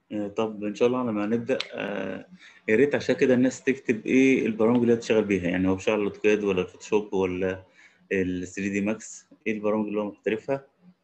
آه، طب ان شاء الله لما نبدا آه، يا ريت عشان كده الناس تكتب ايه البرامج اللي هتشتغل بيها يعني هو بيشتغل الاوتوكاد ولا الفوتوشوب ولا ال 3 دي ماكس ايه البرامج اللي هو محترفها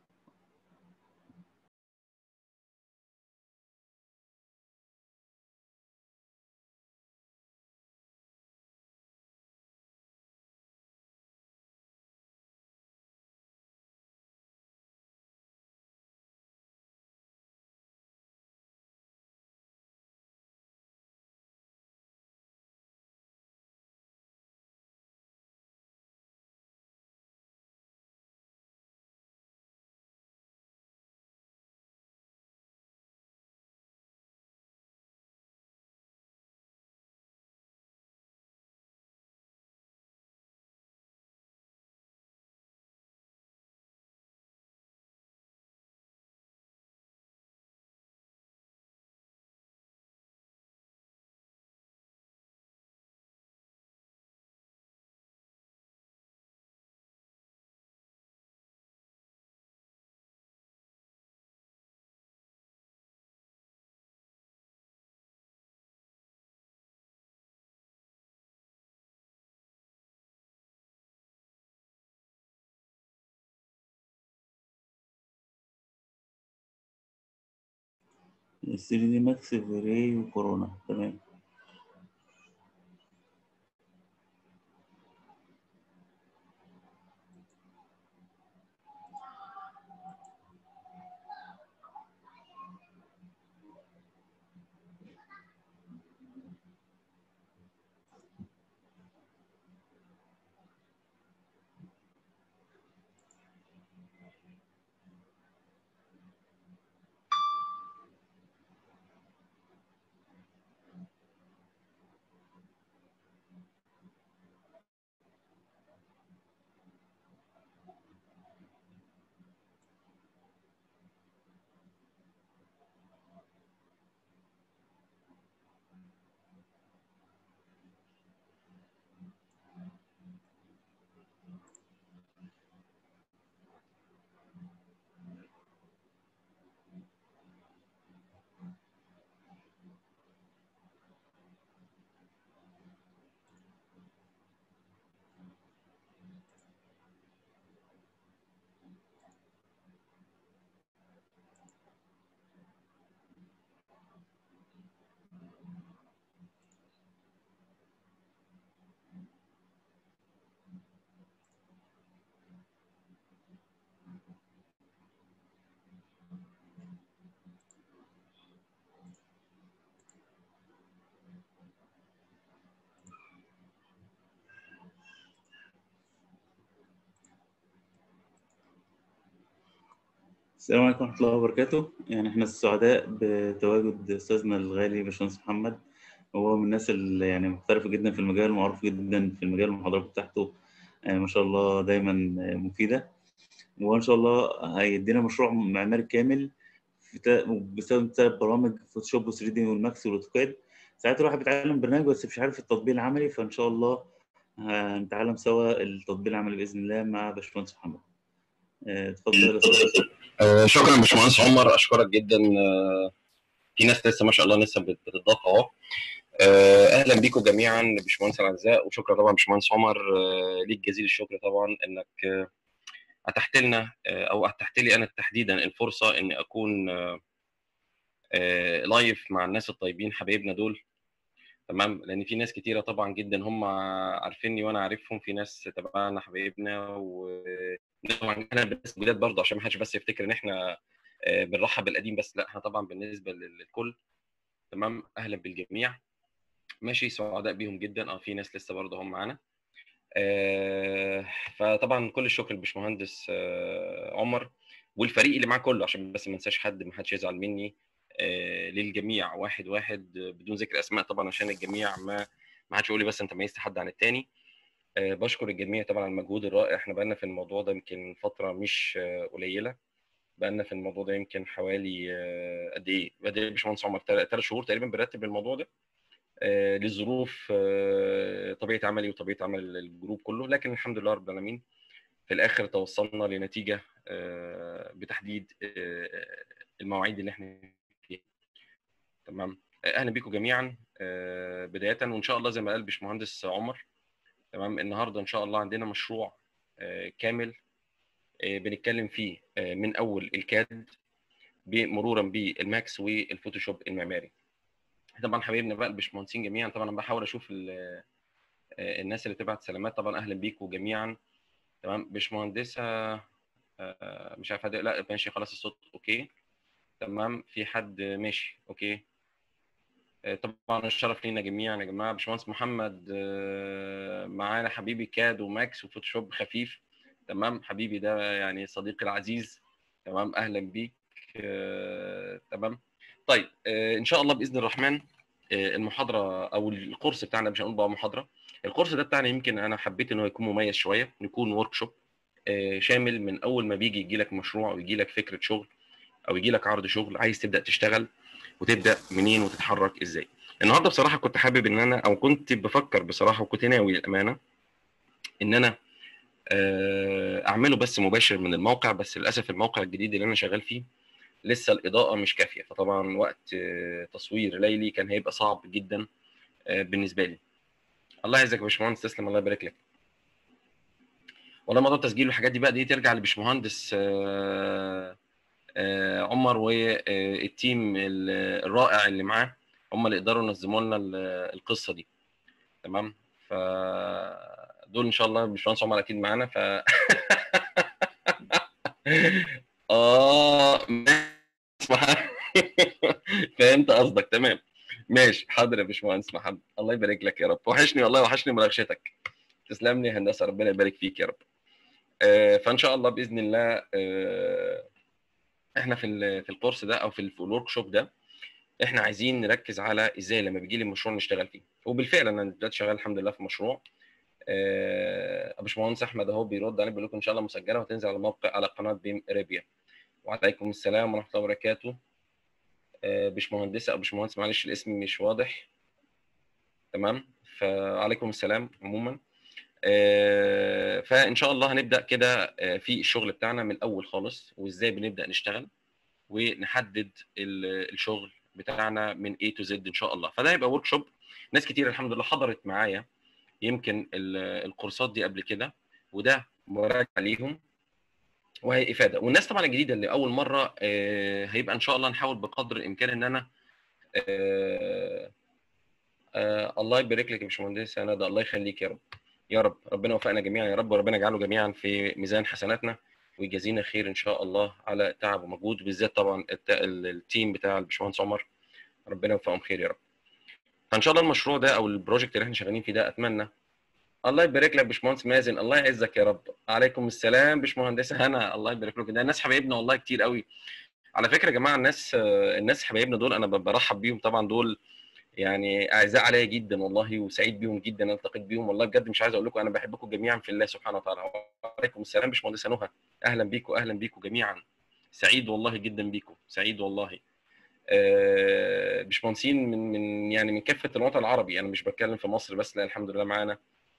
ال 3 دي ماكس فيري وكورونا تمام السلام عليكم ورحمة الله وبركاته يعني احنا السعداء بتواجد أستاذنا الغالي باشمهندس محمد هو من الناس اللي يعني محترفة جدا في المجال معروف جدا في المجال المحاضرات بتاعته آه، ما شاء الله دايما آه، مفيدة وإن شاء الله هيدينا مشروع معماري كامل في تا- بيستخدم ثلاث برامج فوتوشوب و 3 دي والماكس والاوتوكاد ساعات الواحد بيتعلم برنامج بس مش عارف التطبيق العملي فإن شاء الله هنتعلم سوا التطبيق العملي بإذن الله مع باشمهندس محمد آه، اتفضل يا أستاذ آه، شكرا باشمهندس عمر اشكرك جدا آه، في ناس لسه ما شاء الله لسه بت- بتضاف اهو آه، اهلا بيكم جميعا باشمهندس الاعزاء وشكرا طبعا باشمهندس عمر آه، ليك جزيل الشكر طبعا انك آه، اتحت لنا آه، او اتحت لي انا تحديدا الفرصه اني اكون آه، آه، لايف مع الناس الطيبين حبايبنا دول تمام لان في ناس كتيره طبعا جدا هم عارفيني وانا عارفهم في ناس تبعنا حبايبنا وطبعا انا بالنسبه للجداد برضه عشان ما حدش بس يفتكر ان احنا آه، بنرحب بالقديم بس لا احنا طبعا بالنسبه لل- للكل تمام اهلا بالجميع ماشي سعداء بيهم جدا اه في ناس لسه برضه هم معانا آه، فطبعا كل الشكر للباشمهندس آه، عمر والفريق اللي معاه كله عشان بس ما انساش حد ما حدش يزعل مني آه، للجميع واحد واحد آه، بدون ذكر اسماء طبعا عشان الجميع ما ما حدش يقول لي بس انت ميزت حد عن التاني آه، بشكر الجميع طبعا على المجهود الرائع احنا بقالنا في الموضوع ده يمكن فتره مش آه، قليله بقالنا في الموضوع ده يمكن حوالي آه، قد ايه؟ قد ايه يا باشمهندس عمر؟ ثلاث شهور تقريبا بنرتب الموضوع ده آه، للظروف آه، طبيعه عملي وطبيعه عمل الجروب كله لكن الحمد لله رب العالمين في الاخر توصلنا لنتيجه آه، بتحديد آه، المواعيد اللي احنا فيها تمام اهلا بيكم جميعا آه، بدايه وان شاء الله زي ما قال باشمهندس عمر تمام النهارده ان شاء الله عندنا مشروع آه، كامل آه، بنتكلم فيه آه، من اول الكاد مرورا بالماكس والفوتوشوب المعماري طبعا حبايبنا بقى الباشمهندسين جميعا طبعا انا بحاول اشوف ال- آه، الناس اللي بتبعت سلامات طبعا اهلا بيكم جميعا تمام باشمهندسه آه، مش عارف هدي- لا ماشي خلاص الصوت اوكي تمام في حد ماشي اوكي آه، طبعا الشرف لينا جميعا يا جماعه باشمهندس محمد آه، معانا حبيبي كاد وماكس وفوتوشوب خفيف تمام حبيبي ده يعني صديقي العزيز تمام اهلا بيك آه، تمام طيب آه، ان شاء الله باذن الرحمن آه، المحاضره او الكورس بتاعنا مش هنقول بقى محاضره الكورس ده بتاعنا يمكن انا حبيت ان هو يكون مميز شويه يكون ورك شوب شامل من اول ما بيجي يجي لك مشروع او يجي لك فكره شغل او يجي لك عرض شغل عايز تبدا تشتغل وتبدا منين وتتحرك ازاي النهارده بصراحه كنت حابب ان انا او كنت بفكر بصراحه وكنت ناوي الامانه ان انا آه، اعمله بس مباشر من الموقع بس للاسف الموقع الجديد اللي انا شغال فيه لسه الاضاءه مش كافيه فطبعا وقت آه، تصوير ليلي كان هيبقى صعب جدا آه، بالنسبه لي الله يعزك يا باشمهندس تسلم الله يبارك لك والله موضوع التسجيل والحاجات دي بقى دي ترجع لباشمهندس آه، آه، عمر والتيم الرائع اللي معاه هم اللي يقدروا ينظموا لنا ال- القصه دي تمام ف دول ان شاء الله باشمهندس عمر اكيد معانا ف اه اسمع فهمت قصدك تمام ماشي حاضر يا باشمهندس محمد الله يبارك لك يا رب وحشني والله وحشني مناقشتك تسلم لي يا هندسه ربنا يبارك فيك يا رب آه، فان شاء الله باذن الله آه، احنا في ال- في الكورس ده او في الورك شوب ده احنا عايزين نركز على ازاي لما بيجي لي مشروع نشتغل فيه وبالفعل انا دلوقتي شغال الحمد لله في مشروع آه، باشمهندس احمد اهو بيرد عليه بيقول لكم ان شاء الله مسجله وهتنزل على الموقع على قناه بيم اريبيا وعليكم السلام ورحمه الله وبركاته آه، باشمهندسه او باشمهندس معلش الاسم مش واضح تمام فعليكم السلام عموما آه، فان شاء الله هنبدا كده آه، في الشغل بتاعنا من الاول خالص وازاي بنبدا نشتغل ونحدد ال- الشغل بتاعنا من A to Z ان شاء الله فده هيبقى ورك شوب ناس كتير الحمد لله حضرت معايا يمكن ال- الكورسات دي قبل كده وده مراجعه ليهم وهي افاده والناس طبعا الجديده اللي اول مره آه، هيبقى ان شاء الله نحاول بقدر الامكان ان انا آه، آه، الله يبارك لك يا باشمهندس انا ده الله يخليك يا رب يا رب ربنا يوفقنا جميعا يا رب وربنا يجعله جميعا في ميزان حسناتنا ويجازينا خير ان شاء الله على تعب ومجهود وبالذات طبعا الت- ال- التيم بتاع الباشمهندس عمر ربنا يوفقهم خير يا رب فان شاء الله المشروع ده او البروجكت اللي احنا شغالين فيه ده اتمنى الله يبارك لك باشمهندس مازن الله يعزك يا رب عليكم السلام باشمهندس هنا الله يبارك لك ده ناس حبايبنا والله كتير قوي على فكره يا جماعه الناس آه، الناس حبايبنا دول انا ب- برحب بيهم طبعا دول يعني اعزاء عليا جدا والله وسعيد بيهم جدا التقيت بيهم والله بجد مش عايز اقول لكم انا بحبكم جميعا في الله سبحانه وتعالى وعليكم السلام باشمهندس نهى اهلا بيكم اهلا بيكم جميعا سعيد والله جدا بيكم سعيد والله آه، باشمهندسين من من يعني من كافه الوطن العربي انا مش بتكلم في مصر بس لا الحمد لله معانا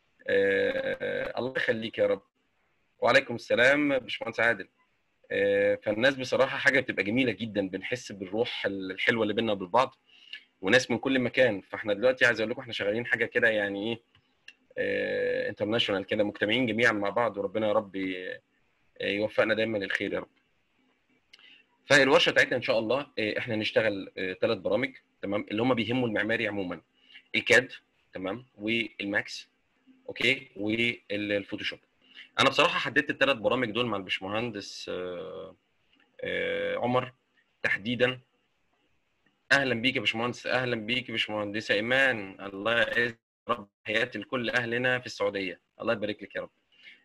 آه، الله يخليك يا رب وعليكم السلام باشمهندس عادل آه، فالناس بصراحه حاجه بتبقى جميله جدا بنحس بالروح الحلوه اللي بيننا وبين بعض وناس من كل مكان فاحنا دلوقتي عايز اقول لكم احنا شغالين حاجه كده يعني ايه انترناشونال كده مجتمعين جميعا مع بعض وربنا يا رب ي- يوفقنا دايما للخير يا رب فالورشه بتاعتنا ان شاء الله آه، احنا هنشتغل ثلاث برامج تمام اللي هم بيهموا المعماري عموما الكاد تمام والماكس اوكي والفوتوشوب انا بصراحه حددت الثلاث برامج دول مع الباشمهندس آه، آه، عمر تحديدا اهلا بيك يا باشمهندس اهلا بيك يا باشمهندسه ايمان الله يعز رب حياتي لكل اهلنا في السعوديه الله يبارك لك يا رب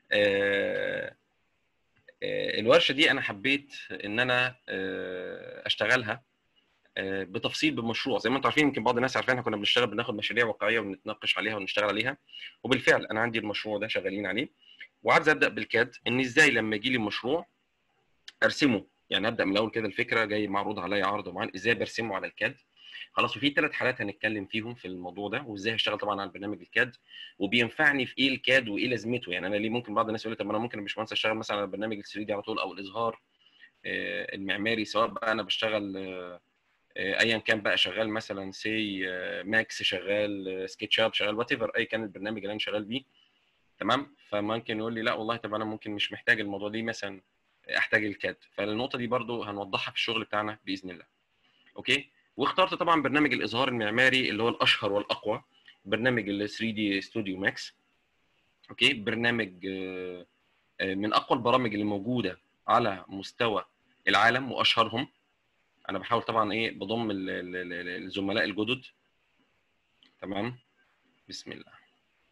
آه، آه، الورشه دي انا حبيت ان انا آه، اشتغلها آه، بتفصيل بالمشروع زي ما انتم عارفين يمكن بعض الناس عارفين احنا كنا بنشتغل بناخد مشاريع واقعيه ونتناقش عليها ونشتغل عليها وبالفعل انا عندي المشروع ده شغالين عليه وعايز ابدا بالكاد ان ازاي لما يجي لي مشروع ارسمه يعني ابدا من الاول كده الفكره جاي معروض عليا عرض معين ازاي برسمه على الكاد خلاص وفي ثلاث حالات هنتكلم فيهم في الموضوع ده وازاي هشتغل طبعا على البرنامج الكاد وبينفعني في ايه الكاد وايه لازمته يعني انا ليه ممكن بعض الناس يقول لي طب ما انا ممكن يا باشمهندس اشتغل مثلا على البرنامج ال 3 دي على طول او الاظهار آه، المعماري سواء بقى انا بشتغل آه، آه، ايا كان بقى شغال مثلا سي ماكس شغال سكتش اب شغال وات ايفر اي كان البرنامج اللي انا شغال بيه تمام فممكن يقول لي لا والله طب انا ممكن مش محتاج الموضوع دي مثلا احتاج الكاد فالنقطه دي برضو هنوضحها في الشغل بتاعنا باذن الله اوكي واخترت طبعا برنامج الاظهار المعماري اللي هو الاشهر والاقوى برنامج ال 3 دي ستوديو ماكس اوكي برنامج آه، آه، من اقوى البرامج اللي موجوده على مستوى العالم واشهرهم انا بحاول طبعا ايه بضم ال- ال- ال- الزملاء الجدد تمام بسم الله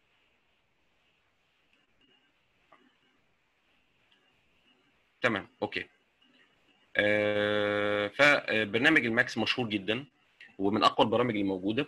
تمام اوكي آه، فبرنامج الماكس مشهور جدا ومن اقوى البرامج الموجوده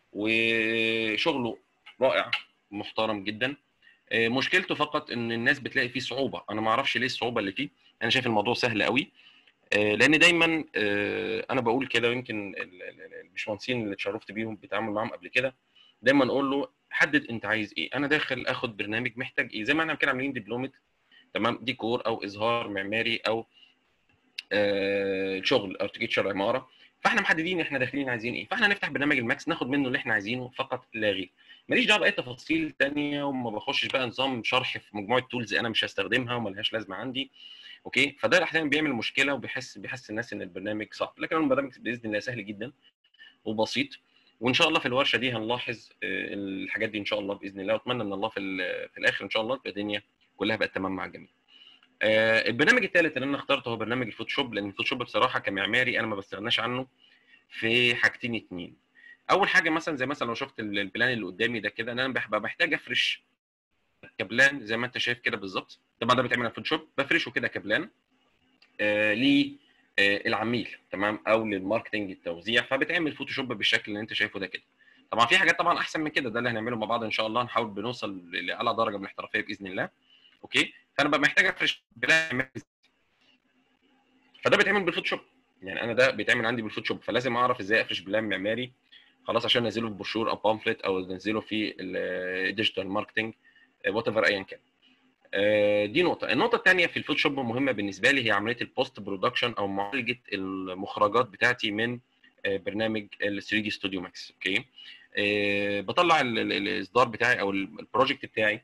وشغله رائع محترم جدا آه، مشكلته فقط ان الناس بتلاقي فيه صعوبه انا ما اعرفش ليه الصعوبه اللي فيه انا شايف الموضوع سهل قوي آه، لان دايما آه، انا بقول كده ويمكن ال- ال- ال- الباشمهندسين اللي اتشرفت بيهم بالتعامل معاهم قبل كده دايما اقول له حدد انت عايز ايه انا داخل اخد برنامج محتاج ايه زي ما احنا كده عاملين دبلومه تمام ديكور او اظهار معماري او آه، شغل اركتشر عماره فاحنا محددين احنا داخلين عايزين ايه فاحنا نفتح برنامج الماكس ناخد منه اللي احنا عايزينه فقط لا غير ماليش دعوه باي تفاصيل تانية وما بخشش بقى نظام شرح في مجموعه تولز انا مش هستخدمها وملهاش لازمه عندي اوكي فده احيانا بيعمل مشكله وبيحس بيحس الناس ان البرنامج صعب لكن البرنامج باذن الله سهل جدا وبسيط وان شاء الله في الورشه دي هنلاحظ آه، الحاجات دي ان شاء الله باذن الله واتمنى من الله في ال- في الاخر ان شاء الله تبقى الدنيا كلها بقت تمام مع الجميع آه، البرنامج الثالث اللي انا اخترته هو برنامج الفوتوشوب لان الفوتوشوب بصراحه كمعماري انا ما بستغناش عنه في حاجتين اتنين اول حاجه مثلا زي مثلا لو شفت ال- البلان اللي قدامي ده كده ان انا ببقى محتاج افرش كبلان زي ما انت شايف كده بالظبط طبعا ده بيتعمل على الفوتوشوب بفرشه كده كبلان آه للعميل تمام او للماركتنج التوزيع فبتعمل فوتوشوب بالشكل اللي انت شايفه ده كده طبعا في حاجات طبعا احسن من كده ده اللي هنعمله مع بعض ان شاء الله نحاول بنوصل لاعلى درجه من الاحترافيه باذن الله اوكي فانا ببقى محتاج افرش بلان فده بيتعمل بالفوتوشوب يعني انا ده بيتعمل عندي بالفوتوشوب فلازم اعرف ازاي افرش بلان معماري خلاص عشان انزله في بروشور او بامفلت او انزله في الديجيتال ماركتنج وات ايفر ايا كان آه، دي نقطة، النقطة الثانية في الفوتوشوب مهمة بالنسبة لي هي عملية البوست برودكشن أو معالجة المخرجات بتاعتي من آه، برنامج ال 3 دي ستوديو ماكس، أوكي؟ آه، بطلع ال- ال- الإصدار بتاعي أو ال- البروجكت بتاعي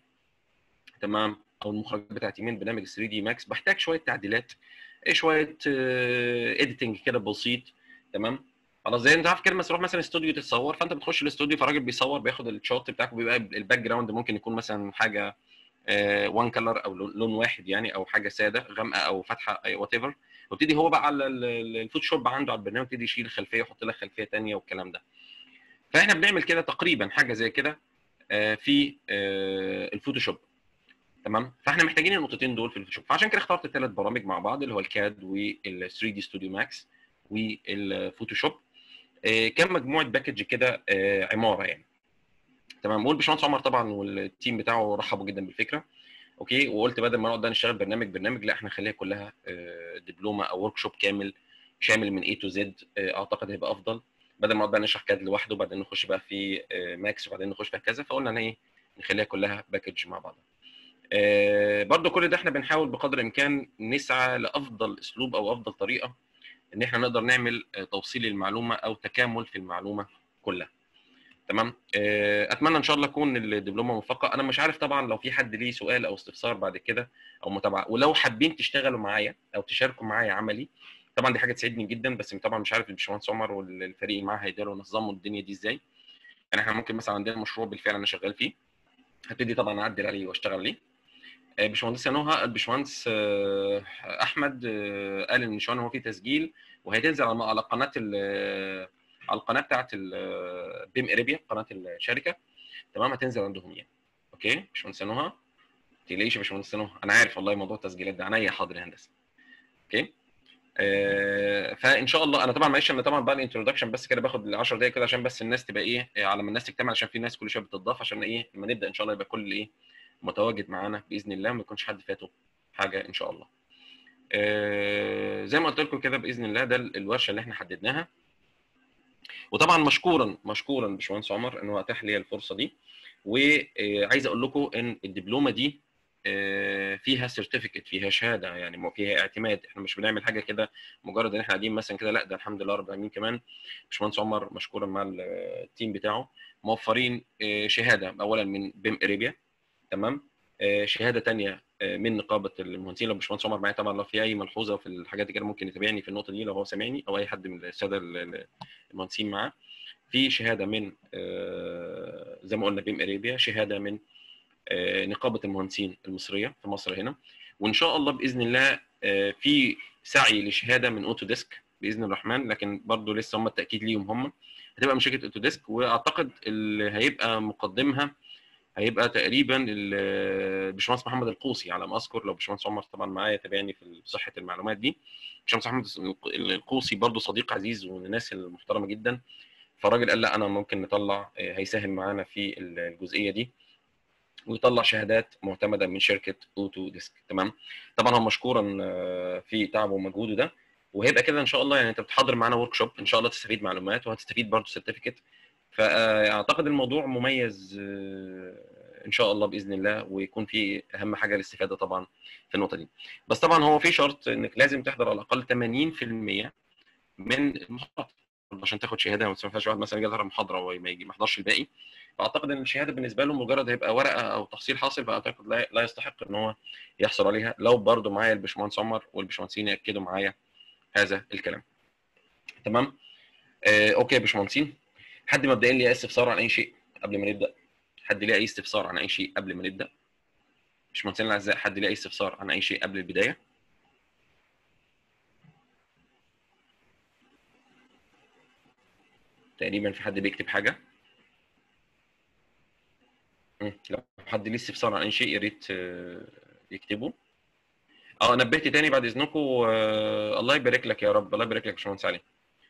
تمام أو المخرجات بتاعتي من برنامج 3 دي ماكس بحتاج شوية تعديلات إيه شوية اديتنج كده بسيط تمام؟ خلاص زي انت عارف كده لما تروح مثلا استوديو تتصور فانت بتخش الاستوديو فالراجل بيصور بياخد الشوت بتاعك وبيبقى الباك جراوند ممكن يكون مثلا حاجه وان كلر او لون لون واحد يعني او حاجه ساده غامقه او فاتحه وات ايفر وابتدي هو بقى على ال- ال- الفوتوشوب عنده على البرنامج يبتدي يشيل الخلفيه ويحط لك خلفيه ثانيه والكلام ده فاحنا بنعمل كده تقريبا حاجه زي كده آه، في آه، الفوتوشوب تمام فاحنا محتاجين النقطتين دول في الفوتوشوب فعشان كده اخترت ثلاث برامج مع بعض اللي هو الكاد وال 3 دي ستوديو ماكس والفوتوشوب آه، كان مجموعه باكج كده آه، عماره يعني تمام والباشمهندس عمر طبعا والتيم بتاعه رحبوا جدا بالفكره اوكي وقلت بدل ما نقعد بقى نشتغل برنامج برنامج لا احنا نخليها كلها آه، دبلومه او ورك شوب كامل شامل من اي تو زد اعتقد هيبقى افضل بدل ما نقعد بقى نشرح كاد لوحده وبعدين نخش بقى في آه، ماكس وبعدين نخش في كذا فقلنا ان ايه نخليها كلها باكج مع بعض آه، برضو كل ده احنا بنحاول بقدر الامكان نسعى لافضل اسلوب او افضل طريقه ان احنا نقدر نعمل آه، توصيل للمعلومه او تكامل في المعلومه كلها تمام آه، اتمنى ان شاء الله تكون الدبلومه موفقه انا مش عارف طبعا لو في حد ليه سؤال او استفسار بعد كده او متابعه ولو حابين تشتغلوا معايا او تشاركوا معايا عملي طبعا دي حاجه تسعدني جدا بس طبعا مش عارف الباشمهندس عمر والفريق اللي معاه هيقدروا ينظموا الدنيا دي ازاي يعني احنا ممكن مثلا عندنا مشروع بالفعل انا شغال فيه هبتدي طبعا اعدل عليه واشتغل عليه آه، باشمهندس نهى الباشمهندس آه، احمد آه، قال ان شاء الله هو في تسجيل وهتنزل على على قناه ال- على القناه بتاعت ال- بيم اريبيا قناه الشركه تمام هتنزل عندهم يعني اوكي باشمهندس نهى ما تقلقيش يا باشمهندس نهى انا عارف والله موضوع التسجيلات ده عينيا حاضر يا هندسه اوكي آه فان شاء الله انا طبعا معلش انا طبعا بقى الانترودكشن بس كده باخد ال 10 دقايق كده عشان بس الناس تبقى ايه آه، على ما الناس تجتمع عشان في ناس كل شويه بتضاف عشان ايه لما نبدا ان شاء الله يبقى كل ايه متواجد معانا باذن الله ما يكونش حد فاته حاجه ان شاء الله آه زي ما قلت لكم كده باذن الله ده الورشه اللي احنا حددناها وطبعا مشكورا مشكورا باشمهندس عمر انه اتاح لي الفرصه دي وعايز اقول لكم ان الدبلومه دي آه، فيها سيرتيفيكت فيها شهاده يعني مو- فيها اعتماد احنا مش بنعمل حاجه كده مجرد ان احنا قاعدين مثلا كده لا ده الحمد لله رب العالمين كمان باشمهندس عمر مشكورا مع ال- التيم بتاعه موفرين آه، شهاده اولا من بيم اريبيا تمام آه، شهاده تانية آه، من نقابه المهندسين لو باشمهندس عمر معايا طبعا لو في اي ملحوظه في الحاجات دي كده ممكن يتابعني في النقطه دي لو هو سامعني او اي حد من الساده ال- ال- المهندسين معاه في شهاده من آه، زي ما قلنا بيم اريبيا شهاده من آه، نقابه المهندسين المصريه في مصر هنا وان شاء الله باذن الله آه، في سعي لشهاده من اوتو ديسك باذن الرحمن لكن برضو لسه هم التاكيد ليهم هم هتبقى من شركه اوتو ديسك واعتقد اللي هيبقى مقدمها هيبقى تقريبا ال- الباشمهندس محمد القوسي على ما اذكر لو باشمهندس عمر طبعا معايا تابعني في صحه المعلومات دي باشمهندس محمد القوسي برضو صديق عزيز ومن الناس المحترمه جدا فالراجل قال لا انا ممكن نطلع آه، هيساهم معانا في الجزئيه دي ويطلع شهادات معتمده من شركه اوتو ديسك تمام طبعا هو مشكورا آه، في تعبه ومجهوده ده وهيبقى كده ان شاء الله يعني انت بتحضر معانا ورك شوب ان شاء الله تستفيد معلومات وهتستفيد برضه سيرتيفيكت فاعتقد الموضوع مميز آه، ان شاء الله باذن الله ويكون في اهم حاجه الاستفاده طبعا في النقطه دي بس طبعا هو في شرط انك لازم تحضر على الاقل 80% من المحاضرات عشان تاخد شهاده ما ينفعش واحد مثلا يجي يحضر محاضره وما يجي ما يحضرش الباقي فاعتقد ان الشهاده بالنسبه له مجرد هيبقى ورقه او تحصيل حاصل فاعتقد لا, لا يستحق ان هو يحصل عليها لو برضو معايا الباشمهندس عمر والباشمهندسين ياكدوا معايا هذا الكلام تمام آه اوكي يا باشمهندسين حد مبدئيا ليه اي استفسار عن اي شيء قبل ما نبدا حد ليه اي استفسار عن اي شيء قبل ما نبدا باشمهندسين الاعزاء حد ليه اي استفسار عن اي شيء قبل البدايه تقريبا في حد بيكتب حاجه مم. لو حد ليه استفسار عن اي شيء يا ريت آه، يكتبه اه نبهت تاني بعد اذنكم آه، الله يبارك لك يا رب الله يبارك لك يا باشمهندس علي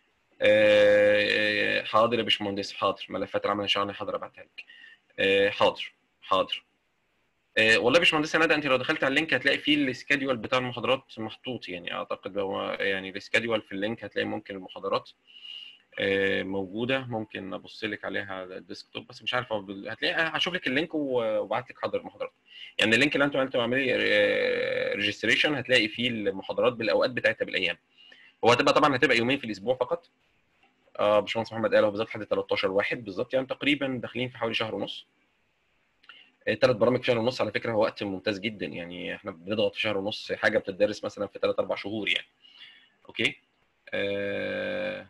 آه، حاضر يا باشمهندس حاضر ملفات العمل ان شاء الله حاضر ابعتها لك آه، حاضر حاضر آه، والله يا باشمهندس ندى انت لو دخلت على اللينك هتلاقي فيه السكادول بتاع المحاضرات محطوط يعني اعتقد هو يعني السكادول في اللينك هتلاقي ممكن المحاضرات آه، موجوده ممكن ابص لك عليها على الديسكتوب بس مش عارف هو بال- هتلاقي هشوف لك اللينك وابعت لك حاضر المحاضرات يعني اللينك اللي انتوا انتوا عاملين ريجستريشن هتلاقي فيه المحاضرات بالاوقات بتاعتها بالايام هو هتبقى طبعا هتبقى يومين في الاسبوع فقط اه باشمهندس محمد قال هو بالظبط لحد 13 واحد بالظبط يعني تقريبا داخلين في حوالي شهر ونص ثلاث برامج في شهر ونص على فكره هو وقت ممتاز جدا يعني احنا بنضغط في شهر ونص حاجه بتدرس مثلا في ثلاث اربع شهور يعني اوكي آه...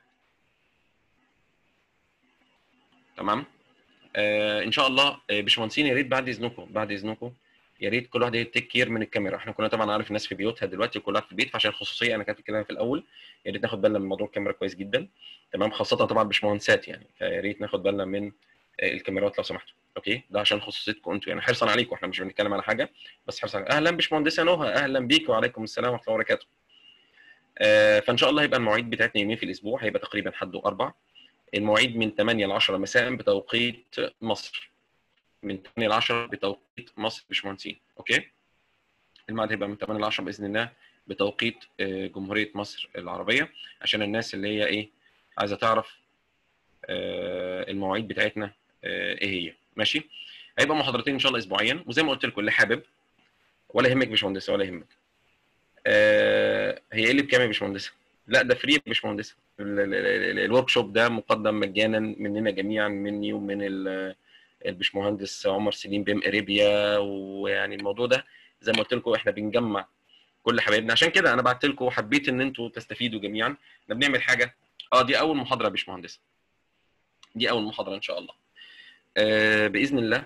تمام آه ان شاء الله آه باشمهندسين يا ريت بعد اذنكم بعد اذنكم يا ريت كل واحد يتيك كير من الكاميرا احنا كنا طبعا عارف الناس في بيوتها دلوقتي وكل واحد في البيت فعشان الخصوصيه انا كاتب الكلام في الاول يا ريت ناخد بالنا من موضوع الكاميرا كويس جدا تمام خاصه طبعا باشمهندسات يعني فيا ريت ناخد بالنا من آه الكاميرات لو سمحتوا اوكي ده عشان خصوصيتكم انتوا يعني حرصا عليكم احنا مش بنتكلم على حاجه بس حرصا عليكم. اهلا باشمهندسه نهى اهلا بيك وعليكم السلام ورحمه الله وبركاته آه فان شاء الله هيبقى المواعيد بتاعتنا يومين في الاسبوع هيبقى تقريبا حد واربع المواعيد من 8 ل 10 مساء بتوقيت مصر من 8 ل 10 بتوقيت مصر باشمهندسين اوكي الميعاد هيبقى من 8 ل 10 باذن الله بتوقيت آه، جمهوريه مصر العربيه عشان الناس اللي هي ايه عايزه تعرف آه، المواعيد بتاعتنا آه، ايه هي ماشي هيبقى محاضرتين ان شاء الله اسبوعيا وزي ما قلت لكم اللي حابب ولا يهمك يا باشمهندسه ولا يهمك آه، هي ايه اللي بكام يا باشمهندسه لا ده فري يا باشمهندسه الورك شوب ده مقدم مجانا مننا جميعا مني ومن ال- الباشمهندس عمر سليم بيم اريبيا ويعني الموضوع ده زي ما قلت لكم احنا بنجمع كل حبايبنا عشان كده انا بعت لكم وحبيت ان انتوا تستفيدوا جميعا احنا بنعمل حاجه اه دي اول محاضره يا باشمهندس دي اول محاضره ان شاء الله آه باذن الله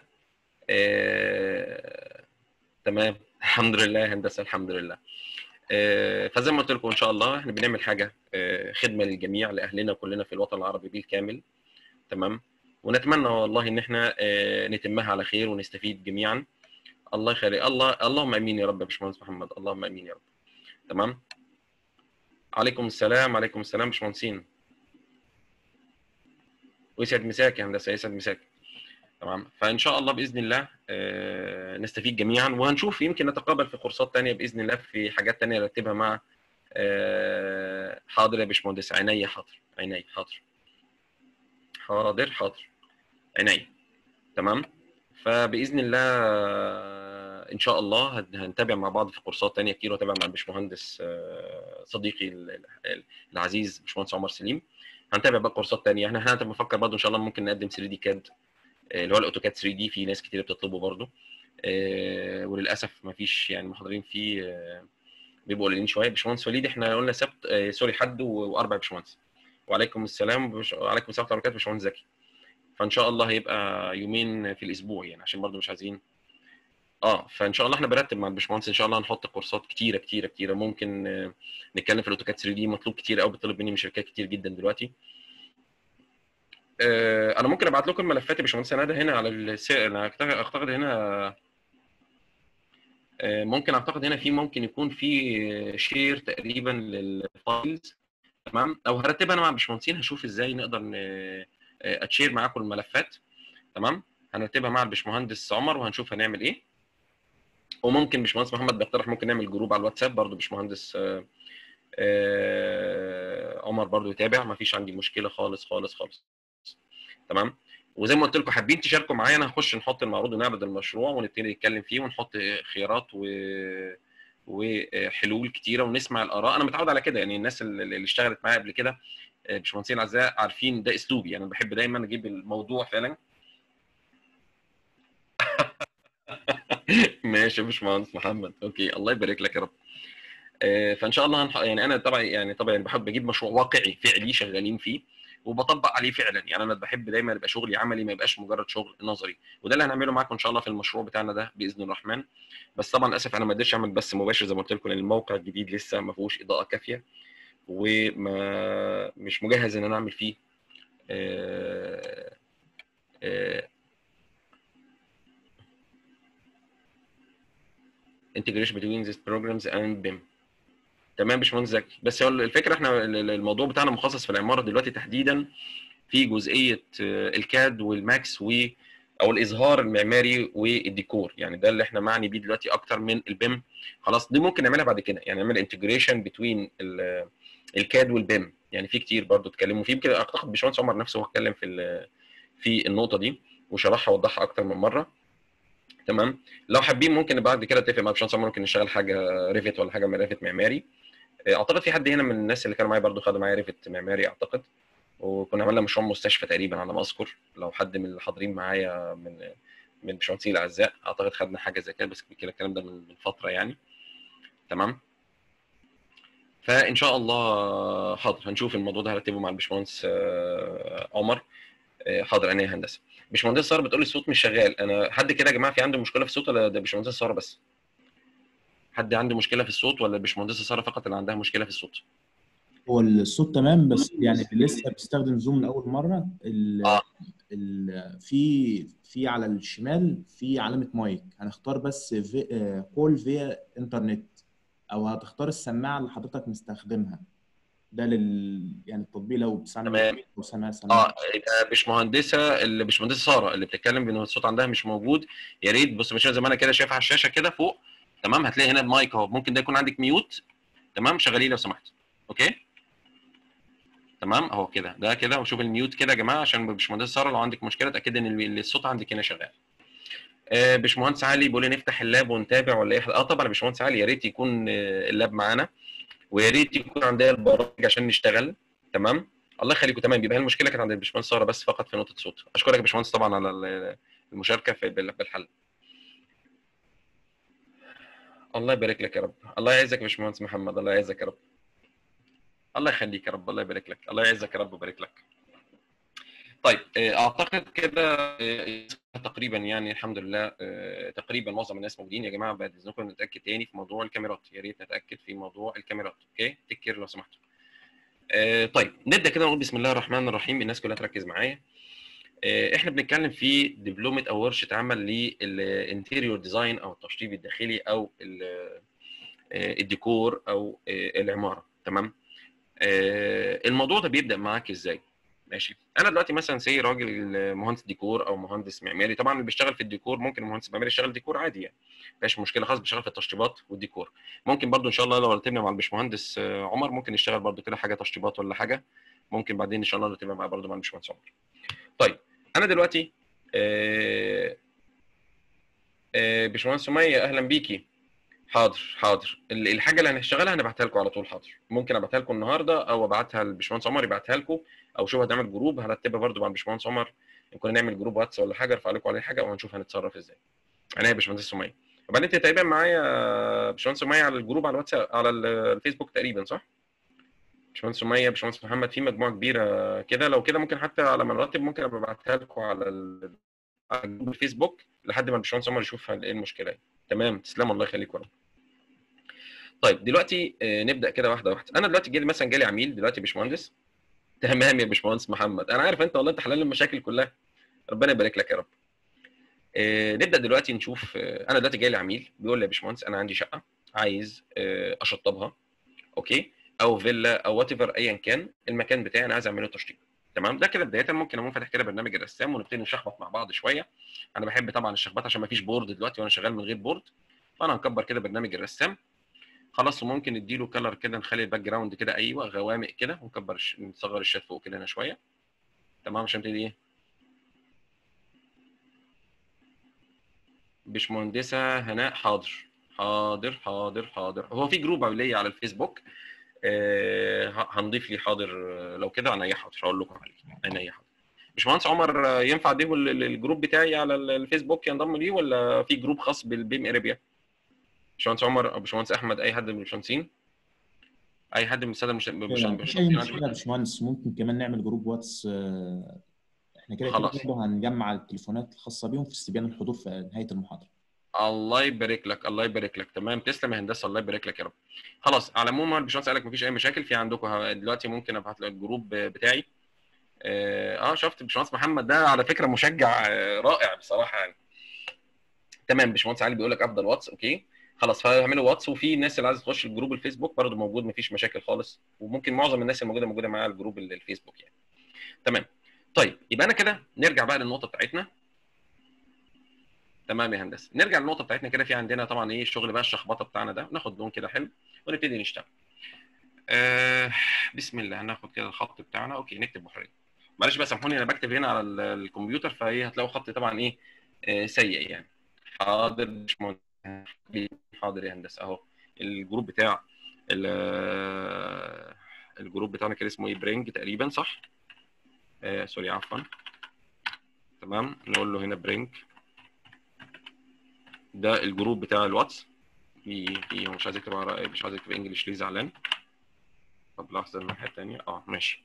آه تمام الحمد لله يا هندسه الحمد لله آه فزي ما قلت لكم ان شاء الله احنا بنعمل حاجه آه خدمه للجميع لاهلنا كلنا في الوطن العربي بالكامل تمام ونتمنى والله ان احنا آه نتمها على خير ونستفيد جميعا الله يخلي الله اللهم امين يا رب يا باشمهندس محمد اللهم امين يا رب تمام عليكم السلام عليكم السلام باشمهندسين ويسعد مساك يا هندسه يسعد مساك تمام فان شاء الله باذن الله آه، نستفيد جميعا وهنشوف يمكن نتقابل في كورسات تانية باذن الله في حاجات تانية نرتبها مع آه، حاضر يا باشمهندس عينيا حاضر عينيا حاضر حاضر حاضر عينيا تمام فباذن الله ان شاء الله هن- هنتابع مع بعض في كورسات تانية كتير واتابع مع الباشمهندس آه، صديقي ال- ال- العزيز باشمهندس عمر سليم هنتابع بقى كورسات تانية احنا احنا بنفكر برضه ان شاء الله ممكن نقدم 3 دي كاد اللي هو الاوتوكاد 3 دي في ناس كتير بتطلبه برضه آه، وللاسف ما فيش يعني محاضرين فيه آه، بيبقوا قليلين شويه باشمهندس وليد احنا قلنا سبت آه، سوري حد و- واربع يا باشمهندس وعليكم السلام بش... وعليكم السلام ورحمه الله وبركاته باشمهندس زكي فان شاء الله هيبقى يومين في الاسبوع يعني عشان برضو مش عايزين اه فان شاء الله احنا بنرتب مع الباشمهندس ان شاء الله هنحط كورسات كتيره كتيره كتيره ممكن آه، نتكلم في الاوتوكاد 3 دي مطلوب كتير قوي بيطلب مني من شركات كتير جدا دلوقتي آه، انا ممكن ابعت لكم الملفات يا باشمهندس ندى هنا على الس... انا أعتقد- اعتقد هنا آه، ممكن اعتقد هنا في ممكن يكون في شير تقريبا للفايلز تمام او هرتبها انا مع الباشمهندسين هشوف ازاي نقدر ن- آه، اتشير معاكم الملفات تمام هنرتبها مع الباشمهندس عمر وهنشوف هنعمل ايه وممكن باشمهندس محمد بيقترح ممكن نعمل جروب على الواتساب برضو باشمهندس آه، آه، عمر برضو يتابع ما فيش عندي مشكله خالص خالص خالص تمام وزي ما قلت لكم حابين تشاركوا معايا انا هخش نحط المعروض ونعرض المشروع ونبتدي نتكلم فيه ونحط خيارات و وحلول كتيره ونسمع الاراء انا متعود على كده يعني الناس اللي اللي اشتغلت معايا قبل كده آه، باشمهندسين الاعزاء عارفين ده اسلوبي يعني انا بحب دايما اجيب الموضوع فعلا ماشي يا باشمهندس محمد اوكي الله يبارك لك يا رب آه، فان شاء الله هنح... يعني انا طبعا يعني طبعا بحب بجيب مشروع واقعي فعلي شغالين فيه وبطبق عليه فعلا يعني انا بحب دايما يبقى شغلي عملي ما يبقاش مجرد شغل نظري وده اللي هنعمله معاكم ان شاء الله في المشروع بتاعنا ده باذن الرحمن بس طبعا للاسف انا ما قدرتش اعمل بث مباشر زي ما قلت لكم لان الموقع الجديد لسه ما فيهوش اضاءه كافيه وما مش مجهز ان انا اعمل فيه آه، آه، integration between these programs and BIM تمام يا باشمهندس زكي بس هو الفكره احنا ال- ال- الموضوع بتاعنا مخصص في العماره دلوقتي تحديدا في جزئيه آه، الكاد والماكس و او الاظهار المعماري والديكور يعني ده اللي احنا معني بيه دلوقتي اكتر من البيم خلاص دي ممكن نعملها بعد كده يعني نعمل انتجريشن بتوين الكاد والبيم يعني في كتير برضو اتكلموا فيه يمكن اعتقد باشمهندس عمر نفسه هو اتكلم في ال- في النقطه دي وشرحها ووضحها اكتر من مره تمام لو حابين ممكن بعد كده اتفق مع باشمهندس عمر ممكن نشتغل حاجه ريفت ولا حاجه من ريفت معماري اعتقد في حد هنا من الناس اللي كانوا معايا برضو خدوا معايا ريفت معماري اعتقد وكنا عملنا مشروع مستشفى تقريبا على ما اذكر لو حد من اللي حاضرين معايا من من باشمهندسين الاعزاء اعتقد خدنا حاجه زي كده بس كده الكلام ده من من فتره يعني تمام فان شاء الله حاضر هنشوف الموضوع ده هرتبه مع الباشمهندس آه، عمر آه، حاضر انا هندسه باشمهندس ساره بتقول لي الصوت مش شغال انا حد كده يا جماعه في عنده مشكله في الصوت ولا ده باشمهندس ساره بس حد عنده مشكله في الصوت ولا الباشمهندسه ساره فقط اللي عندها مشكله في الصوت هو الصوت تمام بس يعني اللي لسه بيستخدم زوم لاول مره ال آه. ال في في على الشمال في علامه مايك هنختار بس في كول فيا انترنت او هتختار السماعه اللي حضرتك مستخدمها ده لل يعني التطبيق لو بتستعمل تمام. لو سماعه سماعه اه يبقى باشمهندسه اللي باشمهندسه ساره اللي بتتكلم بان الصوت عندها مش موجود يا ريت بص مش زي ما انا كده شايف على الشاشه كده فوق تمام هتلاقي هنا المايك اهو ممكن ده يكون عندك ميوت تمام شغليه لو سمحت اوكي تمام اهو كده ده كده وشوف الميوت كده يا جماعه عشان باشمهندسه ساره لو عندك مشكله اتاكد ان ال- الصوت عندك هنا شغال آه، باشمهندس علي بيقول لي نفتح اللاب ونتابع ولا ايه اه طبعا يا باشمهندس علي يا ريت يكون آه، اللاب معانا ويا ريت يكون عندنا البرامج عشان نشتغل تمام الله يخليكم تمام يبقى هي المشكله كانت عند الباشمهندس ساره بس فقط في نقطه صوت اشكرك يا باشمهندس طبعا على ال- المشاركه في بال- بالحل الله يبارك لك يا رب الله يعزك يا باشمهندس محمد الله يعزك يا رب الله يخليك يا رب الله يبارك لك الله يعزك يا رب ويبارك لك طيب آه، اعتقد كده آه، تقريبا يعني الحمد لله آه، تقريبا معظم الناس موجودين يا جماعه بعد اذنكم نتاكد تاني في موضوع الكاميرات يا ريت نتاكد في موضوع الكاميرات اوكي تكير لو سمحتوا آه، طيب نبدا كده نقول بسم الله الرحمن الرحيم الناس كلها تركز معايا آه، احنا بنتكلم في دبلومه او ورشه عمل للانتيريور ديزاين او التشطيب الداخلي او ال- آه، الديكور او آه، العماره تمام آه، الموضوع ده بيبدا معاك ازاي ماشي انا دلوقتي مثلا سي راجل مهندس ديكور او مهندس معماري طبعا اللي بيشتغل في الديكور ممكن المهندس المعماري يشتغل ديكور عادي يعني مفيش مشكله خالص بيشتغل في التشطيبات والديكور ممكن برضو ان شاء الله لو رتبنا مع الباشمهندس آه، عمر ممكن نشتغل برضو كده حاجه تشطيبات ولا حاجه ممكن بعدين ان شاء الله نرتبها مع برضو مع الباشمهندس عمر طيب انا دلوقتي آه، آه، باشمهندس سميه اهلا بيكي حاضر حاضر ال- الحاجه اللي هنشتغلها هنبعتها لكم على طول حاضر ممكن ابعتها لكم النهارده او ابعتها لباشمهندس عمر يبعتها لكم او شوف هنعمل جروب هرتبها برده مع باشمهندس عمر يمكن نعمل جروب واتس ولا حاجه ارفع لكم عليه حاجه وهنشوف هنتصرف ازاي انا يا باشمهندس سميه وبعدين انت تقريبا معايا باشمهندس سميه على الجروب على الواتساب على ال- الفيسبوك تقريبا صح؟ باشمهندس سميه باشمهندس محمد في مجموعه كبيره كده لو كده ممكن حتى على ما نرتب ممكن ابقى ابعتها لكم على ال- على جروب الفيسبوك لحد ما الباشمهندس عمر يشوف ايه المشكله يعني. تمام تسلم الله يخليك ورب طيب دلوقتي آه، نبدا كده واحده واحده انا دلوقتي جالي مثلا جالي عميل دلوقتي يا باشمهندس تمام يا باشمهندس محمد انا عارف انت والله انت حلال المشاكل كلها ربنا يبارك لك يا رب آه، نبدا دلوقتي نشوف آه، انا دلوقتي جالي عميل بيقول لي يا باشمهندس انا عندي شقه عايز آه، اشطبها اوكي او فيلا او وات ايفر ايا كان المكان بتاعي انا عايز اعمله تشطيب تمام ده كده بدايه ممكن اقوم فاتح كده برنامج الرسام ونبتدي نشخبط مع بعض شويه انا بحب طبعا الشخبطه عشان ما فيش بورد دلوقتي وانا شغال من غير بورد فانا هنكبر كده برنامج الرسام خلاص وممكن نديله كلر كده نخلي الباك جراوند كده ايوه غوامق كده ونكبر الش- نصغر الشات فوق كده هنا شويه تمام عشان نبتدي ايه باشمهندسه هناء حاضر حاضر حاضر حاضر هو في جروب ليا على الفيسبوك آه، ه- هنضيف لي حاضر آه، لو كده عينيا حاضر هقول لكم عليه عينيا حاضر باشمهندس عمر آه، ينفع اضيفه ال- ال- الجروب بتاعي على ال- الفيسبوك ينضم ليه ولا في جروب خاص بالبيم اريبيا باشمهندس عمر او باشمهندس احمد اي حد من الباشمهندسين اي حد من الساده المش- مفيش اي الباشمهندسين مشكله يا باشمهندس ممكن كمان نعمل جروب واتس آه، احنا كده كده خلاص. برضه هنجمع التليفونات الخاصه بيهم في استبيان الحضور في نهايه المحاضره الله يبارك لك الله يبارك لك تمام تسلم يا هندسه الله يبارك لك يا رب خلاص على العموم هو الباشمهندس قال لك مفيش اي مشاكل في عندكم ه- دلوقتي ممكن ابعت لك الجروب بتاعي اه آه، شفت الباشمهندس محمد ده على فكره مشجع آه، رائع بصراحه يعني تمام باشمهندس علي بيقول لك افضل واتس اوكي خلاص فهعملوا واتس وفي الناس اللي عايزه تخش الجروب الفيسبوك برضه موجود مفيش مشاكل خالص وممكن معظم الناس الموجوده موجوده معايا على الجروب ال- الفيسبوك يعني تمام طيب يبقى انا كده نرجع بقى للنقطه بتاعتنا تمام يا هندسه نرجع للنقطه بتاعتنا كده في عندنا طبعا ايه الشغل بقى الشخبطه بتاعنا ده ناخد لون كده حلو ونبتدي نشتغل آه بسم الله هناخد كده الخط بتاعنا اوكي نكتب بحريه معلش بقى سامحوني انا بكتب هنا على ال- الكمبيوتر فايه هتلاقوا خطي طبعا ايه آه سيء يعني حاضر باشمهندس. حاضر يا هندسه اهو الجروب بتاع ال- الجروب بتاعنا كان اسمه ايه برينج تقريبا صح آه سوري عفوا تمام نقول له هنا برينج ده الجروب بتاع الواتس في في هو مش عايز يكتب عربي مش عايز يكتب انجلش ليه زعلان طب لحظه الناحيه الثانيه اه ماشي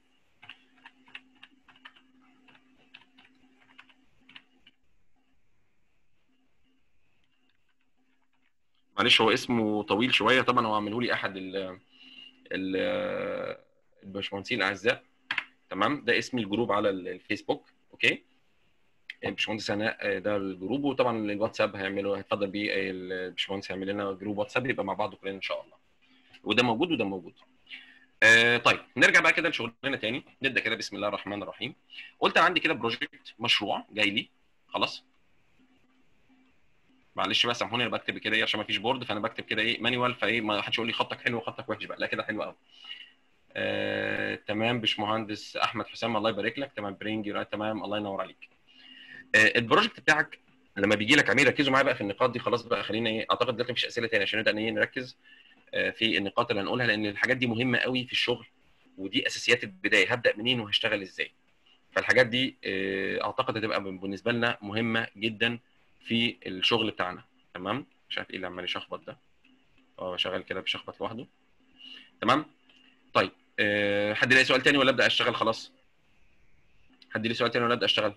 معلش هو اسمه طويل شويه طبعا هو عامله لي احد ال ال الباشمهندسين الاعزاء تمام ده اسم الجروب على ال- الفيسبوك اوكي الباشمهندس هناء ده الجروب وطبعا الواتساب هيعملوا هيتفضل بيه الباشمهندس هيعمل لنا جروب واتساب يبقى مع بعض كلنا ان شاء الله وده موجود وده موجود آه طيب نرجع بقى كده لشغلنا تاني نبدا كده بسم الله الرحمن الرحيم قلت أنا عندي كده بروجكت مشروع جاي لي خلاص معلش بقى سامحوني انا بكتب كده ايه عشان ما فيش بورد فانا بكتب كده ايه مانيوال فايه ما حدش يقول لي خطك حلو وخطك وحش بقى لا كده حلو قوي آه، تمام باشمهندس احمد حسام الله يبارك لك تمام برينج تمام الله ينور عليك آه، البروجكت بتاعك لما بيجي لك عميل ركزوا معايا بقى في النقاط دي خلاص بقى خلينا ايه اعتقد دلوقتي مفيش اسئله تاني عشان نبدا ايه نركز آه، في النقاط اللي هنقولها لان الحاجات دي مهمه قوي في الشغل ودي اساسيات البدايه هبدا منين وهشتغل ازاي فالحاجات دي آه، اعتقد هتبقى بالنسبه لنا مهمه جدا في الشغل بتاعنا تمام مش عارف ايه اللي عمال يشخبط ده اه شغال كده بيشخبط لوحده تمام طيب أه حد ليه سؤال تاني ولا ابدا اشتغل خلاص حد ليه سؤال تاني ولا ابدا اشتغل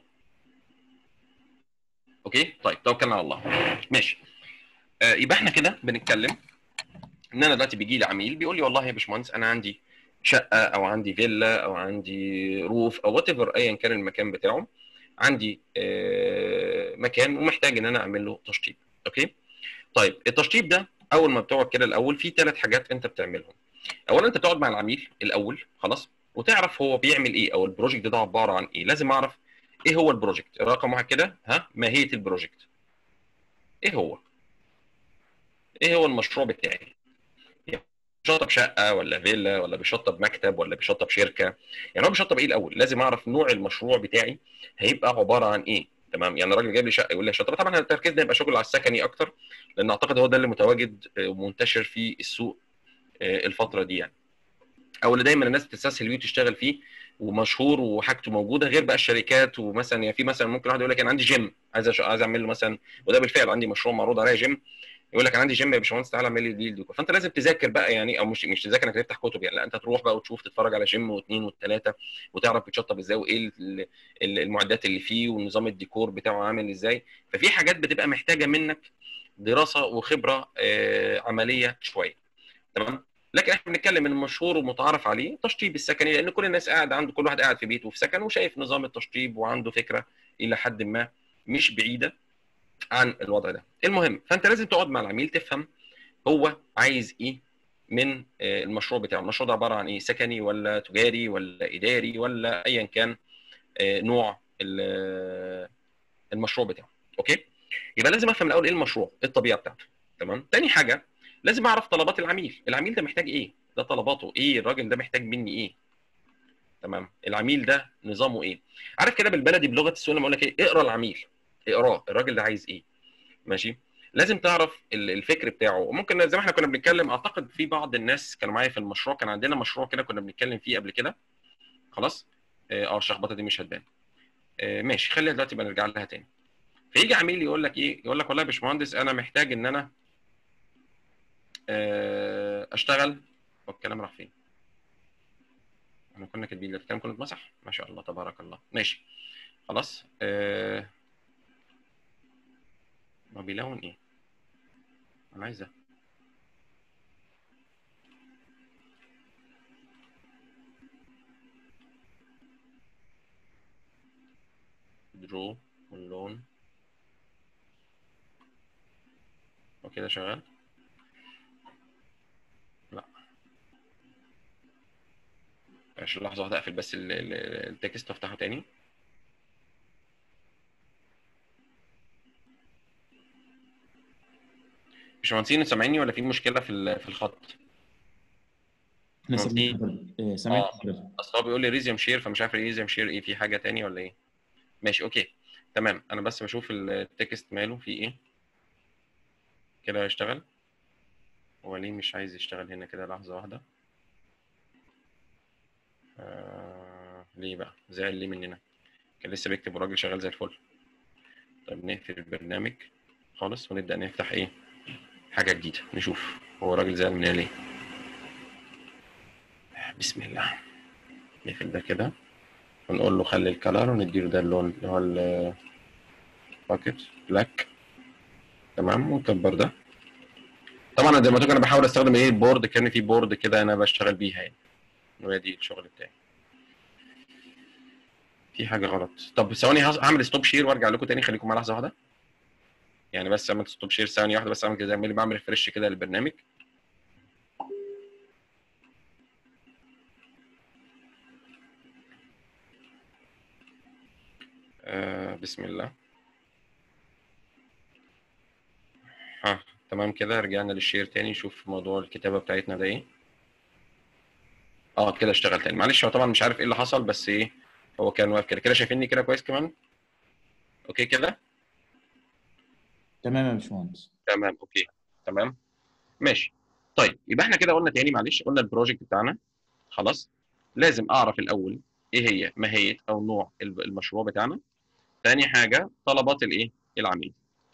اوكي طيب توكلنا على الله ماشي أه يبقى احنا كده بنتكلم ان انا دلوقتي بيجي لي عميل بيقول لي والله يا باشمهندس انا عندي شقه او عندي فيلا او عندي روف او وات ايفر ايا كان المكان بتاعه عندي أه مكان ومحتاج ان انا اعمل له تشطيب اوكي طيب التشطيب ده اول ما بتقعد كده الاول في ثلاث حاجات انت بتعملهم اولا انت بتقعد مع العميل الاول خلاص وتعرف هو بيعمل ايه او البروجكت ده عباره عن ايه لازم اعرف ايه هو البروجكت رقم واحد كده ها ماهيه البروجكت ايه هو ايه هو المشروع بتاعي بيشطب شقه ولا فيلا ولا بيشطب مكتب ولا بيشطب شركه يعني هو بيشطب ايه الاول لازم اعرف نوع المشروع بتاعي هيبقى عباره عن ايه تمام يعني الراجل جايب لي شقه يقول لي شطره طبعا التركيز ده يبقى شغل على السكني اكتر لان اعتقد هو ده اللي متواجد آه، ومنتشر في السوق آه، الفتره دي يعني او اللي دايما الناس بتستسهل بيه وتشتغل فيه ومشهور وحاجته موجوده غير بقى الشركات ومثلا يعني في مثلا ممكن واحد يقول لك انا عندي جيم عايز أش- عايز اعمل له مثلا وده بالفعل عندي مشروع معروض عليا جيم يقول لك انا عندي جيم يا باشمهندس تعالى اعمل لي دي الديكور فانت لازم تذاكر بقى يعني او مش مش تذاكر انك تفتح كتب يعني لا انت تروح بقى وتشوف تتفرج على جيم واثنين والثلاثه وتعرف بتشطب ازاي وايه ال- ال- المعدات اللي فيه ونظام الديكور بتاعه عامل ازاي ففي حاجات بتبقى محتاجه منك دراسه وخبره آه، عمليه شويه تمام لكن احنا بنتكلم ان المشهور ومتعارف عليه التشطيب السكني لان كل الناس قاعد عنده كل واحد قاعد في بيته وفي سكن وشايف نظام التشطيب وعنده فكره الى حد ما مش بعيده عن الوضع ده المهم فانت لازم تقعد مع العميل تفهم هو عايز ايه من آه، المشروع بتاعه المشروع ده عباره عن ايه سكني ولا تجاري ولا اداري ولا ايا كان آه، نوع ال- المشروع بتاعه اوكي يبقى لازم افهم الاول ايه المشروع ايه الطبيعه بتاعته تمام تاني حاجه لازم اعرف طلبات العميل العميل ده محتاج ايه ده طلباته ايه الراجل ده محتاج مني ايه تمام العميل ده نظامه ايه عارف كده بالبلدي بلغه السوق لما اقول لك ايه اقرا العميل اقراه الراجل ده عايز ايه ماشي لازم تعرف ال- الفكر بتاعه وممكن زي ما احنا كنا بنتكلم اعتقد في بعض الناس كانوا معايا في المشروع كان عندنا مشروع كده كنا بنتكلم فيه قبل كده خلاص اه آه، الشخبطه دي مش هتبان آه ماشي خلينا دلوقتي بقى نرجع لها تاني فيجي عميل يقول لك ايه يقول لك والله يا باشمهندس انا محتاج ان انا آه، اشتغل هو الكلام راح فين احنا كنا كاتبين ده الكلام كله اتمسح ما شاء الله تبارك الله ماشي خلاص آه... ما بيلون ايه انا عايز ده درو واللون وكده شغال لا عشان لحظة واحدة اقفل بس ال- ال- التكست وافتحه تاني مش مهندسين سامعيني ولا في مشكلة في ال- في الخط؟ احنا هو سامعين في- حضرتك. إيه، سامعين آه. حضرتك. اصل هو بيقول لي ريزيوم شير فمش عارف ريزيوم شير ايه في حاجة تاني ولا ايه؟ ماشي اوكي تمام انا بس بشوف التكست ماله في ايه كده هيشتغل هو ليه مش عايز يشتغل هنا كده لحظة واحدة آه... ليه بقى زعل ليه مننا كان لسه بيكتب والراجل شغال زي الفل طيب نقفل البرنامج خالص ونبدأ نفتح ايه حاجة جديدة نشوف هو الراجل زعل مننا ليه بسم الله نقفل ده كده ونقول له خلي الكلر ونديله ده اللون اللي هو الباكت بلاك تمام ونكبر ده طبعا انا زي ما قلت لك انا بحاول استخدم ايه البورد كان في بورد كده انا بشتغل بيها يعني وهي دي الشغل بتاعي في حاجه غلط طب ثواني هز- هعمل ستوب شير وارجع لكم تاني خليكم معايا لحظه واحده يعني بس اعمل ستوب شير ثانيه واحده بس اعمل كده زي ما بعمل ريفرش كده للبرنامج آه بسم الله ها تمام كده رجعنا للشير تاني نشوف موضوع الكتابة بتاعتنا ده ايه اه كده اشتغل تاني معلش هو طبعا مش عارف ايه اللي حصل بس ايه هو كان واقف كده كده شايفيني كده كويس كمان اوكي كده تمام يا باشمهندس تمام اوكي تمام ماشي طيب يبقى احنا كده قلنا تاني معلش قلنا البروجكت بتاعنا خلاص لازم اعرف الاول ايه هي ماهيه او نوع الب- المشروع بتاعنا تاني حاجه طلبات الايه العميل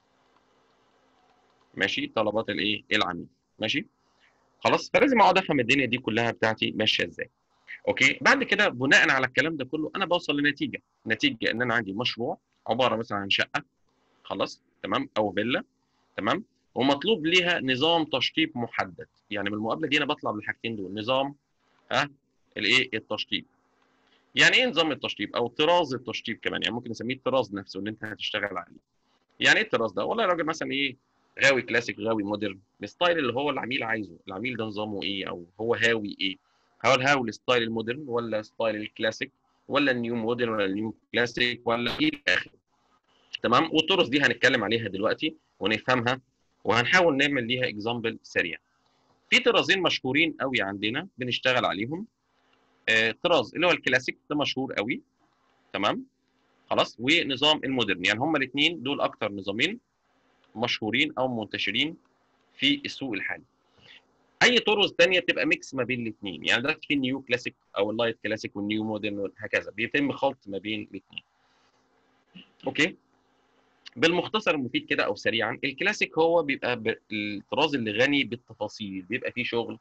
ماشي طلبات الايه العميل ماشي خلاص فلازم اقعد افهم الدنيا دي كلها بتاعتي ماشيه ازاي اوكي بعد كده بناء على الكلام ده كله انا بوصل لنتيجه نتيجه ان انا عندي مشروع عباره مثلا عن شقه خلاص تمام او فيلا تمام ومطلوب ليها نظام تشطيب محدد يعني من المقابله دي انا بطلع بالحاجتين دول نظام ها الايه التشطيب يعني ايه نظام التشطيب او طراز التشطيب كمان يعني ممكن نسميه الطراز نفسه اللي انت هتشتغل عليه يعني ايه الطراز ده والله الراجل مثلا ايه غاوي كلاسيك غاوي مودرن الستايل اللي هو العميل عايزه العميل ده نظامه ايه او هو هاوي ايه هل هاوي الستايل المودرن ولا ستايل الكلاسيك ولا النيو مودرن ولا النيو كلاسيك ولا ايه الاخر تمام والطرز دي هنتكلم عليها دلوقتي ونفهمها وهنحاول نعمل ليها اكزامبل سريع في طرازين مشهورين قوي عندنا بنشتغل عليهم آه، طراز اللي هو الكلاسيك ده مشهور قوي تمام خلاص ونظام المودرن يعني هما الاثنين دول اكتر نظامين مشهورين او منتشرين في السوق الحالي اي طرز ثانيه بتبقى ميكس ما بين الاثنين يعني ده في النيو كلاسيك او اللايت كلاسيك والنيو مودرن وهكذا بيتم خلط ما بين الاثنين اوكي بالمختصر المفيد كده او سريعا الكلاسيك هو بيبقى ب- الطراز اللي غني بالتفاصيل بيبقى فيه شغل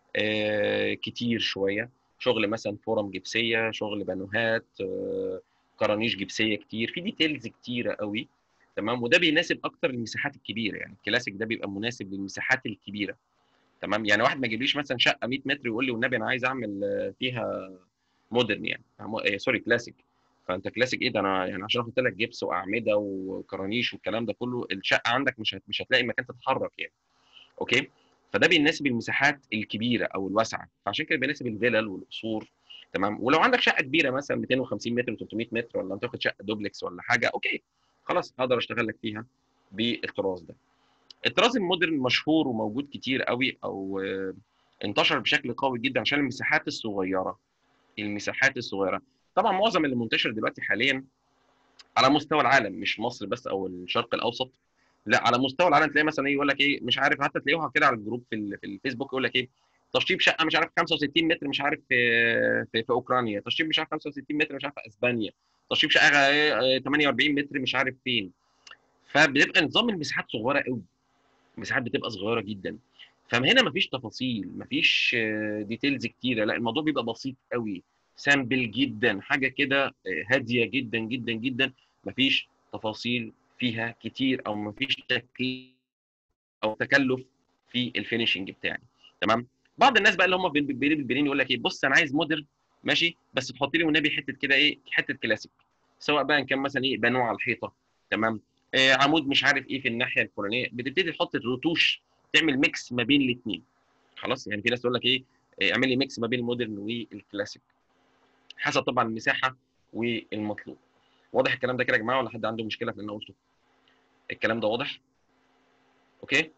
آه كتير شويه شغل مثلا فورم جبسيه شغل بانوهات آه كرانيش جبسيه كتير في ديتيلز كتيره قوي تمام وده بيناسب اكتر المساحات الكبيره يعني الكلاسيك ده بيبقى مناسب للمساحات الكبيره تمام يعني واحد ما يجيبليش مثلا شقه 100 متر ويقول لي والنبي انا عايز اعمل آه، فيها مودرن يعني آه، سوري كلاسيك فانت كلاسيك ايه ده انا يعني عشان احط لك جبس واعمده وكرانيش والكلام ده كله الشقه عندك مش هت- مش هتلاقي مكان تتحرك يعني اوكي فده بيناسب المساحات الكبيره او الواسعه فعشان كده بيناسب الفلل والقصور تمام ولو عندك شقه كبيره مثلا 250 متر و300 متر ولا انت تاخد شقه دوبلكس ولا حاجه اوكي خلاص هقدر اشتغل لك فيها بالطراز ده الطراز المودرن مشهور وموجود كتير قوي او آه، انتشر بشكل قوي جدا عشان المساحات الصغيره المساحات الصغيره طبعا معظم اللي منتشر دلوقتي حاليا على مستوى العالم مش مصر بس او الشرق الاوسط لا على مستوى العالم تلاقي مثلا ايه يقول لك ايه مش عارف حتى تلاقوها كده على الجروب في ال- في الفيسبوك يقول لك ايه تشطيب شقه مش عارف 65 متر مش عارف في في, في اوكرانيا تشطيب مش عارف 65 متر مش عارف في اسبانيا تشطيب شقه آه، 48 متر مش عارف فين فبيبقى نظام المساحات صغيره قوي المساحات بتبقى صغيره جدا فهنا مفيش تفاصيل مفيش ديتيلز كتيره لا الموضوع بيبقى بسيط قوي سامبل جدا حاجه كده آه، هاديه جدا جدا جدا مفيش تفاصيل فيها كتير او مفيش تكليف او تكلف في الفينشنج بتاعي تمام بعض الناس بقى اللي هم بين بين البنين يقول لك ايه بص انا عايز مودرن ماشي بس تحط لي والنبي حته كده ايه حته كلاسيك سواء بقى إن كان مثلا ايه بانوع على الحيطه تمام آه عمود مش عارف ايه في الناحيه الفلانيه بتبتدي تحط الرتوش تعمل ميكس ما بين الاثنين خلاص يعني في ناس تقول لك ايه آه، اعمل لي ميكس ما بين المودرن والكلاسيك حسب طبعا المساحه والمطلوب واضح الكلام ده كده يا جماعه ولا حد عنده مشكله في اللي انا قلته الكلام ده واضح اوكي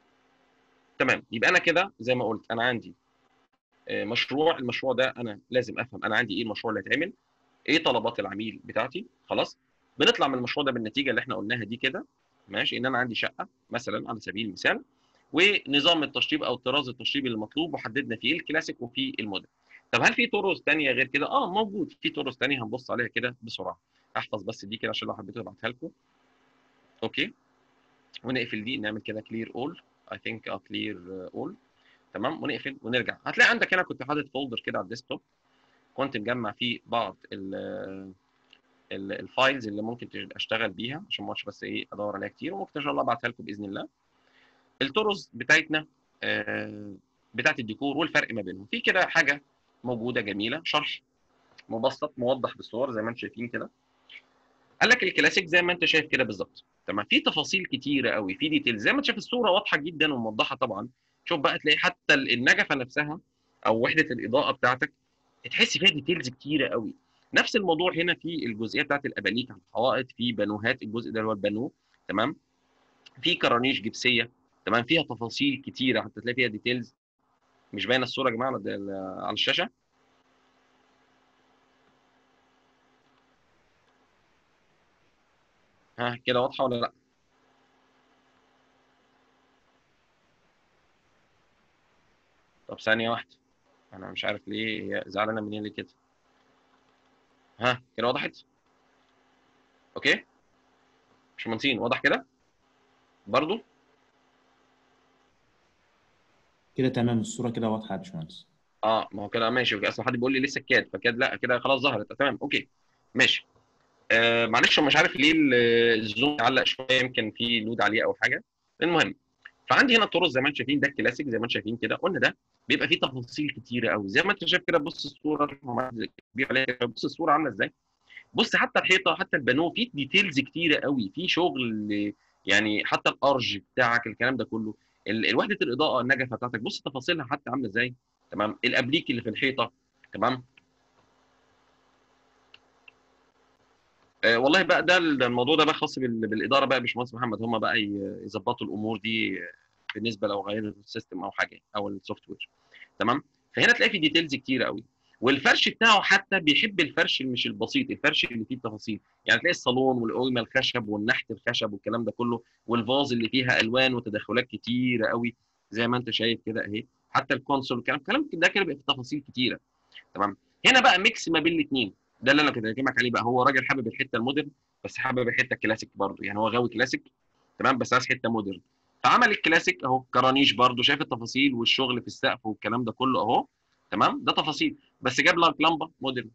تمام يبقى انا كده زي ما قلت انا عندي آه، مشروع المشروع ده انا لازم افهم انا عندي ايه المشروع اللي هيتعمل ايه طلبات العميل بتاعتي خلاص بنطلع من المشروع ده بالنتيجه اللي احنا قلناها دي كده ماشي ان انا عندي شقه مثلا على سبيل المثال ونظام التشطيب او طراز التشطيب المطلوب وحددنا فيه الكلاسيك وفيه المودرن طب هل في طرز ثانيه غير كده اه موجود في طرز ثانيه هنبص عليها كده بسرعه احفظ بس دي كده عشان لو حبيت ابعتها لكم اوكي ونقفل دي نعمل كده كلير اول اي ثينك كلير اول تمام ونقفل ونرجع هتلاقي عندك هنا كنت حاطط فولدر كده على الديسكتوب كنت مجمع فيه بعض ال ال- الفايلز اللي ممكن تش- اشتغل بيها عشان ما اقعدش بس ايه ادور عليها كتير وممكن ان شاء الله ابعتها لكم باذن الله الطرز بتاعتنا آه، بتاعت الديكور والفرق ما بينهم في كده حاجه موجوده جميله شرح مبسط موضح بالصور زي ما انتم شايفين كده قال لك الكلاسيك زي ما انت شايف كده بالظبط تمام في تفاصيل كتيره قوي في ديتيلز زي ما انت شايف الصوره واضحه جدا وموضحه طبعا شوف بقى تلاقي حتى النجفه نفسها او وحده الاضاءه بتاعتك تحس فيها ديتيلز كتيره قوي نفس الموضوع هنا في الجزئيه بتاعت الاباليك على الحوائط في بانوهات الجزء ده اللي هو البانو تمام في كرانيش جبسيه تمام فيها تفاصيل كتيره حتى تلاقي فيها ديتيلز مش باينه الصوره يا جماعه على على الشاشه ها كده واضحه ولا لا طب ثانيه واحده انا مش عارف ليه هي زعلانه مني ليه كده ها كده وضحت اوكي مش مهندسين واضح كده برضو كده تمام الصوره كده واضحه يا باشمهندس اه ما هو كده ماشي اصل حد بيقول لي لسه الكاد فكاد لا كده خلاص ظهرت تمام اوكي ماشي آه معلش مش عارف ليه ال- الزوم علق شويه يمكن في لود عليه او حاجه المهم فعندي هنا الطرز زي ما انتم شايفين ده الكلاسيك زي ما انتم شايفين كده قلنا ده بيبقى فيه تفاصيل كتيره قوي زي ما انت شايف كده بص الصوره بص الصوره عامله ازاي بص حتى الحيطه حتى البانو فيه ديتيلز كتيره قوي في شغل يعني حتى الارج بتاعك الكلام ده كله ال- الوحده الاضاءه النجفه بتاعتك بص تفاصيلها حتى عامله ازاي تمام الابليك اللي في الحيطه تمام آه والله بقى ده ال- الموضوع ده بقى خاص بال- بالاداره بقى يا باشمهندس محمد هم بقى ي- يظبطوا الامور دي آه، بالنسبه لو غيروا السيستم او حاجه او السوفت وير تمام فهنا تلاقي في ديتيلز كتير قوي والفرش بتاعه حتى بيحب الفرش مش البسيط الفرش اللي فيه التفاصيل يعني تلاقي الصالون والقويمه الخشب والنحت الخشب والكلام ده كله والفاز اللي فيها الوان وتدخلات كتيره قوي زي ما انت شايف كده اهي حتى الكونسول الكلام الكلام ده كده بيبقى فيه تفاصيل كتيره تمام هنا بقى ميكس ما بين الاثنين ده اللي انا كنت بكلمك عليه بقى هو راجل حابب الحته المودرن بس حابب الحته الكلاسيك برضه يعني هو غاوي كلاسيك تمام بس عايز حته مودرن فعمل الكلاسيك اهو كرانيش برضه شايف التفاصيل والشغل في السقف والكلام ده كله اهو تمام ده تفاصيل بس جاب لك لمبه مودرن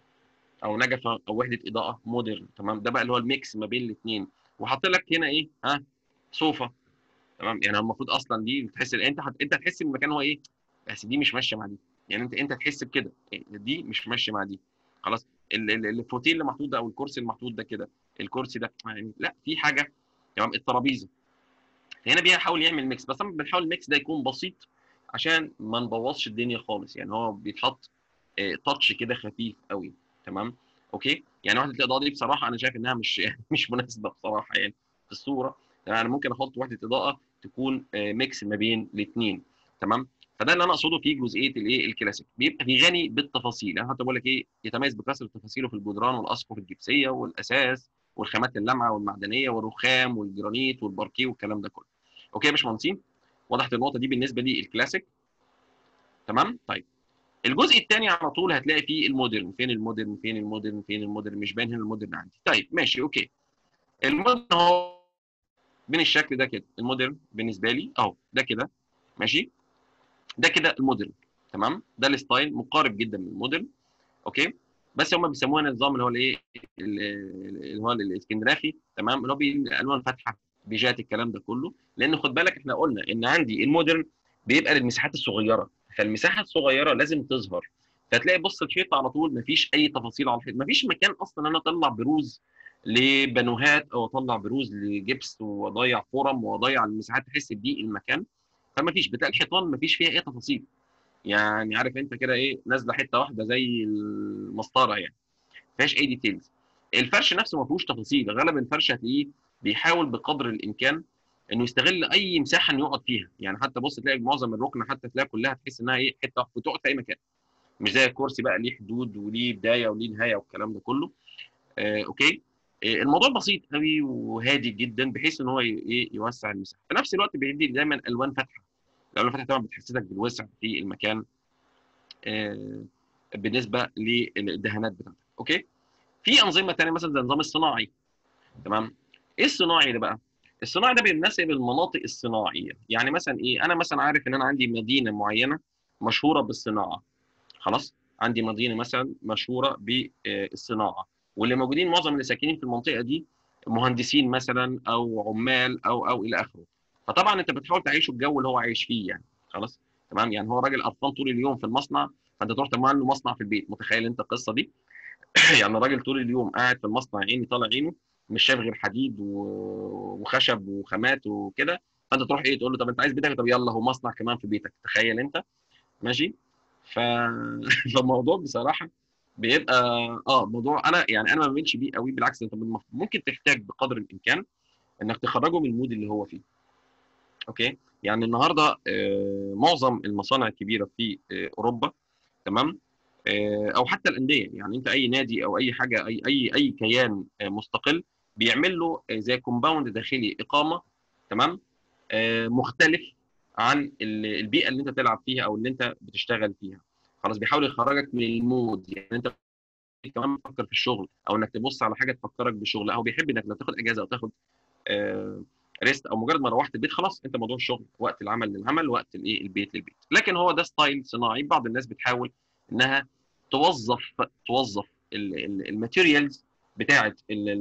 او نجفه او وحده اضاءه مودرن تمام ده بقى اللي هو الميكس ما بين الاثنين وحاط لك هنا ايه ها صوفه تمام يعني المفروض اصلا دي تحس انت هت... انت تحس ان المكان هو ايه بس دي مش ماشيه مع دي يعني انت انت تحس بكده دي مش ماشيه مع دي خلاص ال- ال- الفوتيل اللي محطوط ده او الكرسي المحطوط ده كده الكرسي ده يعني لا في حاجه تمام الترابيزه هنا بيحاول يعمل ميكس بس انا بنحاول الميكس ده يكون بسيط عشان ما نبوظش الدنيا خالص يعني هو بيتحط تاتش كده خفيف قوي تمام اوكي يعني وحده الاضاءه دي بصراحه انا شايف انها مش مش مناسبه بصراحه يعني في الصوره يعني انا ممكن احط وحده اضاءه تكون آه، ميكس ما بين الاثنين تمام فده اللي انا اقصده في جزئيه الايه الكلاسيك بيبقى في غني بالتفاصيل يعني حتى بقول لك ايه يتميز بكثره تفاصيله في الجدران والاسقف الجبسيه والاساس والخامات اللامعه والمعدنيه والرخام والجرانيت والباركيه والكلام ده كله اوكي يا باشمهندسين وضحت النقطه دي بالنسبه للكلاسيك تمام طيب الجزء الثاني على طول هتلاقي فيه المودرن فين المودرن فين المودرن فين المودرن مش باين هنا المودرن عندي طيب ماشي اوكي المودرن اهو من الشكل ده كده المودرن بالنسبه لي اهو ده كده ماشي ده كده المودرن تمام ده الستايل مقارب جدا من المودرن اوكي بس هم بيسموها النظام اللي هو الايه اللي هو الاسكندرافي تمام اللي هو بالالوان فاتحه بيجات الكلام ده كله لان خد بالك احنا قلنا ان عندي المودرن بيبقى للمساحات الصغيره فالمساحه الصغيره لازم تظهر فتلاقي بص الحيط على طول مفيش اي تفاصيل على الحيط مفيش مكان اصلا انا اطلع بروز لبانوهات او اطلع بروز لجبس واضيع فورم واضيع المساحات تحس بضيق المكان فما فيش بتلاقي الحيطان ما فيش فيها اي تفاصيل يعني عارف انت كده ايه نازله حته واحده زي المسطره يعني ما فيهاش اي ديتيلز الفرش نفسه ما فيهوش تفاصيل غالبا الفرش هتلاقيه بيحاول بقدر الامكان انه يستغل اي مساحه انه يقعد فيها يعني حتى بص تلاقي معظم الركن حتى تلاقي كلها تحس انها ايه حته واحده وتقعد في اي مكان مش زي الكرسي بقى ليه حدود وليه بدايه وليه نهايه والكلام ده كله آه اوكي آه الموضوع بسيط قوي وهادي جدا بحيث ان هو ايه يوسع المساحه في نفس الوقت بيدي دايما الوان فاتحه الالوان الفاتحه طبعا بتحسسك بالوسع في المكان آه بالنسبه للدهانات بتاعتك اوكي في انظمه ثانيه مثلا زي النظام الصناعي تمام ايه الصناعي ده بقى الصناعي ده بيناسب المناطق الصناعيه يعني مثلا ايه انا مثلا عارف ان انا عندي مدينه معينه مشهوره بالصناعه خلاص عندي مدينه مثلا مشهوره بالصناعه واللي موجودين معظم اللي ساكنين في المنطقه دي مهندسين مثلا او عمال او او الى اخره فطبعا انت بتحاول تعيشه الجو اللي هو عايش فيه يعني خلاص تمام يعني هو راجل قرفان طول اليوم في المصنع فانت تروح تعمل له مصنع في البيت متخيل انت القصه دي يعني الراجل طول اليوم قاعد في المصنع عيني طالع عينه مش شايف غير حديد وخشب وخامات وكده فانت تروح ايه تقول له طب انت عايز بيتك طب يلا هو مصنع كمان في بيتك تخيل انت ماشي ف... فالموضوع بصراحه بيبقى اه موضوع انا يعني انا ما بميلش بيه قوي بالعكس انت ممكن تحتاج بقدر الامكان انك تخرجه من المود اللي هو فيه اوكي يعني النهارده آه معظم المصانع الكبيره في آه اوروبا تمام آه او حتى الانديه يعني انت اي نادي او اي حاجه اي اي اي كيان آه مستقل بيعمل له آه زي كومباوند داخلي اقامه تمام آه مختلف عن البيئه اللي انت تلعب فيها او اللي انت بتشتغل فيها خلاص بيحاول يخرجك من المود يعني انت كمان تفكر في الشغل او انك تبص على حاجه تفكرك بالشغل او بيحب انك لو تاخد اجازه او تاخد آه ريست او مجرد ما روحت البيت خلاص انت موضوع الشغل وقت العمل للعمل وقت الايه البيت للبيت لكن هو ده ستايل صناعي بعض الناس بتحاول انها توظف توظف الماتيريالز بتاعه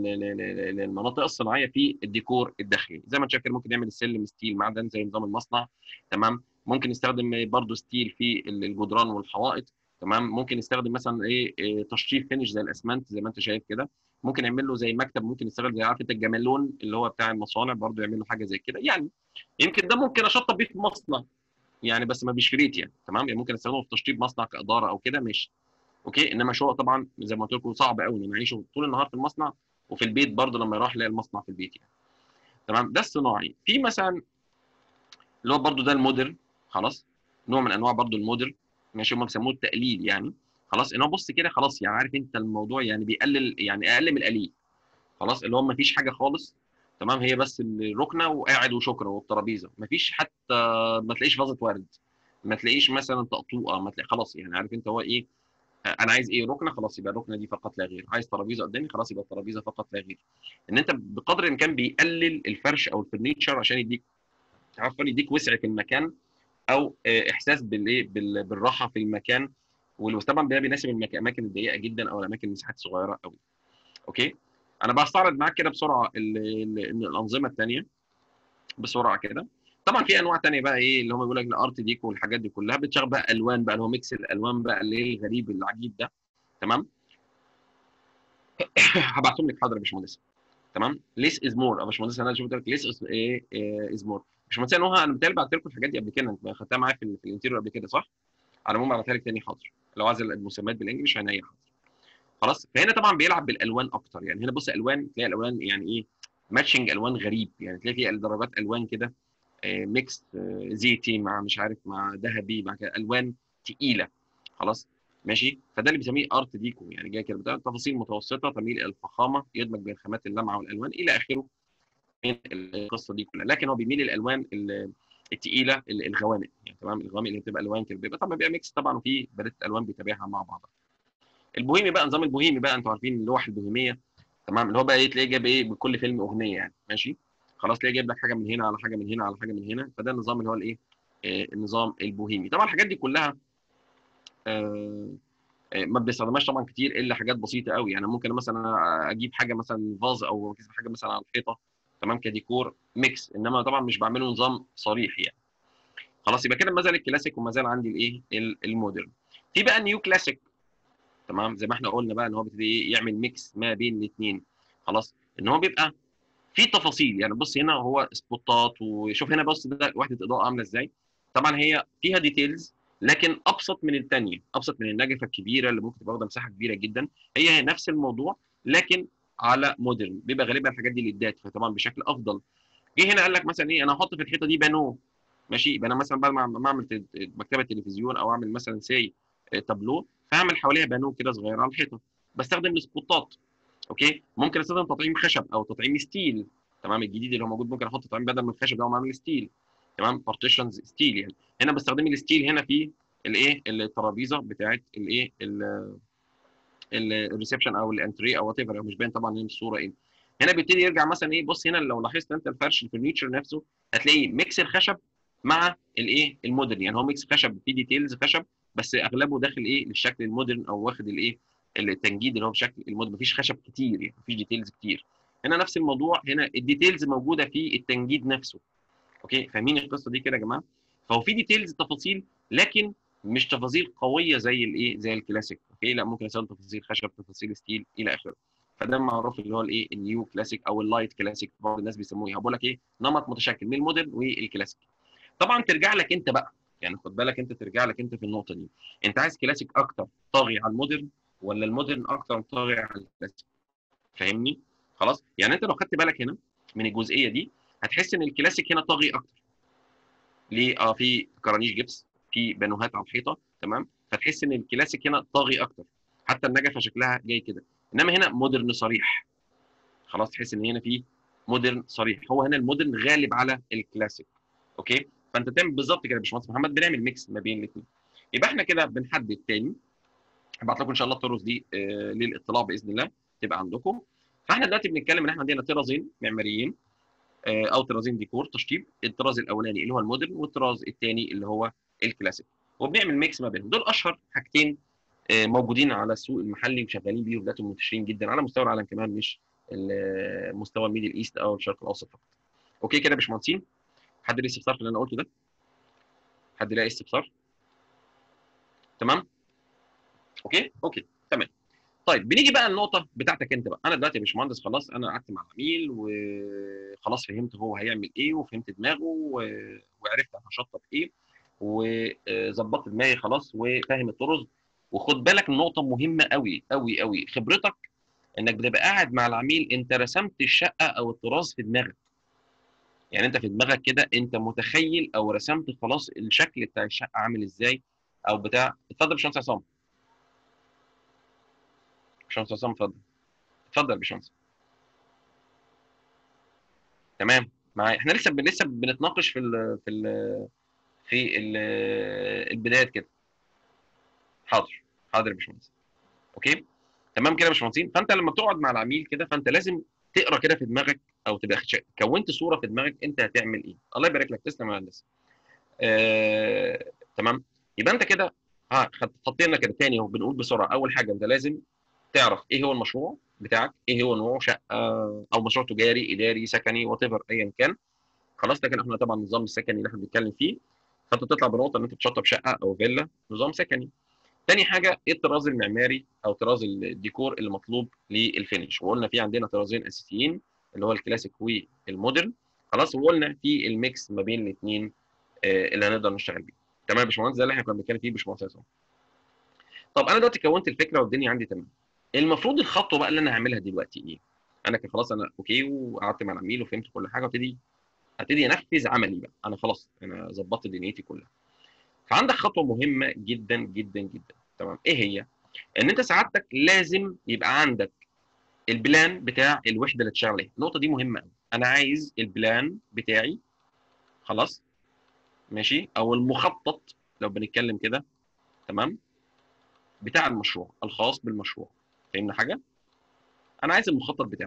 المناطق الصناعيه في الديكور الداخلي زي ما انت شايف ممكن نعمل السلم ستيل معدن زي نظام المصنع تمام ممكن نستخدم برضه ستيل في الجدران والحوائط تمام ممكن نستخدم مثلا ايه تشطيب فينش زي الاسمنت زي ما انت شايف كده ممكن نعمل له زي مكتب ممكن نستخدم زي عارف انت الجمالون اللي هو بتاع المصانع برضه يعمل له حاجه زي كده يعني يمكن ده ممكن اشطب بيه في مصنع يعني بس ما بيشفريت يعني تمام يعني ممكن استخدمه في تشطيب مصنع كاداره او كده ماشي اوكي انما شغل طبعا زي ما قلت لكم صعب قوي ان انا اعيشه طول النهار في المصنع وفي البيت برضه لما يروح يلاقي المصنع في البيت يعني تمام ده الصناعي في مثلا اللي هو برضه ده المودرن خلاص نوع من انواع برضه المودرن ماشي هم بيسموه التقليد يعني خلاص ان هو بص كده خلاص يعني عارف انت الموضوع يعني بيقلل يعني اقل من القليل خلاص اللي هو ما فيش حاجه خالص تمام هي بس الركنه وقاعد وشكرا والترابيزه ما فيش حتى ما تلاقيش فازه ورد ما تلاقيش مثلا طقطوقه ما تلاقي خلاص يعني عارف انت هو ايه انا عايز ايه ركنه خلاص يبقى الركنه دي فقط لا غير عايز ترابيزه قدامي خلاص يبقى الترابيزه فقط لا غير ان انت بقدر الامكان بيقلل الفرش او الفرنيتشر عشان يديك عفوا يديك وسع في المكان او احساس بالايه بالراحه في المكان وطبعا ده بيناسب الاماكن الضيقه جدا او الاماكن المساحات صغيره قوي اوكي انا بستعرض معاك كده بسرعه ال ال الانظمه الثانيه بسرعه كده طبعا في انواع ثانيه بقى ايه اللي هم بيقول لك الارت ديكو والحاجات دي كلها بتشغل بقى الوان بقى اللي هو ميكس الالوان بقى اللي هي الغريب العجيب ده تمام هبعتهم لك حاضر يا باشمهندس تمام ليس از مور يا باشمهندس انا شفت لك ليس از ايه از مور باشمهندس نهى انا بالتالي بعت لكم الحاجات دي قبل كده انت خدتها معايا في, في الانتيريور قبل كده صح؟ على العموم بعتها لك تاني حاضر لو عايز المسميات بالانجلش هنا حاضر خلاص فهنا طبعا بيلعب بالالوان اكتر يعني هنا بص الوان تلاقي الالوان يعني ايه ماتشنج الوان غريب يعني تلاقي في درجات الوان كده آه ميكس آه زيتي مع مش عارف مع ذهبي مع كده الوان تقيله خلاص ماشي فده اللي بيسميه ارت ديكو يعني جاي كده تفاصيل متوسطه تميل الى الفخامه يدمج بين خامات اللمعه والالوان الى اخره من القصه دي كلها لكن هو بيميل للالوان الثقيله الغوامق يعني تمام الغوامق اللي بتبقى الوان كده بيبقى طبعا بيبقى ميكس طبعا وفي باليت الوان بيتابعها مع بعضها البوهيمي بقى نظام البوهيمي بقى انتوا عارفين اللوح البوهيميه تمام اللي هو بقى ايه تلاقيه جايب ايه بكل فيلم اغنيه يعني ماشي خلاص تلاقيه جايب لك حاجه من هنا على حاجه من هنا على حاجه من هنا فده النظام اللي هو الايه آه النظام البوهيمي طبعا الحاجات دي كلها آه ما بنستخدمهاش طبعا كتير الا حاجات بسيطه قوي يعني ممكن مثلا اجيب حاجه مثلا فاز او حاجه مثلا على الحيطه تمام كديكور ميكس انما طبعا مش بعمله نظام صريح يعني خلاص يبقى كده ما زال الكلاسيك وما زال عندي الايه المودرن في بقى النيو كلاسيك تمام زي ما احنا قلنا بقى ان هو بيبتدي يعمل ميكس ما بين الاثنين خلاص ان هو بيبقى في تفاصيل يعني بص هنا هو سبوتات وشوف هنا بص ده وحده اضاءه عامله ازاي طبعا هي فيها ديتيلز لكن ابسط من الثانيه ابسط من النجفه الكبيره اللي ممكن تبقى واخده مساحه كبيره جدا هي نفس الموضوع لكن على مودرن بيبقى غالبا الحاجات دي للدات فطبعا بشكل افضل جه هنا قال لك مثلا ايه انا هحط في الحيطه دي بانو ماشي يبقى انا مثلا بعد ما اعمل مكتبه تلفزيون او اعمل مثلا سي تابلو فاعمل حواليها بانو كده صغيره على الحيطه بستخدم السبوتات اوكي ممكن استخدم تطعيم خشب او تطعيم ستيل تمام الجديد اللي هو موجود ممكن احط تطعيم بدل من الخشب ده واعمل ستيل تمام بارتيشنز ستيل يعني هنا بستخدم الستيل هنا في الايه الترابيزه بتاعت الايه الريسبشن او الانتري او وات ايفر مش باين طبعا ان الصوره ايه هنا بيبتدي يرجع مثلا ايه بص هنا لو لاحظت انت الفرش الفرنيتشر نفسه هتلاقي ميكس الخشب مع الايه المودرن يعني هو ميكس خشب في ديتيلز خشب بس اغلبه داخل ايه للشكل المودرن او واخد الايه التنجيد اللي هو بشكل المودرن مفيش خشب كتير يعني مفيش ديتيلز كتير هنا نفس الموضوع هنا الديتيلز موجوده في التنجيد نفسه اوكي فاهمين القصه دي كده يا جماعه فهو في ديتيلز تفاصيل لكن مش تفاصيل قويه زي الايه زي الكلاسيك اوكي لا ممكن استخدم تفاصيل خشب تفاصيل ستيل الى اخره فده معروف اللي هو الايه النيو كلاسيك او اللايت كلاسيك بعض الناس بيسموه ايه بقول لك ايه نمط متشكل من المودرن والكلاسيك طبعا ترجع لك انت بقى يعني خد بالك انت ترجع لك انت في النقطه دي انت عايز كلاسيك اكتر طاغي على المودرن ولا المودرن اكتر طاغي على الكلاسيك فاهمني خلاص يعني انت لو خدت بالك هنا من الجزئيه دي هتحس ان الكلاسيك هنا طاغي اكتر ليه اه في كرانيش جبس في بانوهات على الحيطه تمام فتحس ان الكلاسيك هنا طاغي اكتر حتى النجفه شكلها جاي كده انما هنا مودرن صريح خلاص تحس ان هنا في مودرن صريح هو هنا المودرن غالب على الكلاسيك اوكي فانت تعمل بالظبط كده يا باشمهندس محمد بنعمل ميكس ما بين الاثنين يبقى احنا كده بنحدد تاني هبعت لكم ان شاء الله الطرز دي آه للاطلاع باذن الله تبقى عندكم فاحنا دلوقتي بنتكلم ان احنا عندنا طرازين معماريين آه او طرازين ديكور تشطيب الطراز الاولاني اللي هو المودرن والطراز الثاني اللي هو الكلاسيك وبنعمل ميكس ما بينهم دول اشهر حاجتين آه موجودين على السوق المحلي وشغالين بيهم دلوقتي منتشرين جدا على مستوى العالم كمان مش مستوى الميدل ايست او الشرق الاوسط فقط اوكي كده يا باشمهندسين حد ليه استفسار في اللي انا قلته ده حد لاقي استفسار تمام اوكي اوكي تمام طيب بنيجي بقى النقطه بتاعتك انت بقى انا دلوقتي يا باشمهندس خلاص انا قعدت مع العميل وخلاص فهمت هو هيعمل ايه وفهمت دماغه و... وعرفت انا هشطب ايه وظبطت دماغي خلاص وفاهم الطرز وخد بالك نقطه مهمه قوي قوي قوي خبرتك انك بتبقى قاعد مع العميل انت رسمت الشقه او الطراز في دماغك يعني انت في دماغك كده انت متخيل او رسمت خلاص الشكل بتاع الشقه عامل ازاي او بتاع اتفضل يا باشمهندس عصام باشمهندس عصام اتفضل اتفضل يا باشمهندس تمام معايا احنا لسه ب... لسه بنتناقش في ال... في ال... في ال... البدايات كده حاضر حاضر يا باشمهندس اوكي تمام كده يا باشمهندسين فانت لما بتقعد مع العميل كده فانت لازم تقرا كده في دماغك او تبقى كونت صوره في دماغك انت هتعمل ايه الله يبارك لك تسلم يا هندسه آه... تمام يبقى انت كده ها حطينا كده تاني اهو بنقول بسرعه اول حاجه انت لازم تعرف ايه هو المشروع بتاعك ايه هو نوعه شقه او مشروع تجاري اداري سكني وات ايفر ايا كان خلاص لكن احنا طبعا النظام السكني اللي احنا بنتكلم فيه فانت تطلع بنقطه ان انت تشطب شقه او فيلا نظام سكني تاني حاجه ايه الطراز المعماري او طراز الديكور اللي مطلوب للفينش وقلنا في عندنا طرازين اساسيين اللي هو الكلاسيك والمودرن خلاص وقلنا في الميكس ما بين الاثنين اللي هنقدر نشتغل بيه تمام يا باشمهندس ده اللي احنا كنا بنتكلم فيه باشمهندس طب انا دلوقتي كونت الفكره والدنيا عندي تمام المفروض الخطوه بقى اللي انا هعملها دلوقتي ايه انا كده خلاص انا اوكي وقعدت مع العميل وفهمت كل حاجه وابتدي ابتدي انفذ عملي بقى انا خلاص انا ظبطت دنيتي كلها فعندك خطوه مهمه جدا جدا جدا تمام ايه هي ان انت سعادتك لازم يبقى عندك البلان بتاع الوحده اللي تشتغل عليها النقطه دي مهمه قوي انا عايز البلان بتاعي خلاص ماشي او المخطط لو بنتكلم كده تمام بتاع المشروع الخاص بالمشروع فهمنا حاجه انا عايز المخطط بتاعه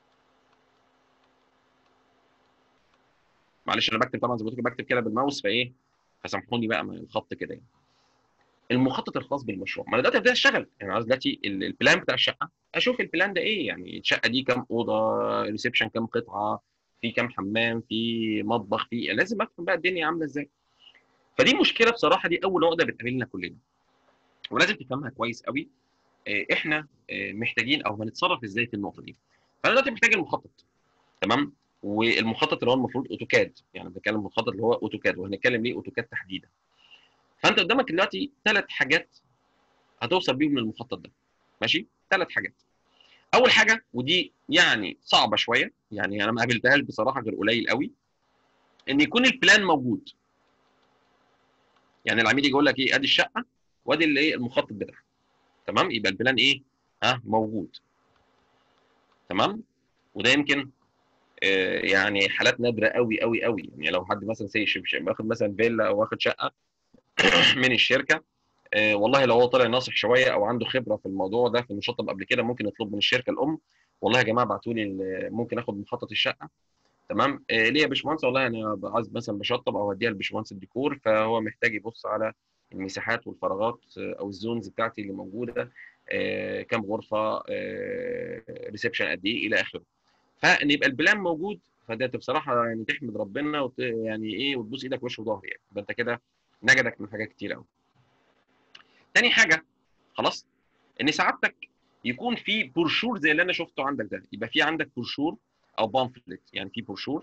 معلش انا بكتب طبعا زي ما قلت بكتب كده بالماوس فايه فسامحوني بقى من الخط كده يعني المخطط الخاص بالمشروع ما انا دلوقتي ابدا اشتغل يعني عايز دلوقتي البلان بتاع الشقه اشوف البلان ده ايه يعني الشقه دي كام اوضه ريسبشن كام قطعه في كام حمام في مطبخ في لازم افهم بقى الدنيا عامله ازاي فدي مشكله بصراحه دي اول عقده بتقابلنا كلنا ولازم تفهمها كويس قوي احنا محتاجين او هنتصرف ازاي في النقطه دي فانا دلوقتي محتاج المخطط تمام والمخطط اللي هو المفروض اوتوكاد يعني بنتكلم مخطط اللي هو اوتوكاد وهنتكلم ليه اوتوكاد تحديدا فانت قدامك دلوقتي ثلاث حاجات هتوصل بيهم للمخطط ده ماشي ثلاث حاجات اول حاجه ودي يعني صعبه شويه يعني انا ما قابلتهاش بصراحه غير قليل قوي ان يكون البلان موجود يعني العميل يجي يقول لك ايه ادي الشقه وادي اللي ايه المخطط بتاعها تمام يبقى البلان ايه ها موجود تمام وده يمكن آه يعني حالات نادره قوي قوي قوي يعني لو حد مثلا سي واخد مثلا فيلا او واخد شقه من الشركه آه والله لو هو طلع ناصح شويه او عنده خبره في الموضوع ده في المشطب قبل كده ممكن يطلب من الشركه الام والله يا جماعه ابعتوا لي ممكن اخد مخطط الشقه تمام آه ليه يا باشمهندس والله انا عايز مثلا بشطب او اديها لباشمهندس الديكور فهو محتاج يبص على المساحات والفراغات او الزونز بتاعتي اللي موجوده آه كام غرفه ريسبشن قد ايه الى اخره فان يبقى البلان موجود فده بصراحه يعني تحمد ربنا وت... يعني ايه وتبوس ايدك وش وظهر يعني يبقى انت كده نجدك من حاجات كتير قوي. تاني حاجه خلاص ان سعادتك يكون في بروشور زي اللي انا شفته عندك ده يبقى في عندك بروشور او بامفلت يعني في بروشور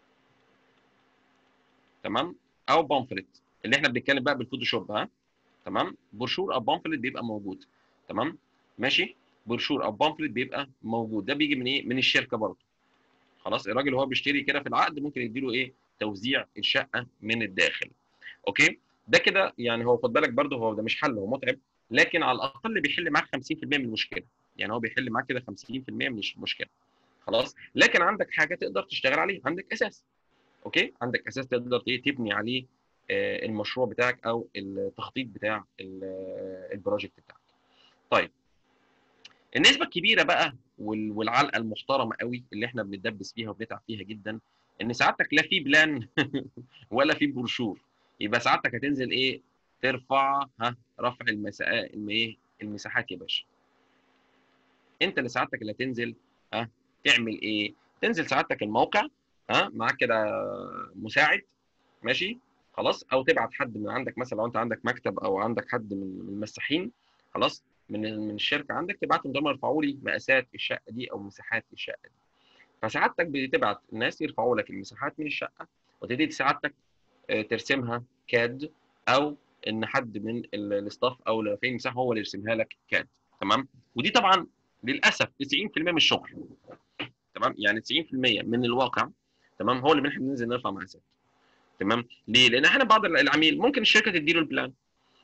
تمام او بامفلت اللي احنا بنتكلم بقى بالفوتوشوب ها تمام بروشور او بامفلت بيبقى موجود تمام ماشي بروشور او بامفلت بيبقى موجود ده بيجي من ايه من الشركه برضه خلاص الراجل وهو بيشتري كده في العقد ممكن يديله ايه توزيع الشقه من الداخل اوكي ده كده يعني هو خد بالك برضه هو ده مش حل هو متعب لكن على الاقل بيحل معاك 50% من المشكله يعني هو بيحل معاك كده 50% من المشكله خلاص لكن عندك حاجه تقدر تشتغل عليها عندك اساس اوكي عندك اساس تقدر تبني عليه المشروع بتاعك او التخطيط بتاع البروجكت بتاعك طيب النسبه الكبيره بقى والعلقه المحترمه قوي اللي احنا بنتدبس فيها وبنتعب فيها جدا ان سعادتك لا في بلان ولا في بروشور يبقى سعادتك هتنزل ايه ترفع ها رفع المساحات ايه المساحات يا باشا انت اللي سعادتك اللي هتنزل ها تعمل ايه تنزل سعادتك الموقع ها معاك كده مساعد ماشي خلاص او تبعت حد من عندك مثلا لو انت عندك مكتب او عندك حد من المساحين خلاص من من الشركه عندك تبعتهم دول يرفعوا لي مقاسات الشقه دي او مساحات الشقه دي فسعادتك بتبعت الناس يرفعوا لك المساحات من الشقه وتبتدي سعادتك ترسمها كاد او ان حد من الاستاف او اللي رافعين المساحه هو اللي يرسمها لك كاد تمام ودي طبعا للاسف 90% من الشغل تمام يعني 90% من الواقع تمام هو اللي احنا بننزل نرفع مقاسات تمام ليه؟ لان احنا بعض العميل ممكن الشركه تدي له البلان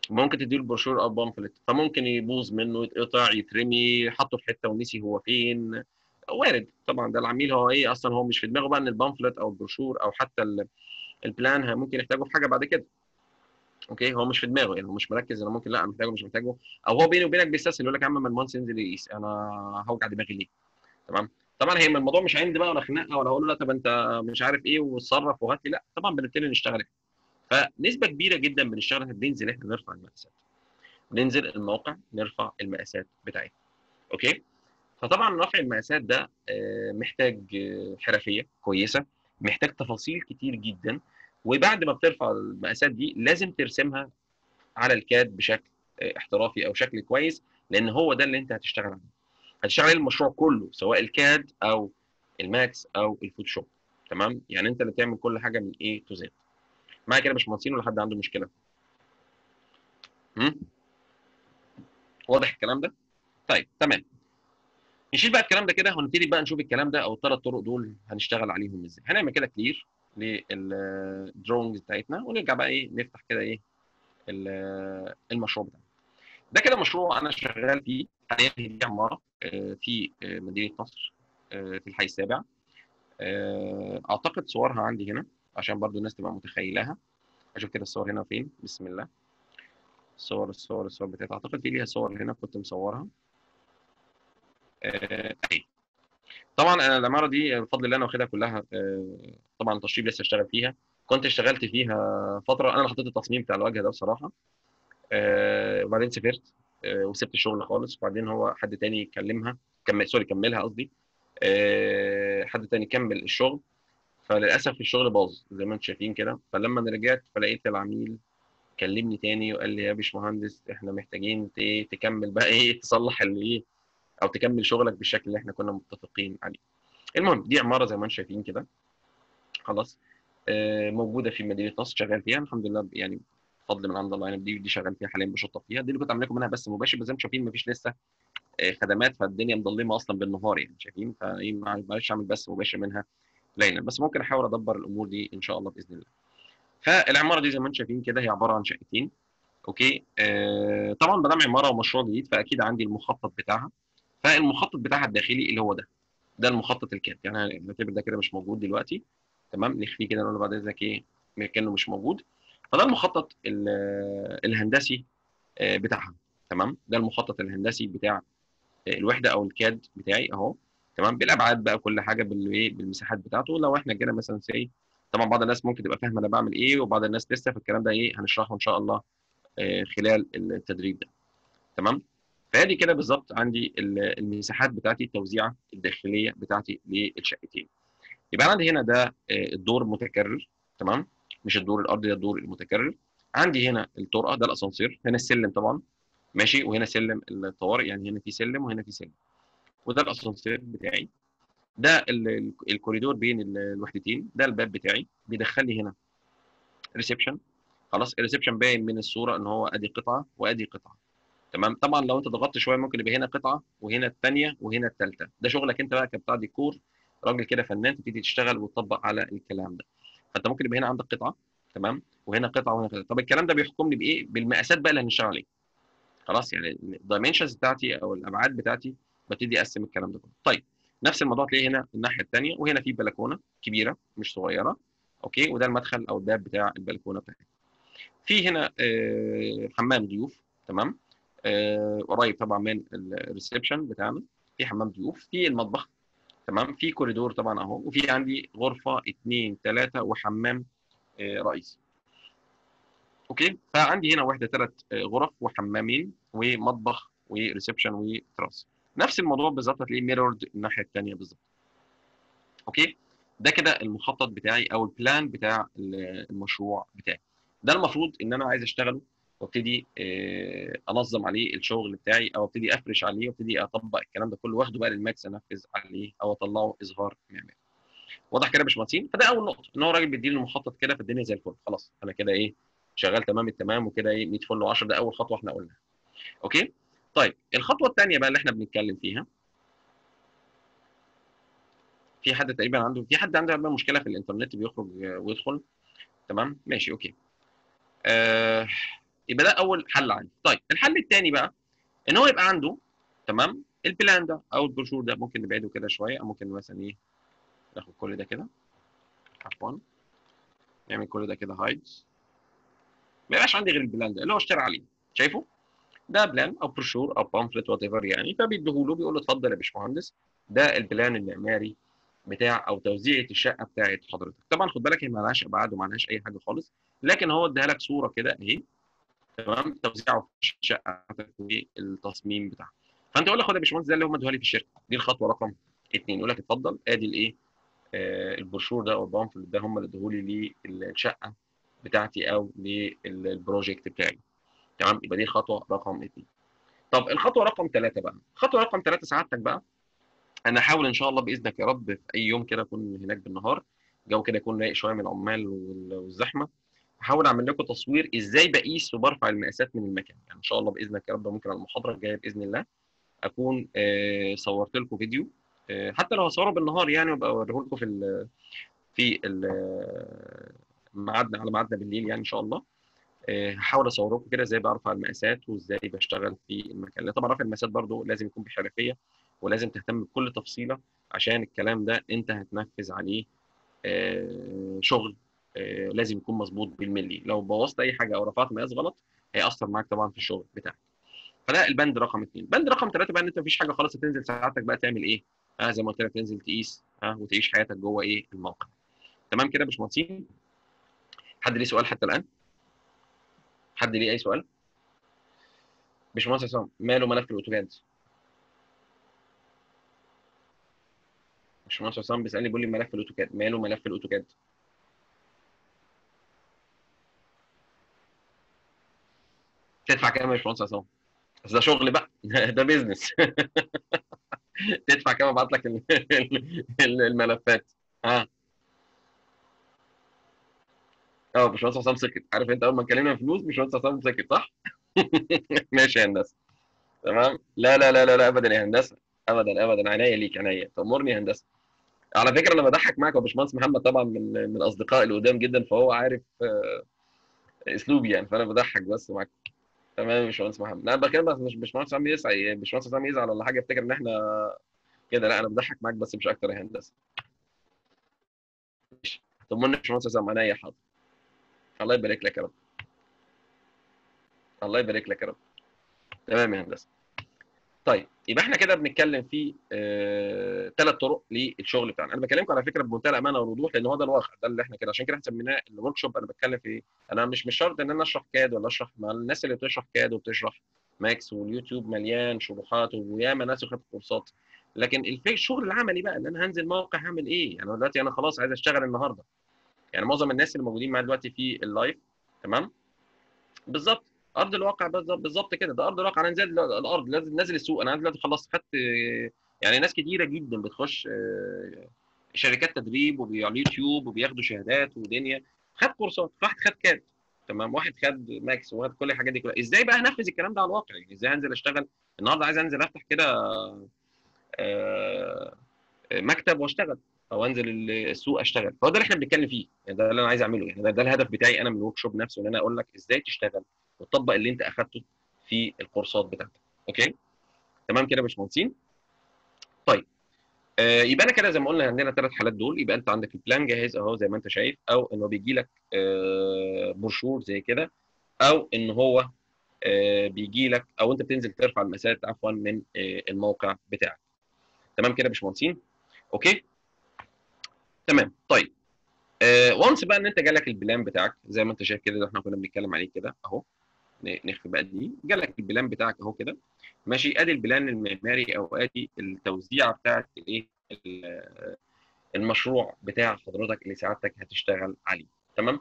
ممكن تديله البروشور او بامفلت فممكن يبوظ منه يتقطع يترمي حطه في حته ونسي هو فين وارد طبعا ده العميل هو ايه اصلا هو مش في دماغه بقى ان البامفلت او البروشور او حتى ال- البلان ممكن يحتاجه في حاجه بعد كده اوكي هو مش في دماغه يعني هو مش مركز انا ممكن لا أنا محتاجه مش محتاجه او هو بيني وبينك بيستسهل يقول لك يا عم ما المهندس ينزل يقيس انا هوجع دماغي ليه تمام طبعا هي الموضوع مش عندي بقى ولا خناقه ولا هقول له لا طب انت مش عارف ايه وتصرف وهات لي لا طبعا بنبتدي نشتغل فنسبه كبيره جدا بنشتغل احنا بننزل احنا نرفع المقاسات ننزل الموقع نرفع المقاسات بتاعتنا اوكي فطبعا رفع المقاسات ده آه، محتاج آه، حرفيه كويسه محتاج تفاصيل كتير جدا وبعد ما بترفع المقاسات دي لازم ترسمها على الكاد بشكل آه، احترافي او شكل كويس لان هو ده اللي انت هتشتغل عليه هتشتغل عليه المشروع كله سواء الكاد او الماكس او الفوتوشوب تمام يعني انت اللي تعمل كل حاجه من A to Z معايا كده يا باشمهندسين ولا حد عنده مشكله هم؟ واضح الكلام ده طيب تمام نشيل بقى الكلام ده كده ونبتدي بقى نشوف الكلام ده او الثلاث طرق دول هنشتغل عليهم ازاي هنعمل كده كلير للدرونجز بتاعتنا ونرجع بقى ايه نفتح كده ايه ال- المشروع بتاعنا ده كده مشروع انا شغال فيه حاليا هي دي عماره آه، في آه، مدينه نصر آه، في الحي السابع آه، اعتقد صورها عندي هنا عشان برضو الناس تبقى متخيلاها اشوف كده الصور هنا فين بسم الله الصور الصور الصور بتاعتها اعتقد في ليها صور هنا كنت مصورها آه، اهي طبعا انا العماره دي بفضل الله انا واخدها كلها آه، طبعا التشطيب لسه اشتغل فيها كنت اشتغلت فيها فتره انا اللي حطيت التصميم بتاع الواجهه ده بصراحه آه، وبعدين سافرت آه، وسبت الشغل خالص وبعدين هو حد تاني يكلمها كمل سوري كملها قصدي آه، حد تاني كمل الشغل فللاسف الشغل باظ زي ما انتم شايفين كده فلما انا رجعت فلقيت العميل كلمني تاني وقال لي يا باشمهندس احنا محتاجين ت- إيه تكمل بقى ايه تصلح اللي ايه او تكمل شغلك بالشكل اللي احنا كنا متفقين عليه المهم دي عماره زي ما انتم شايفين كده خلاص آه، موجوده في مدينه نصر شغال فيها الحمد لله يعني فضل من عند الله يعني دي دي شغال فيها حاليا بشطب فيها دي اللي كنت عامل لكم منها بس مباشر بس زي ما انتم شايفين مفيش لسه آه، خدمات فالدنيا مظلمه اصلا بالنهار يعني شايفين فايه ما بقاش اعمل بس مباشر منها ليلا بس ممكن احاول ادبر الامور دي ان شاء الله باذن الله فالعماره دي زي ما انتم شايفين كده هي عباره عن شقتين اوكي آه طبعا ما دام عماره ومشروع جديد فاكيد عندي المخطط بتاعها فالمخطط بتاعها الداخلي اللي هو ده ده المخطط الكاد يعني نعتبر ده كده مش موجود دلوقتي تمام نخفيه كده نقول له بعد اذنك ايه كانه مش موجود فده المخطط ال- الهندسي آه، بتاعها تمام ده المخطط الهندسي بتاع آه، الوحده او الكاد بتاعي اهو تمام بالابعاد بقى كل حاجه بالايه بالمساحات بتاعته لو احنا جينا مثلا سي طبعا بعض الناس ممكن تبقى فاهمه انا بعمل ايه وبعض الناس لسه فالكلام ده ايه هنشرحه ان شاء الله آه، خلال التدريب ده تمام فادي كده بالظبط عندي ال- المساحات بتاعتي التوزيعه الداخليه بتاعتي للشقتين يبقى عندي هنا ده آه، الدور متكرر تمام مش الدور الارضي ده الدور المتكرر عندي هنا الطرقه ده الاسانسير هنا السلم طبعا ماشي وهنا سلم الطوارئ يعني هنا في سلم وهنا في سلم وده الاسانسير بتاعي ده ال- ال- الكوريدور بين ال- الوحدتين ده الباب بتاعي بيدخل لي هنا ريسبشن خلاص الريسبشن باين من الصوره ان هو ادي قطعه وادي قطعه تمام طبعا لو انت ضغطت شويه ممكن يبقى هنا قطعه وهنا الثانيه وهنا الثالثه ده شغلك انت بقى كبتاع ديكور راجل كده فنان تبتدي تشتغل وتطبق على الكلام ده فانت ممكن يبقى هنا عندك قطعه تمام وهنا قطعه وهنا قطعه طب الكلام ده بيحكمني بايه بالمقاسات بقى اللي هنشتغل عليه خلاص يعني الدايمنشنز بتاعتي او الابعاد بتاعتي ببتدي اقسم الكلام ده كله طيب نفس الموضوع تلاقيه هنا الناحيه الثانيه وهنا في بلكونه كبيره مش صغيره اوكي وده المدخل او الباب بتاع البلكونه بتاعتي في هنا آه، حمام ضيوف تمام آه، قريب طبعا من الريسبشن بتاعنا في حمام ضيوف في المطبخ تمام في كوريدور طبعا اهو وفي عندي غرفه اثنين ثلاثه وحمام آه، رئيسي اوكي فعندي هنا واحده ثلاث غرف وحمامين ومطبخ وريسبشن وتراس نفس الموضوع بالظبط هتلاقيه ميرورد الناحيه الثانيه بالظبط اوكي ده كده المخطط بتاعي او البلان بتاع المشروع بتاعي ده المفروض ان انا عايز اشتغله وابتدي آه، انظم عليه الشغل بتاعي او ابتدي افرش عليه وابتدي اطبق الكلام ده كله واخده بقى للماكس انفذ عليه او اطلعه اظهار معماري واضح كده يا باشمهندسين فده اول نقطه ان هو راجل بيديني المخطط كده فالدنيا زي الفل خلاص انا كده ايه شغال تمام التمام وكده ايه 100 فل و10 ده اول خطوه احنا قلناها اوكي طيب الخطوه الثانيه بقى اللي احنا بنتكلم فيها في حد تقريبا عنده في حد عنده بقى مشكله في الانترنت بيخرج ويدخل تمام ماشي اوكي آه يبقى ده اول حل عندي طيب الحل الثاني بقى ان هو يبقى عنده تمام البلان ده او البروشور ده ممكن نبعده كده شويه او ممكن مثلا ايه ناخد كل ده كده عفوا نعمل كل ده كده هايدز ما يبقاش عندي غير البلان ده اللي هو اشترى عليه شايفه ده بلان او بروشور او بامفلت وات ايفر يعني فبيديهوله بيقول له اتفضل يا باشمهندس ده البلان المعماري بتاع او توزيعه الشقه بتاعت حضرتك طبعا خد بالك هي ما لهاش ابعاد وما لهاش اي حاجه خالص لكن هو اداها لك صوره كده اهي تمام توزيعه في الشقه بتاعتك والتصميم بتاعها فانت تقول له خد يا باشمهندس ده اللي هم ادوها لي في الشركه دي الخطوه رقم اثنين يقول لك اتفضل ادي الايه آه البروشور ده او البامفلت ده هم اللي ادوهولي للشقه بتاعتي او للبروجكت بتاعي تمام يبقى دي الخطوه رقم اثنين طب الخطوه رقم ثلاثه بقى الخطوه رقم ثلاثه سعادتك بقى انا هحاول ان شاء الله باذنك يا رب في اي يوم كده اكون هناك بالنهار الجو كده يكون رايق شويه من العمال والزحمه هحاول اعمل لكم تصوير ازاي بقيس وبرفع المقاسات من المكان يعني ان شاء الله باذنك يا رب ممكن على المحاضره الجايه باذن الله اكون آه صورت لكم فيديو آه حتى لو هصوره بالنهار يعني وابقى اوريه لكم في ال في ميعادنا على ميعادنا بالليل يعني ان شاء الله هحاول اصور لكم كده ازاي برفع المقاسات وازاي بشتغل في المكان طبعا رفع المقاسات برضو لازم يكون بحرفيه ولازم تهتم بكل تفصيله عشان الكلام ده انت هتنفذ عليه شغل لازم يكون مظبوط بالملي لو بوظت اي حاجه او رفعت مقاس غلط هياثر معاك طبعا في الشغل بتاعك فده البند رقم اثنين بند رقم ثلاثه بقى ان انت مفيش حاجه خالص هتنزل ساعتك بقى تعمل ايه اه زي ما قلت لك تنزل تقيس اه وتعيش حياتك جوه ايه الموقع تمام كده يا باشمهندسين حد ليه سؤال حتى الان حد ليه اي سؤال باشمهندس عصام ماله ملف الاوتوكاد باشمهندس عصام بيسالني بيقول لي ملف الاوتوكاد ماله ملف الاوتوكاد تدفع كام يا باشمهندس عصام بس ده شغل بقى ده بيزنس تدفع كام ابعت لك الملفات ها اه باشمهندس عصام سكت عارف انت اول ما اتكلمنا فلوس باشمهندس عصام سكت صح؟ ماشي يا هندسه تمام لا لا لا لا لا ابدا يا هندسه ابدا ابدا عينيا ليك عينيا تامرني يا هندسه على فكره انا بضحك معاك وباشمهندس محمد طبعا من من الاصدقاء اللي قدام جدا فهو عارف اسلوبي يعني فانا بضحك بس معاك تمام يا باشمهندس محمد لا بكلمك مش باشمهندس عصام يسعى باشمهندس عصام يزعل ولا حاجه يفتكر ان احنا كده لا انا بضحك معاك بس مش اكتر يا هندسه طمني يا باشمهندس عصام عينيا حاضر الله يبارك لك يا رب الله يبارك لك يا رب تمام يا هندسه طيب يبقى احنا كده بنتكلم في ثلاث آه طرق للشغل بتاعنا انا بكلمكم على فكره بمنتهى الامانه والوضوح لان هو ده الواقع ده اللي احنا كده عشان كده سميناه الورك شوب انا بتكلم في ايه انا مش مش شرط ان انا اشرح كاد ولا اشرح مع الناس اللي بتشرح كاد وبتشرح ماكس واليوتيوب مليان شروحات وياما ناس خدت كورسات لكن الشغل العملي بقى ان انا هنزل موقع هعمل ايه يعني دلوقتي انا خلاص عايز اشتغل النهارده يعني معظم الناس اللي موجودين معايا دلوقتي في اللايف تمام بالظبط ارض الواقع بالظبط بالظبط كده ده ارض الواقع انا نزلت الارض لازم نازل السوق انا دلوقتي خلصت خدت يعني ناس كتيره جدا بتخش شركات تدريب وعلى اليوتيوب وبياخدوا شهادات ودنيا خد كورسات واحد خد كاد تمام واحد خد ماكس واحد كل الحاجات دي كلها ازاي بقى هنفذ الكلام ده على الواقع يعني ازاي هنزل اشتغل النهارده عايز انزل افتح كده مكتب واشتغل او انزل السوق اشتغل فهو ده اللي احنا بنتكلم فيه يعني ده اللي انا عايز اعمله يعني ده, ده الهدف بتاعي انا من الورك شوب نفسه ان انا اقول لك ازاي تشتغل وتطبق اللي انت اخدته في الكورسات بتاعتك اوكي تمام كده يا باشمهندسين طيب آه يبقى انا كده زي ما قلنا عندنا ثلاث حالات دول يبقى انت عندك البلان جاهز اهو زي ما انت شايف او انه بيجي لك آه بروشور زي كده او ان هو آه بيجي لك او انت بتنزل ترفع المسافات عفوا من آه الموقع بتاعك تمام كده يا باشمهندسين اوكي تمام طيب وانس بقى ان انت جالك البلان بتاعك زي ما انت شايف كده اللي احنا كنا بنتكلم عليه كده اهو نخفي بقى دي جالك البلان بتاعك اهو كده ماشي ادي البلان المعماري او ادي التوزيعه بتاعت الايه المشروع بتاع حضرتك اللي سعادتك هتشتغل عليه تمام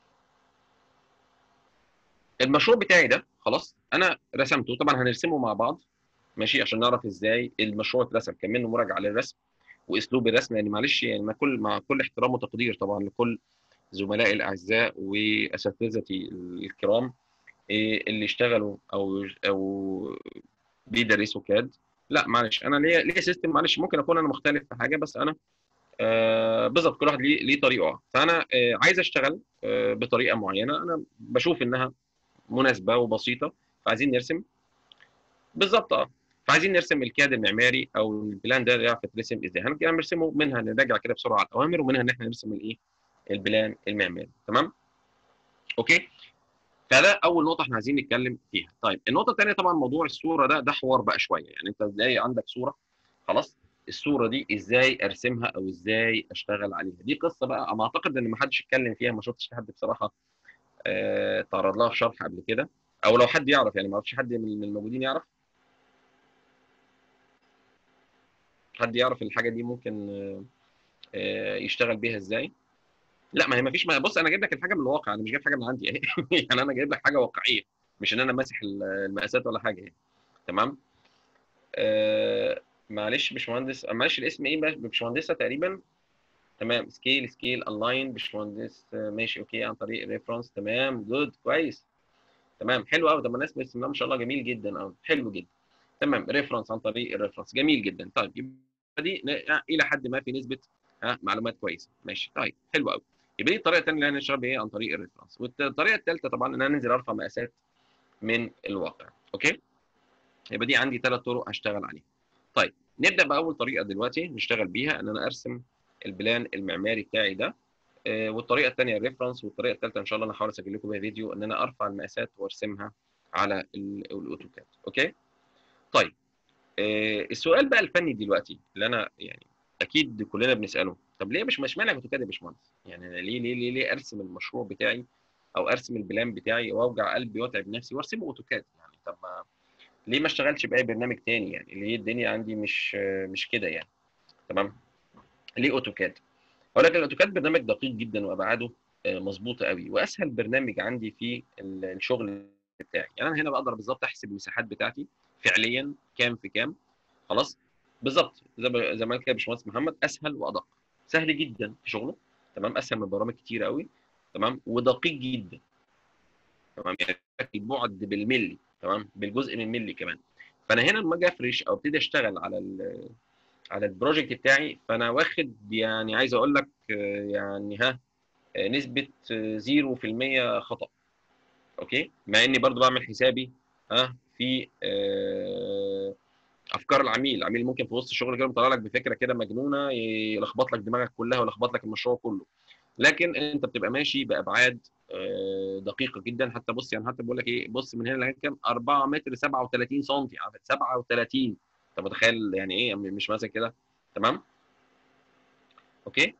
المشروع بتاعي ده خلاص انا رسمته طبعا هنرسمه مع بعض ماشي عشان نعرف ازاي المشروع اترسم كان منه مراجعه للرسم واسلوب الرسم يعني معلش يعني مع كل مع كل احترام وتقدير طبعا لكل زملائي الاعزاء واساتذتي الكرام اللي اشتغلوا او او بيدرسوا كاد لا معلش انا ليا ليا سيستم معلش ممكن اكون انا مختلف في حاجه بس انا آه بالظبط كل واحد ليه ليه طريقه فانا آه عايز اشتغل آه بطريقه معينه انا بشوف انها مناسبه وبسيطه فعايزين نرسم بالظبط اه فعايزين نرسم الكاد المعماري او البلان ده يعرف يترسم ازاي هنرسمه منها نراجع كده بسرعه على الاوامر ومنها ان احنا نرسم الايه البلان المعماري تمام اوكي فده اول نقطه احنا عايزين نتكلم فيها طيب النقطه الثانيه طبعا موضوع الصوره ده ده حوار بقى شويه يعني انت تلاقي عندك صوره خلاص الصوره دي ازاي ارسمها او ازاي اشتغل عليها دي قصه بقى انا اعتقد ان ما حدش اتكلم فيها ما شفتش حد بصراحه آه تعرض لها في شرح قبل كده او لو حد يعرف يعني ما اعرفش حد من الموجودين يعرف حد يعرف الحاجه دي ممكن آه يشتغل بيها ازاي لا ما هي ما فيش بص انا جايب لك الحاجه من الواقع انا مش جايب حاجه من عندي يعني انا جايب لك حاجه واقعيه مش ان انا ماسح المقاسات ولا حاجه يعني تمام آه معلش باشمهندس معلش الاسم ايه باشمهندسه تقريبا تمام سكيل سكيل اونلاين باشمهندس ماشي اوكي عن طريق ريفرنس تمام جود كويس تمام حلو قوي طب الناس بسم الله ما شاء الله جميل جدا قوي حلو جدا تمام ريفرنس عن طريق الريفرنس جميل جدا طيب يبقى دي الى حد ما في نسبه ها معلومات كويسه ماشي طيب حلو قوي يبقى دي الطريقه الثانيه اللي هنشتغل بيها عن طريق الريفرنس والطريقه الثالثه طبعا ان انا انزل ارفع مقاسات من الواقع اوكي يبقى دي عندي ثلاث طرق هشتغل عليها طيب نبدا باول طريقه دلوقتي نشتغل بيها ان انا ارسم البلان المعماري بتاعي ده آه والطريقه الثانيه الريفرنس والطريقه الثالثه ان شاء الله انا هحاول اسجل لكم بيها فيديو ان انا ارفع المقاسات وارسمها على الاوتوكاد اوكي طيب آه السؤال بقى الفني دلوقتي اللي انا يعني اكيد كلنا بنساله طب ليه مش اشمعنى اوتوكاد يا باشمهندس يعني ليه ليه ليه ليه ارسم المشروع بتاعي او ارسم البلان بتاعي واوجع قلبي واتعب نفسي وارسمه اوتوكاد يعني طب ما ليه ما اشتغلش باي برنامج تاني يعني ليه الدنيا عندي مش مش كده يعني تمام ليه اوتوكاد هقول لك الاوتوكاد برنامج دقيق جدا وابعاده مظبوطه قوي واسهل برنامج عندي في الشغل بتاعي يعني انا هنا بقدر بالظبط احسب المساحات بتاعتي فعليا كام في كام خلاص بالظبط زي زي ما قال كده باشمهندس محمد اسهل وادق سهل جدا في شغله تمام اسهل من برامج كتير قوي تمام ودقيق جدا تمام يعني البعد بالملي تمام بالجزء من الملي كمان فانا هنا لما اجي افرش او ابتدي اشتغل على ال على البروجكت بتاعي فانا واخد يعني عايز اقول لك يعني ها نسبه 0% خطا اوكي مع اني برضو بعمل حسابي ها في افكار العميل العميل ممكن في وسط الشغل كده مطلع لك بفكره كده مجنونه يلخبط لك دماغك كلها ويلخبط لك المشروع كله لكن انت بتبقى ماشي بابعاد دقيقه جدا حتى بص يعني حتى بقول لك ايه بص من هنا لغايه كام 4 متر 37 سم 37 انت متخيل يعني ايه مش مثلا كده تمام اوكي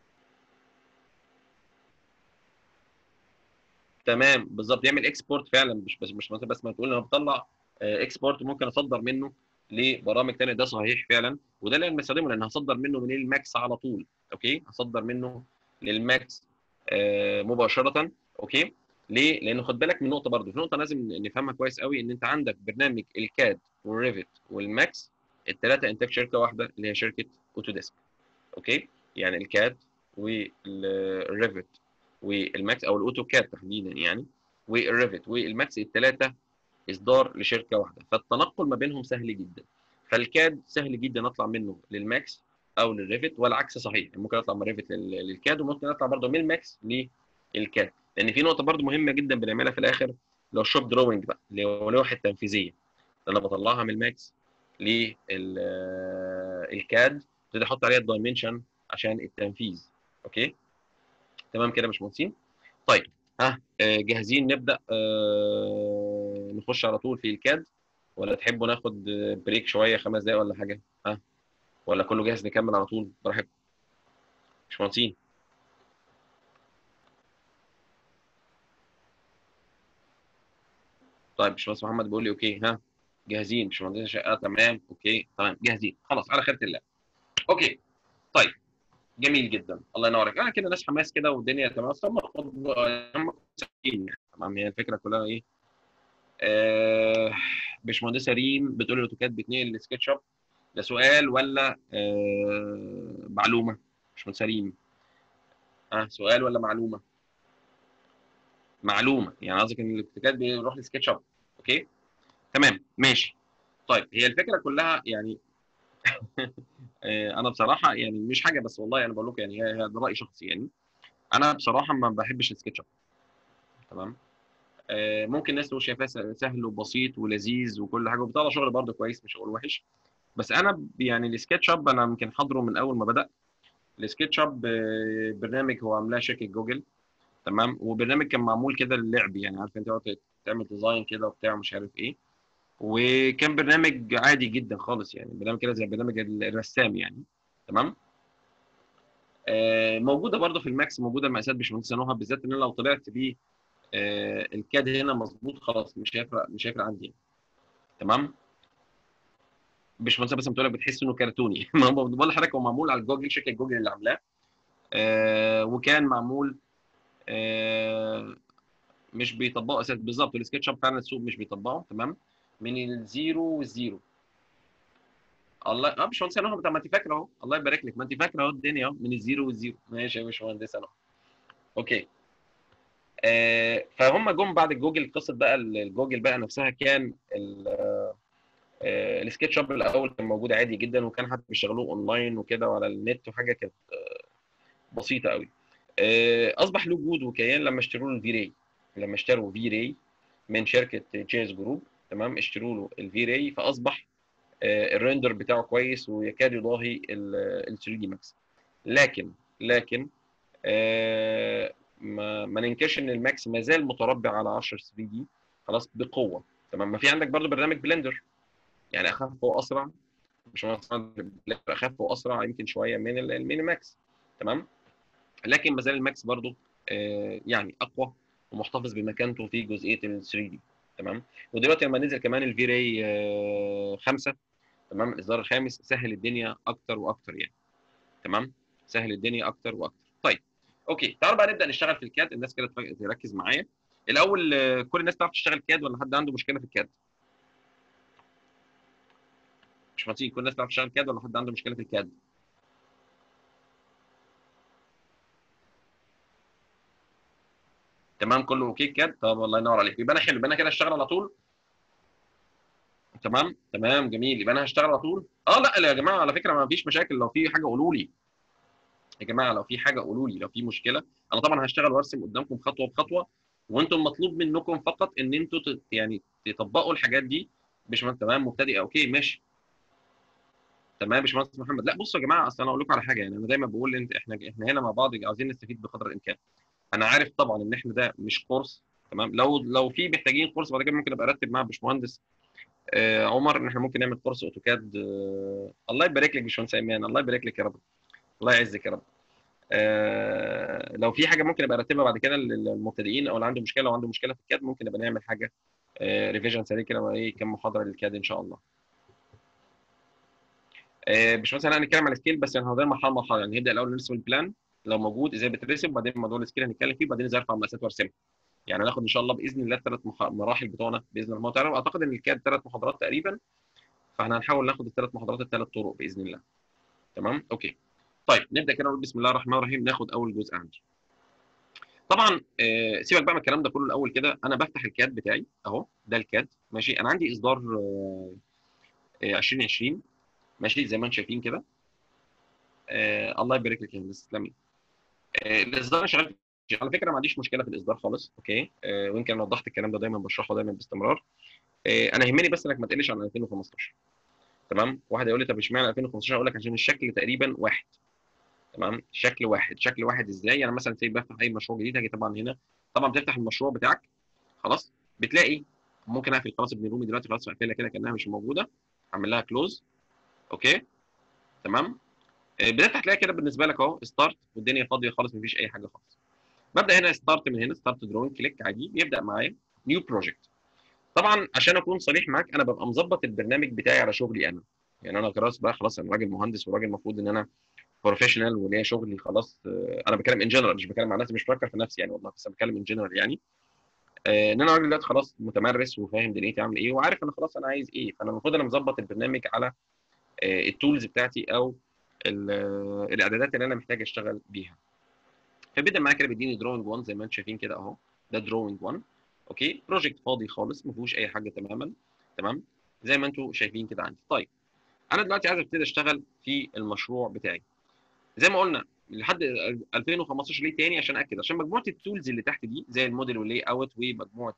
تمام بالظبط يعمل اكسبورت فعلا مش بس مش مثلا بس ما تقول انا بطلع اكسبورت ممكن اصدر منه لبرامج ثانيه ده صحيح فعلا وده اللي انا بستخدمه لان هصدر منه من الماكس على طول اوكي هصدر منه للماكس آه مباشره اوكي ليه؟ لان خد بالك من نقطه برضو في نقطه لازم نفهمها كويس قوي ان انت عندك برنامج الكاد والريفت والماكس الثلاثه انتاج شركه واحده اللي هي شركه اوتوديسك اوكي يعني الكاد والريفت والماكس او الاوتوكاد تحديدا يعني والريفت والماكس الثلاثه اصدار لشركه واحده فالتنقل ما بينهم سهل جدا فالكاد سهل جدا اطلع منه للماكس او للريفت والعكس صحيح ممكن اطلع من الريفت للكاد وممكن اطلع برضه من الماكس للكاد لان في نقطه برضه مهمه جدا بنعملها في الاخر لو شوب دروينج بقى اللي هو لوحه تنفيذيه انا بطلعها من الماكس للكاد ابتدي احط عليها الدايمنشن عشان التنفيذ اوكي تمام كده يا باشمهندسين طيب ها جاهزين نبدا آه نخش على طول في الكاد ولا تحبوا ناخد بريك شويه خمس دقايق ولا حاجه ها ولا كله جاهز نكمل على طول براحتكم باشمهندسين طيب باشمهندس محمد بيقول لي اوكي ها جاهزين باشمهندس شقه تمام اوكي تمام جاهزين خلاص على خيرة الله اوكي طيب جميل جدا الله ينورك انا كده ناس حماس كده والدنيا تمام اصلا تمام هي الفكره كلها ايه آه باشمهندسه ريم بتقول الاوتوكاد بيتنقل لسكتش اب ده سؤال ولا آه معلومه باشمهندسه ريم اه سؤال ولا معلومه معلومه يعني قصدك ان الاوتوكاد بيروح لسكتش اب اوكي تمام ماشي طيب هي الفكره كلها يعني انا بصراحه يعني مش حاجه بس والله انا بقول لكم يعني ده راي شخصي يعني انا بصراحه ما بحبش السكتش اب تمام آه، ممكن الناس تقول شايفاه س- سهل وبسيط ولذيذ وكل حاجه وبيطلع شغل برضه كويس مش هقول وحش بس انا ب- يعني السكتش اب انا يمكن حاضره من اول ما بدا السكتش اب آه، برنامج هو عاملاه شركه جوجل تمام وبرنامج كان معمول كده للعب يعني عارف انت تقعد تعمل ديزاين كده وبتاع ومش عارف ايه وكان برنامج عادي جدا خالص يعني برنامج كده زي برنامج ال- الرسام يعني تمام آه، موجوده برضه في الماكس موجوده المقاسات باشمهندس نوها بالذات ان انا لو طلعت بيه آه، الكاد هنا مظبوط خلاص مش هيفرق مش هيفرق عندي يعني. تمام باشمهندس بس بتقول لك بتحس انه كرتوني ما هو بقول لحضرتك هو معمول على جوجل شركه جوجل اللي عاملاه آه، وكان معمول آه، مش بيطبقوا اساس بالظبط السكتش اب فعلا السوق مش بيطبقه تمام من الزيرو والزيرو الله اه باشمهندس انا طب ما انت فاكره اهو الله يبارك لك ما انت فاكره اهو الدنيا اهو من الزيرو والزيرو ماشي يا باشمهندس انا اوكي آه فهم جم بعد جوجل قصه بقى الجوجل بقى نفسها كان ال- آه، السكتش اب الاول كان موجود عادي جدا وكان حتى بيشتغلوه اونلاين وكده وعلى النت وحاجه كانت آه، بسيطه قوي آه، اصبح له وجود وكيان لما اشتروا له الفي راي لما اشتروا في راي من شركه جيز جروب تمام اشتروا له الفي راي فاصبح آه، الريندر بتاعه كويس ويكاد يضاهي ال 3 دي ماكس لكن لكن آه، ما ما ننكرش ان الماكس ما زال متربع على 10 3 دي خلاص بقوه تمام ما في عندك برضو برنامج بلندر يعني اخف واسرع مش مثلا بلندر اخف واسرع يمكن شويه من ال- الميني ماكس تمام لكن ما زال الماكس برضو آه، يعني اقوى ومحتفظ بمكانته في جزئيه ال 3 دي تمام ودلوقتي لما نزل كمان الفي راي 5 تمام الاصدار الخامس سهل الدنيا اكتر واكتر يعني تمام سهل الدنيا اكتر واكتر طيب اوكي تعالوا بقى نبدا نشتغل في الكاد الناس كده تف- تركز معايا الاول آه، كل الناس تعرف تشتغل كاد ولا حد عنده مشكله في الكاد مش مهندسين كل الناس تعرف تشتغل كاد ولا حد عنده مشكله في الكاد تمام كله اوكي كاد طب الله ينور عليك يبقى انا حلو يبقى انا كده اشتغل على طول تمام تمام جميل يبقى انا هشتغل على طول اه لا لا يا جماعه على فكره ما فيش مشاكل لو في حاجه قولوا لي يا جماعه لو في حاجه قولوا لي لو في مشكله انا طبعا هشتغل وارسم قدامكم خطوه بخطوه وانتم مطلوب منكم فقط ان انتوا ت- يعني تطبقوا الحاجات دي باشمهندس تمام مبتدئ اوكي ماشي تمام يا باشمهندس محمد لا بصوا يا جماعه اصل انا اقول لكم على حاجه يعني انا دايما بقول انت احنا احنا هنا مع بعض عايزين نستفيد بقدر الامكان انا عارف طبعا ان احنا ده مش كورس تمام لو لو في محتاجين كورس بعد كده ممكن ابقى ارتب مع باشمهندس آه عمر ان احنا ممكن نعمل كورس اوتوكاد آه الله يبارك لك يا باشمهندس ايمان الله يبارك لك يا رب الله يعزك يا رب آه لو في حاجه ممكن ابقى ارتبها بعد كده للمبتدئين او اللي عنده مشكله او عنده مشكله في الكاد ممكن نبقى نعمل حاجه آه ريفيجن سريع كده ايه كم محاضره للكاد ان شاء الله آه مش مثلا هنتكلم على السكيل بس يعني هو ده مرحله مرحله يعني نبدا الاول نرسم البلان لو موجود ازاي بترسم وبعدين موضوع السكيل هنتكلم فيه وبعدين ازاي ارفع مقاسات وارسمها يعني هناخد ان شاء الله باذن الله الثلاث مح... مراحل بتوعنا باذن الله تعالى واعتقد ان الكاد ثلاث محاضرات تقريبا فاحنا هنحاول ناخد الثلاث محاضرات الثلاث طرق باذن الله تمام اوكي طيب نبدا كده نقول بسم الله الرحمن الرحيم ناخد اول جزء عندي طبعا آه سيبك بقى من الكلام ده كله الاول كده انا بفتح الكاد بتاعي اهو ده الكاد ماشي انا عندي اصدار آه آه 2020 ماشي زي ما انتم شايفين كده آه الله يبارك لك يا هندسه تسلمي آه الاصدار انا شغال فيه. على فكره ما عنديش مشكله في الاصدار خالص اوكي آه ويمكن انا وضحت الكلام ده دايما بشرحه دايما باستمرار آه انا يهمني بس انك ما تقلش عن 2015 تمام واحد يقول لي طب اشمعنى 2015 اقول لك عشان الشكل تقريبا واحد تمام شكل واحد شكل واحد ازاي يعني مثلا سي بفتح اي مشروع جديد هاجي طبعا هنا طبعا بتفتح المشروع بتاعك خلاص بتلاقي ممكن اقفل خلاص ابن رومي دلوقتي خلاص اقفلها كده كانها مش موجوده اعمل لها كلوز اوكي تمام آه، بتفتح تلاقي كده بالنسبه لك اهو ستارت والدنيا فاضيه خالص مفيش اي حاجه خالص ببدا هنا ستارت من هنا ستارت دروينج كليك عادي يبدا معايا نيو بروجكت طبعا عشان اكون صريح معاك انا ببقى مظبط البرنامج بتاعي على شغلي انا يعني انا خلاص بقى خلاص انا راجل مهندس وراجل المفروض ان انا بروفيشنال وليا شغلي خلاص آه، انا بتكلم ان جنرال مش بتكلم عن نفسي مش بفكر في نفسي يعني والله بس أنا بتكلم ان جنرال يعني آه، ان انا راجل دلوقتي خلاص متمرس وفاهم دنيتي عامل ايه وعارف انا خلاص انا عايز ايه فانا المفروض انا مظبط البرنامج على آه، التولز بتاعتي او ال- آه، الاعدادات اللي انا محتاج اشتغل بيها فبدا معايا كده بيديني دروينج 1 زي ما انتم شايفين كده اهو ده دروينج 1 اوكي بروجكت فاضي خالص ما فيهوش اي حاجه تماما تمام زي ما انتم شايفين كده عندي طيب انا دلوقتي عايز ابتدي اشتغل في المشروع بتاعي زي ما قلنا لحد 2015 ليه تاني عشان اكد عشان مجموعه التولز اللي تحت دي زي الموديل واللاي اوت ومجموعه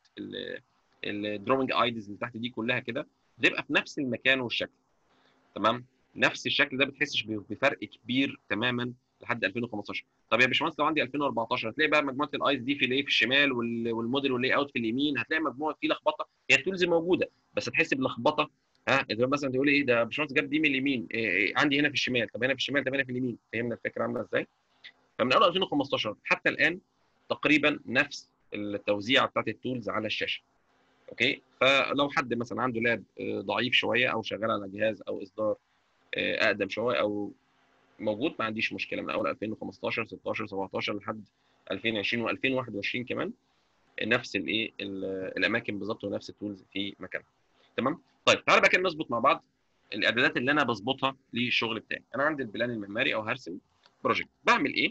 الدروينج ايدز اللي تحت دي كلها كده بتبقى في نفس المكان والشكل تمام نفس الشكل ده بتحسش بفرق كبير تماما لحد 2015 طب يا باشمهندس لو عندي 2014 هتلاقي بقى مجموعه الايز دي في الايه في الشمال والموديل واللاي اوت في اليمين هتلاقي مجموعه في لخبطه هي التولز موجوده بس هتحس بلخبطه ها اذا مثلا تقول ايه ده باشمهندس جاب دي من اليمين إيه إيه عندي هنا في الشمال طب هنا في الشمال طب هنا في اليمين فهمنا الفكره عامله ازاي فمن اول 2015 حتى الان تقريبا نفس التوزيع بتاعت التولز على الشاشه اوكي فلو حد مثلا عنده لاب ضعيف شويه او شغال على جهاز او اصدار اقدم شويه او موجود ما عنديش مشكله من اول 2015 16 17 لحد 2020 و2021 كمان نفس الايه الاماكن بالظبط ونفس التولز في مكانها تمام طيب تعالى بقى كده نظبط مع بعض الاعدادات اللي انا بظبطها للشغل بتاعي انا عندي البلان المعماري او هرسم بروجكت بعمل ايه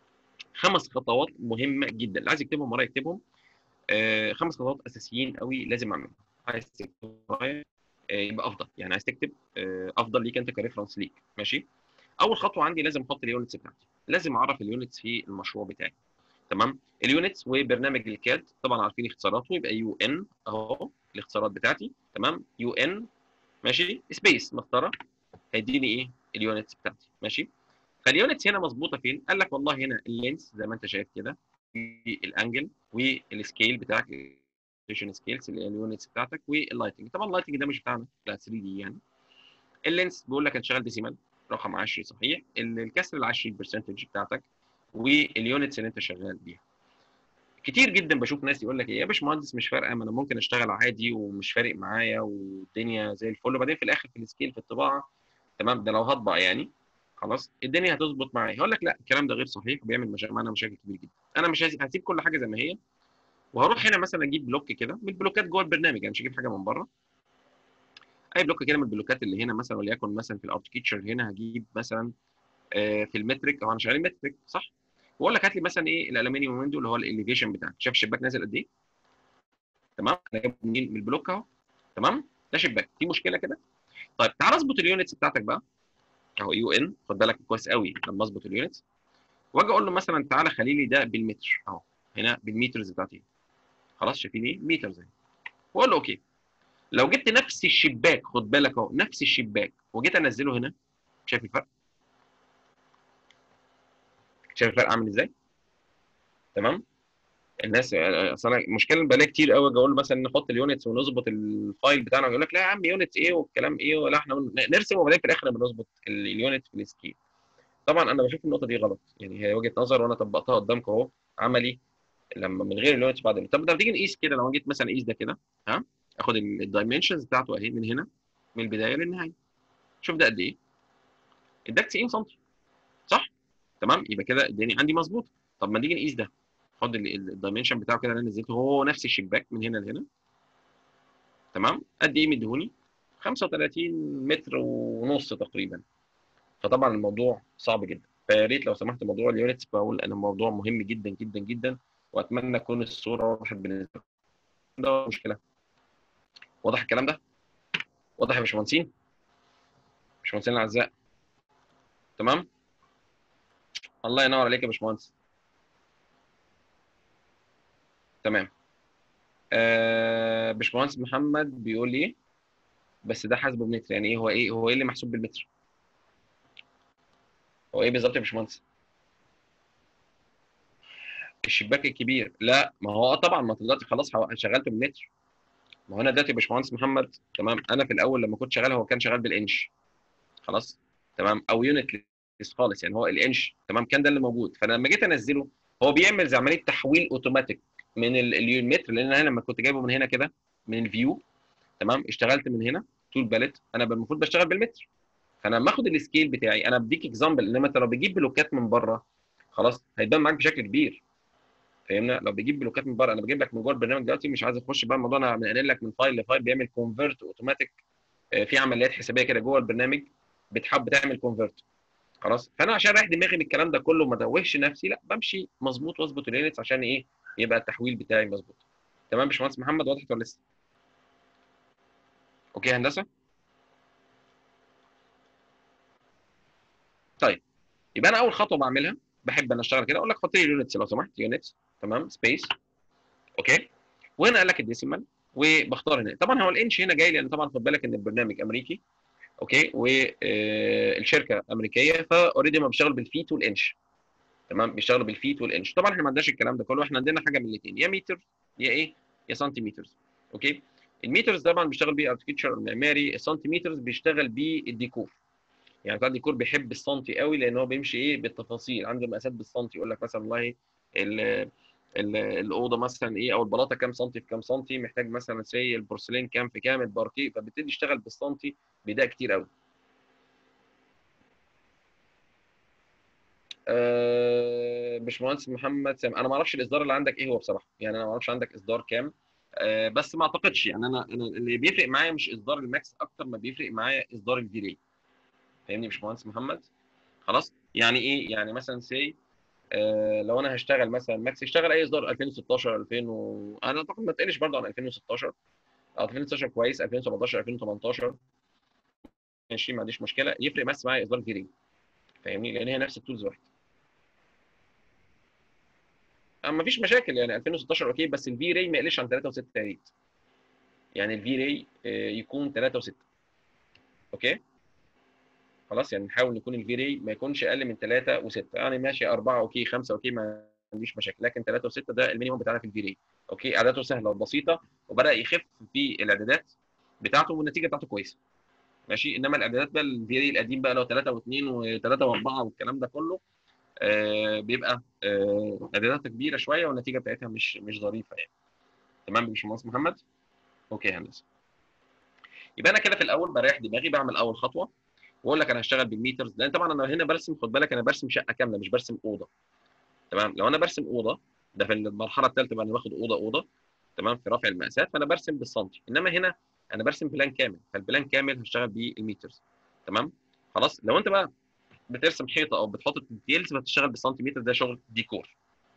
خمس خطوات مهمه جدا اللي عايز يكتبهم ورايا يكتبهم آه خمس خطوات اساسيين قوي لازم اعملهم عايز تكتب ورايا آه يبقى افضل يعني عايز تكتب آه افضل ليك انت كريفرنس ليك ماشي اول خطوه عندي لازم احط اليونتس بتاعتي لازم اعرف اليونتس في المشروع بتاعي تمام اليونتس وبرنامج الكاد طبعا عارفين اختصاراته يبقى يو ان اهو الاختصارات بتاعتي تمام يو ان ماشي سبيس مسطره هيديني ايه اليونتس بتاعتي ماشي فاليونتس هنا مظبوطه فين قال لك والله هنا اللينس زي ما انت شايف كده الانجل والسكيل بتاعك الريزوليوشن سكيلز اللي هي اليونتس بتاعتك واللايتنج طبعا اللايتنج ده مش بتاعنا لا 3 دي يعني اللينس بيقول لك هتشغل ديسيمال رقم 10 صحيح الكسر ال 10 برسنتج بتاعتك واليونتس اللي انت شغال بيها كتير جدا بشوف ناس يقول لك ايه يا باشمهندس مش فارقه ما انا ممكن اشتغل عادي ومش فارق معايا والدنيا زي الفل وبعدين في الاخر في السكيل في الطباعه تمام ده لو هطبع يعني خلاص الدنيا هتظبط معايا هقول لك لا الكلام ده غير صحيح وبيعمل مشا... معانا مشاكل كبير جدا انا مش هسيب كل حاجه زي ما هي وهروح هنا مثلا اجيب بلوك كده من البلوكات جوه البرنامج يعني مش هجيب حاجه من بره اي بلوك كده من البلوكات اللي هنا مثلا وليكن مثلا في الاركتكتشر هنا هجيب مثلا في المترك او انا شغال مترك صح واقول لك هات لي مثلا ايه الالومنيوم ويندو اللي هو الاليفيشن بتاعك شايف الشباك نازل قد ايه تمام انا جايبه منين من البلوك اهو تمام ده شباك في مشكله كده طيب تعال اظبط اليونتس بتاعتك بقى اهو يو ان خد بالك كويس قوي لما اظبط اليونتس واجي اقول له مثلا تعالى خلي لي ده بالمتر اهو هنا بالمترز بتاعتي خلاص شايفين ايه مترز اهي واقول له اوكي لو جبت نفس الشباك خد بالك اهو نفس الشباك وجيت انزله هنا شايف الفرق شايف الفرق عامل ازاي تمام الناس اصل انا المشكله بقالي كتير قوي اقول مثلا نحط اليونتس ونظبط الفايل بتاعنا يقول لك لا يا عم يونتس ايه والكلام ايه ولا احنا نرسم وبعدين في الاخر بنظبط اليونت في السكيل طبعا انا بشوف النقطه دي غلط يعني هي وجهه نظر وانا طبقتها قدامكم اهو عملي لما من غير اليونتس بعد طب ده تيجي نقيس كده لو جيت مثلا اقيس ده كده ها اخد الدايمنشنز بتاعته اهي من هنا من البدايه للنهايه شوف ده قد ايه اداك 90 سم صح تمام يبقى كده الدنيا عندي مظبوطه طب ما نيجي نقيس ده خد الدايمنشن بتاعه كده اللي انا نزلته هو نفس الشباك من هنا لهنا تمام قد ايه مديهوني 35 متر ونص تقريبا فطبعا الموضوع صعب جدا فيا ريت لو سمحت موضوع اليونتس بقول انا موضوع مهم جدا جدا جدا واتمنى تكون الصوره وضحت بالنسبه لكم ده مشكله واضح الكلام ده واضح يا باشمهندسين باشمهندسين الاعزاء تمام الله ينور عليك يا باشمهندس تمام آه باشمهندس محمد بيقول لي بس ده حاسبه بمتر يعني ايه هو ايه هو ايه اللي محسوب بالمتر هو ايه بالظبط يا باشمهندس الشباك الكبير لا ما هو طبعا ما دلوقتي خلاص شغلته بالمتر ما هو انا دلوقتي يا باشمهندس محمد تمام انا في الاول لما كنت شغال هو كان شغال بالانش خلاص تمام او يونت خالص يعني هو الانش تمام كان ده اللي موجود فانا لما جيت انزله هو بيعمل زي عمليه تحويل اوتوماتيك من المتر لان انا لما كنت جايبه من هنا كده من الفيو تمام اشتغلت من هنا تول باليت انا المفروض بشتغل بالمتر فانا لما اخد السكيل بتاعي انا بديك اكزامبل انما انت لو بتجيب بلوكات من بره خلاص هيبان معاك بشكل كبير فاهمنا لو بجيب بلوكات من بره انا بجيب لك من جوه البرنامج دلوقتي مش عايز اخش بقى الموضوع انا بنقل لك من فايل لفايل بيعمل كونفرت اوتوماتيك في عمليات حسابيه كده جوه البرنامج بتحب تعمل كونفرت خلاص فانا عشان اريح دماغي من الكلام ده كله وما ادوهش نفسي لا بمشي مظبوط واظبط اليونتس عشان ايه يبقى التحويل بتاعي مظبوط تمام يا باشمهندس محمد وضحت ولا لسه اوكي هندسه طيب يبقى انا اول خطوه بعملها بحب انا اشتغل كده اقول لك حط لي يونتس لو سمحت يونتس تمام سبيس اوكي وهنا قال لك الديسيمال وبختار هنا طبعا هو الانش هنا جاي لان طبعا خد بالك ان البرنامج امريكي اوكي والشركه امريكيه فاوريدي ما بيشتغل بالفيت والانش تمام بيشتغلوا بالفيت والانش طبعا احنا ما عندناش الكلام ده كله احنا عندنا حاجه من الاثنين يا متر يا ايه يا سنتيمترز اوكي الميترز طبعا بيشتغل بيه اركتشر المعماري السنتيمترز بيشتغل بيه الديكور يعني بتاع الديكور بيحب السنتي قوي لان هو بيمشي ايه بالتفاصيل عنده مقاسات بالسنتي يقول لك مثلا والله ال- ال- الاوضه مثلا ايه او البلاطه كام سنتي في كام سنتي محتاج مثلا سي البورسلين كام في كام الباركيه فبيبتدي يشتغل بالسنتي بيدق كتير قوي أه باشمهندس محمد سام انا ما اعرفش الاصدار اللي عندك ايه هو بصراحه يعني انا ما اعرفش عندك اصدار كام أه بس ما اعتقدش يعني انا انا اللي بيفرق معايا مش اصدار الماكس اكتر ما بيفرق معايا اصدار الفيري فاهمني يا باشمهندس محمد خلاص يعني ايه يعني مثلا سي آه لو انا هشتغل مثلا ماكس اشتغل اي اصدار 2016 2000 و... انا اعتقد ما تقلش برضه عن 2016 او 2016 كويس 2017 2018 ماشي ما عنديش مشكله يفرق بس معايا اصدار فيري فاهمني لان هي نفس التولز واحده ما فيش مشاكل يعني 2016 اوكي بس الفي راي ما يقلش عن 3 و6 يا ريت يعني الفي راي يكون 3 و6 اوكي خلاص يعني نحاول نكون الفي راي ما يكونش اقل من 3 و6 يعني ماشي 4 اوكي 5 اوكي ما عنديش مشاكل لكن 3 و6 ده المينيموم بتاعنا في الفي راي اوكي اعداده سهله وبسيطه وبدا يخف في الاعدادات بتاعته والنتيجه بتاعته كويسه ماشي انما الاعدادات بقى الفي راي القديم بقى لو 3 و2 و3 و4 والكلام ده كله آه بيبقى آه اعداداتها كبيره شويه والنتيجه بتاعتها مش مش ظريفه يعني تمام يا باشمهندس محمد اوكي يا هندسه يبقى انا كده في الاول بريح دماغي بعمل اول خطوه واقول لك انا هشتغل بالميترز لان طبعا انا هنا برسم خد بالك انا برسم شقه كامله مش برسم اوضه تمام لو انا برسم اوضه ده في المرحله الثالثه بقى انا باخد اوضه اوضه تمام في رفع المقاسات فانا برسم بالسنتي انما هنا انا برسم بلان كامل فالبلان كامل هشتغل بالميترز تمام خلاص لو انت بقى بترسم حيطه او بتحط الديتيلز فتشتغل بالسنتيمتر ده شغل ديكور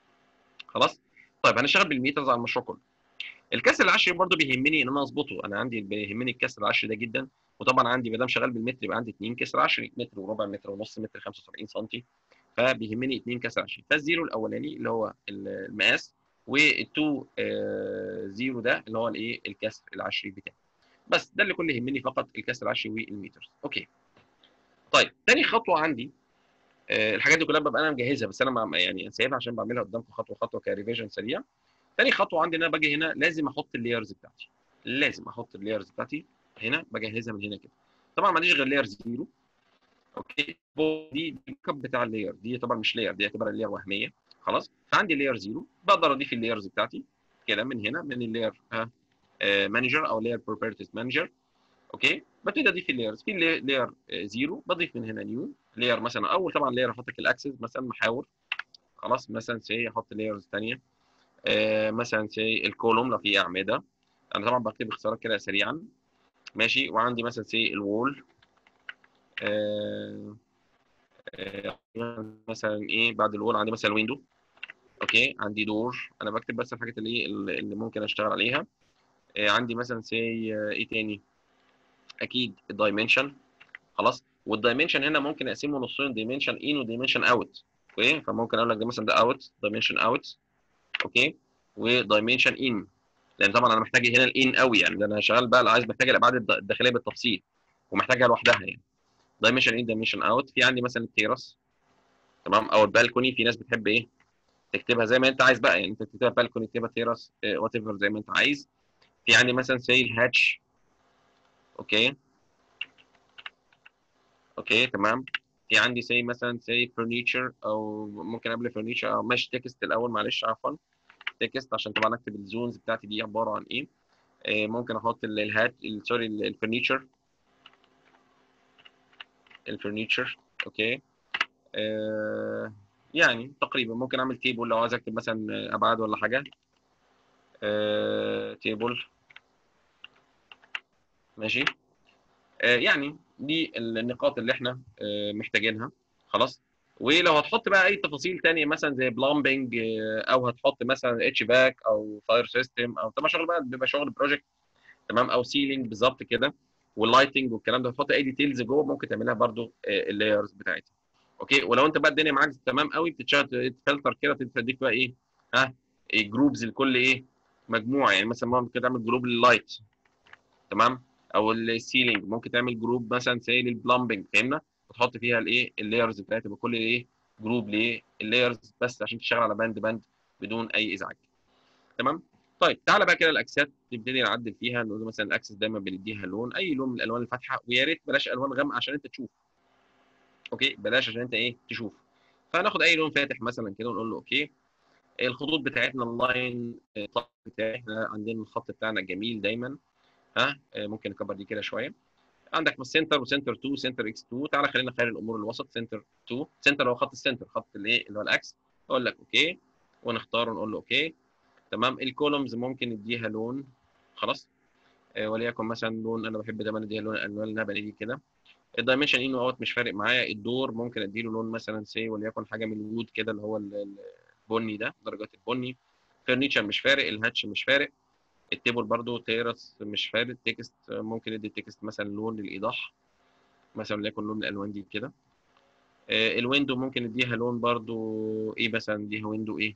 خلاص طيب هنشتغل بالميترز على المشروع كله الكسر العشري برضو بيهمني ان انا اظبطه انا عندي بيهمني الكسر العشري ده جدا وطبعا عندي ما دام شغال بالمتر يبقى عندي 2 كسر عشري متر وربع متر ونص متر 75 سم فبيهمني 2 كسر عشري فالزيرو الاولاني اللي هو المقاس وال2 آه زيرو ده اللي هو الايه الكسر العشري بتاعي بس ده اللي كل يهمني فقط الكسر العشري والمتر اوكي طيب تاني خطوه عندي آه الحاجات دي كلها ببقى انا مجهزها بس انا يعني سايبها عشان بعملها قدامكم خطوه خطوه كريفيجن سريع تاني خطوه عندي ان انا باجي هنا لازم احط اللايرز بتاعتي لازم احط اللايرز بتاعتي هنا بجهزها من هنا كده طبعا ما عنديش غير لاير زيرو اوكي دي الكب بتاع اللاير دي طبعا مش لاير دي اعتبرها لاير وهميه خلاص فعندي لاير زيرو بقدر اضيف اللايرز بتاعتي كده من هنا من اللاير مانجر او لاير بروبرتيز مانجر اوكي ببتدي اضيف اللايرز في لاير زيرو بضيف من هنا نيو لاير مثلا اول طبعا لاير احط لك الاكسس مثلا محاور خلاص مثلا سي احط لايرز ثانيه آه مثلا سي الكولوم لو في اعمده انا طبعا بكتب اختصارات كده سريعا ماشي وعندي مثلا سي الوول آه آه مثلا ايه بعد الوول عندي مثلا ويندو اوكي عندي دور انا بكتب بس الحاجات اللي ايه اللي ممكن اشتغل عليها آه عندي مثلا سي ايه تاني اكيد الدايمنشن خلاص والدايمنشن هنا ممكن اقسمه نصين دايمنشن ان ودايمنشن اوت اوكي فممكن اقول لك ده مثلا ده اوت دايمنشن اوت اوكي ودايمنشن ان لان طبعا انا محتاج هنا الان قوي يعني ده انا شغال بقى عايز محتاج الابعاد الداخليه بالتفصيل ومحتاجها لوحدها يعني دايمنشن ان دايمنشن اوت في عندي مثلا التيرس تمام او البالكوني في ناس بتحب ايه تكتبها زي ما انت عايز بقى يعني انت تكتبها بالكوني تكتبها تيرس وات ايفر زي ما انت عايز في عندي مثلا سي الهاتش اوكي اوكي تمام في عندي سي مثلا سي فرنيتشر او ممكن قبل فرنيتشر او ماشي تكست الاول معلش عفوا تكست عشان طبعا اكتب الزونز بتاعتي دي عباره عن ايه آه ممكن احط الهات سوري الفرنيتشر الفرنيتشر اوكي آه يعني تقريبا ممكن اعمل تيبل لو عايز اكتب مثلا ابعاد ولا حاجه آه تيبل ماشي آه يعني دي النقاط اللي احنا آه محتاجينها خلاص ولو هتحط بقى اي تفاصيل تانية مثلا زي بلامبنج او هتحط مثلا اتش باك او فاير سيستم او طبعا شغل بقى بيبقى شغل بروجكت تمام او سيلينج بالظبط كده واللايتنج والكلام ده هتحط اي ديتيلز جوه ممكن تعملها برده اللايرز بتاعتها اوكي ولو انت بقى الدنيا معاك تمام قوي بتتشغل تفلتر كده تديك بقى ايه ها إيه جروبز لكل ايه مجموعه يعني مثلا ممكن تعمل جروب لللايت تمام او السيلينج ممكن تعمل جروب مثلا زي للبلمبنج فهمنا وتحط فيها الايه اللايرز بتاعتها يبقى كل ايه جروب ليه اللايرز بس عشان تشتغل على باند باند بدون اي ازعاج تمام طيب تعالى بقى كده الاكسات نبتدي نعدل فيها نقول مثلا الاكسس دايما بنديها لون اي لون من الالوان الفاتحه ويا ريت بلاش الوان غامقه عشان انت تشوف اوكي بلاش عشان انت ايه تشوف فهناخد اي لون فاتح مثلا كده ونقول له اوكي الخطوط بتاعتنا اللاين بتاعي احنا عندنا الخط بتاعنا جميل دايما ها ممكن نكبر دي كده شويه عندك سنتر وسنتر 2 سنتر اكس 2 تعالى خلينا خير الامور الوسط سنتر 2 سنتر هو خط السنتر خط الايه اللي هو الاكس اقول لك اوكي ونختار ونقول له اوكي تمام الكولومز ممكن نديها لون خلاص آه وليكن مثلا لون انا بحب دايما اديها لون الالوان اللبني دي كده الدايمنشن ان اوت مش فارق معايا الدور ممكن اديله لون مثلا سي وليكن حاجه من الوود كده اللي هو البني ده درجات البني فرنيتشر مش فارق الهاتش مش فارق التيبل برضو تيرس مش فارق تكست ممكن ادي التكست مثلا لون للايضاح مثلا وليكن لون الالوان دي كده آه الويندو ممكن نديها لون برضو ايه مثلا نديها ويندو ايه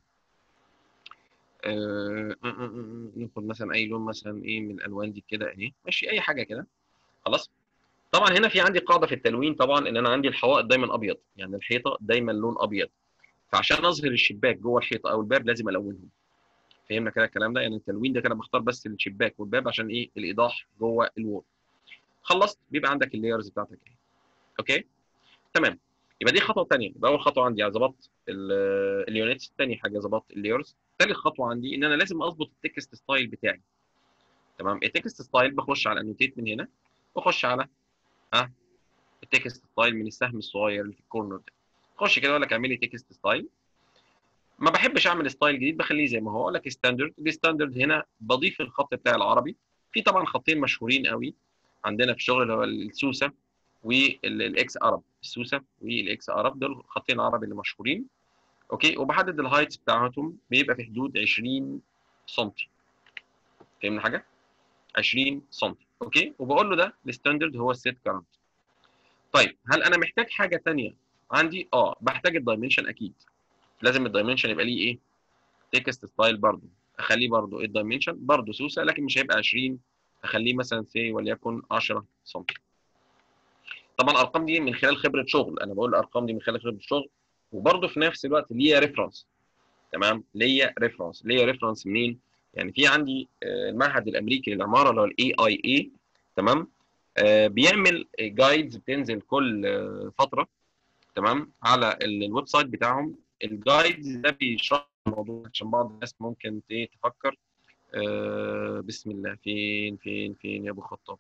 آه ناخد مثلا اي لون مثلا ايه من الالوان دي كده اهي ماشي اي حاجه كده خلاص طبعا هنا في عندي قاعده في التلوين طبعا ان انا عندي الحوائط دايما ابيض يعني الحيطه دايما لون ابيض فعشان اظهر الشباك جوه الحيطه او الباب لازم الونهم فهمنا كده الكلام ده يعني التلوين ده كده بختار بس الشباك والباب عشان ايه الايضاح جوه الوول خلصت بيبقى عندك اللايرز بتاعتك اهي اوكي تمام يبقى دي خطوه ثانيه يبقى اول خطوه عندي ظبطت اليونتس ثاني حاجه ظبطت اللايرز ثالث خطوه عندي ان انا لازم اظبط التكست ستايل بتاعي تمام التكست ستايل بخش على انوتيت من هنا واخش على ها التكست ستايل من السهم الصغير اللي في الكورنر ده خش كده اقول لك اعمل لي تكست ستايل ما بحبش اعمل ستايل جديد بخليه زي ما هو اقول لك ستاندرد الستاندرد هنا بضيف الخط بتاعي العربي في طبعا خطين مشهورين قوي عندنا في الشغل اللي هو السوسه والاكس ارب السوسه والاكس ارب دول خطين عربي اللي مشهورين اوكي وبحدد الهايتس بتاعتهم بيبقى في حدود 20 سم فهمنا حاجه 20 سم اوكي وبقول له ده الستاندرد هو السيت كارنت طيب هل انا محتاج حاجه ثانيه عندي اه بحتاج الدايمنشن اكيد لازم الدايمنشن يبقى ليه ايه تكست ستايل برضو اخليه برضو الدايمنشن برضو سوسه لكن مش هيبقى 20 اخليه مثلا سي وليكن 10 سم طبعا الارقام دي من خلال خبره شغل انا بقول الارقام دي من خلال خبره شغل وبرضه في نفس الوقت ليا ريفرنس تمام ليا ريفرنس ليا ريفرنس منين يعني في عندي المعهد الامريكي للعماره اللي هو الاي اي اي تمام آه بيعمل جايدز بتنزل كل فتره تمام على الويب سايت بتاعهم الجايدز ده بيشرح الموضوع عشان بعض الناس ممكن ايه تفكر آه بسم الله فين فين فين يا ابو خطاب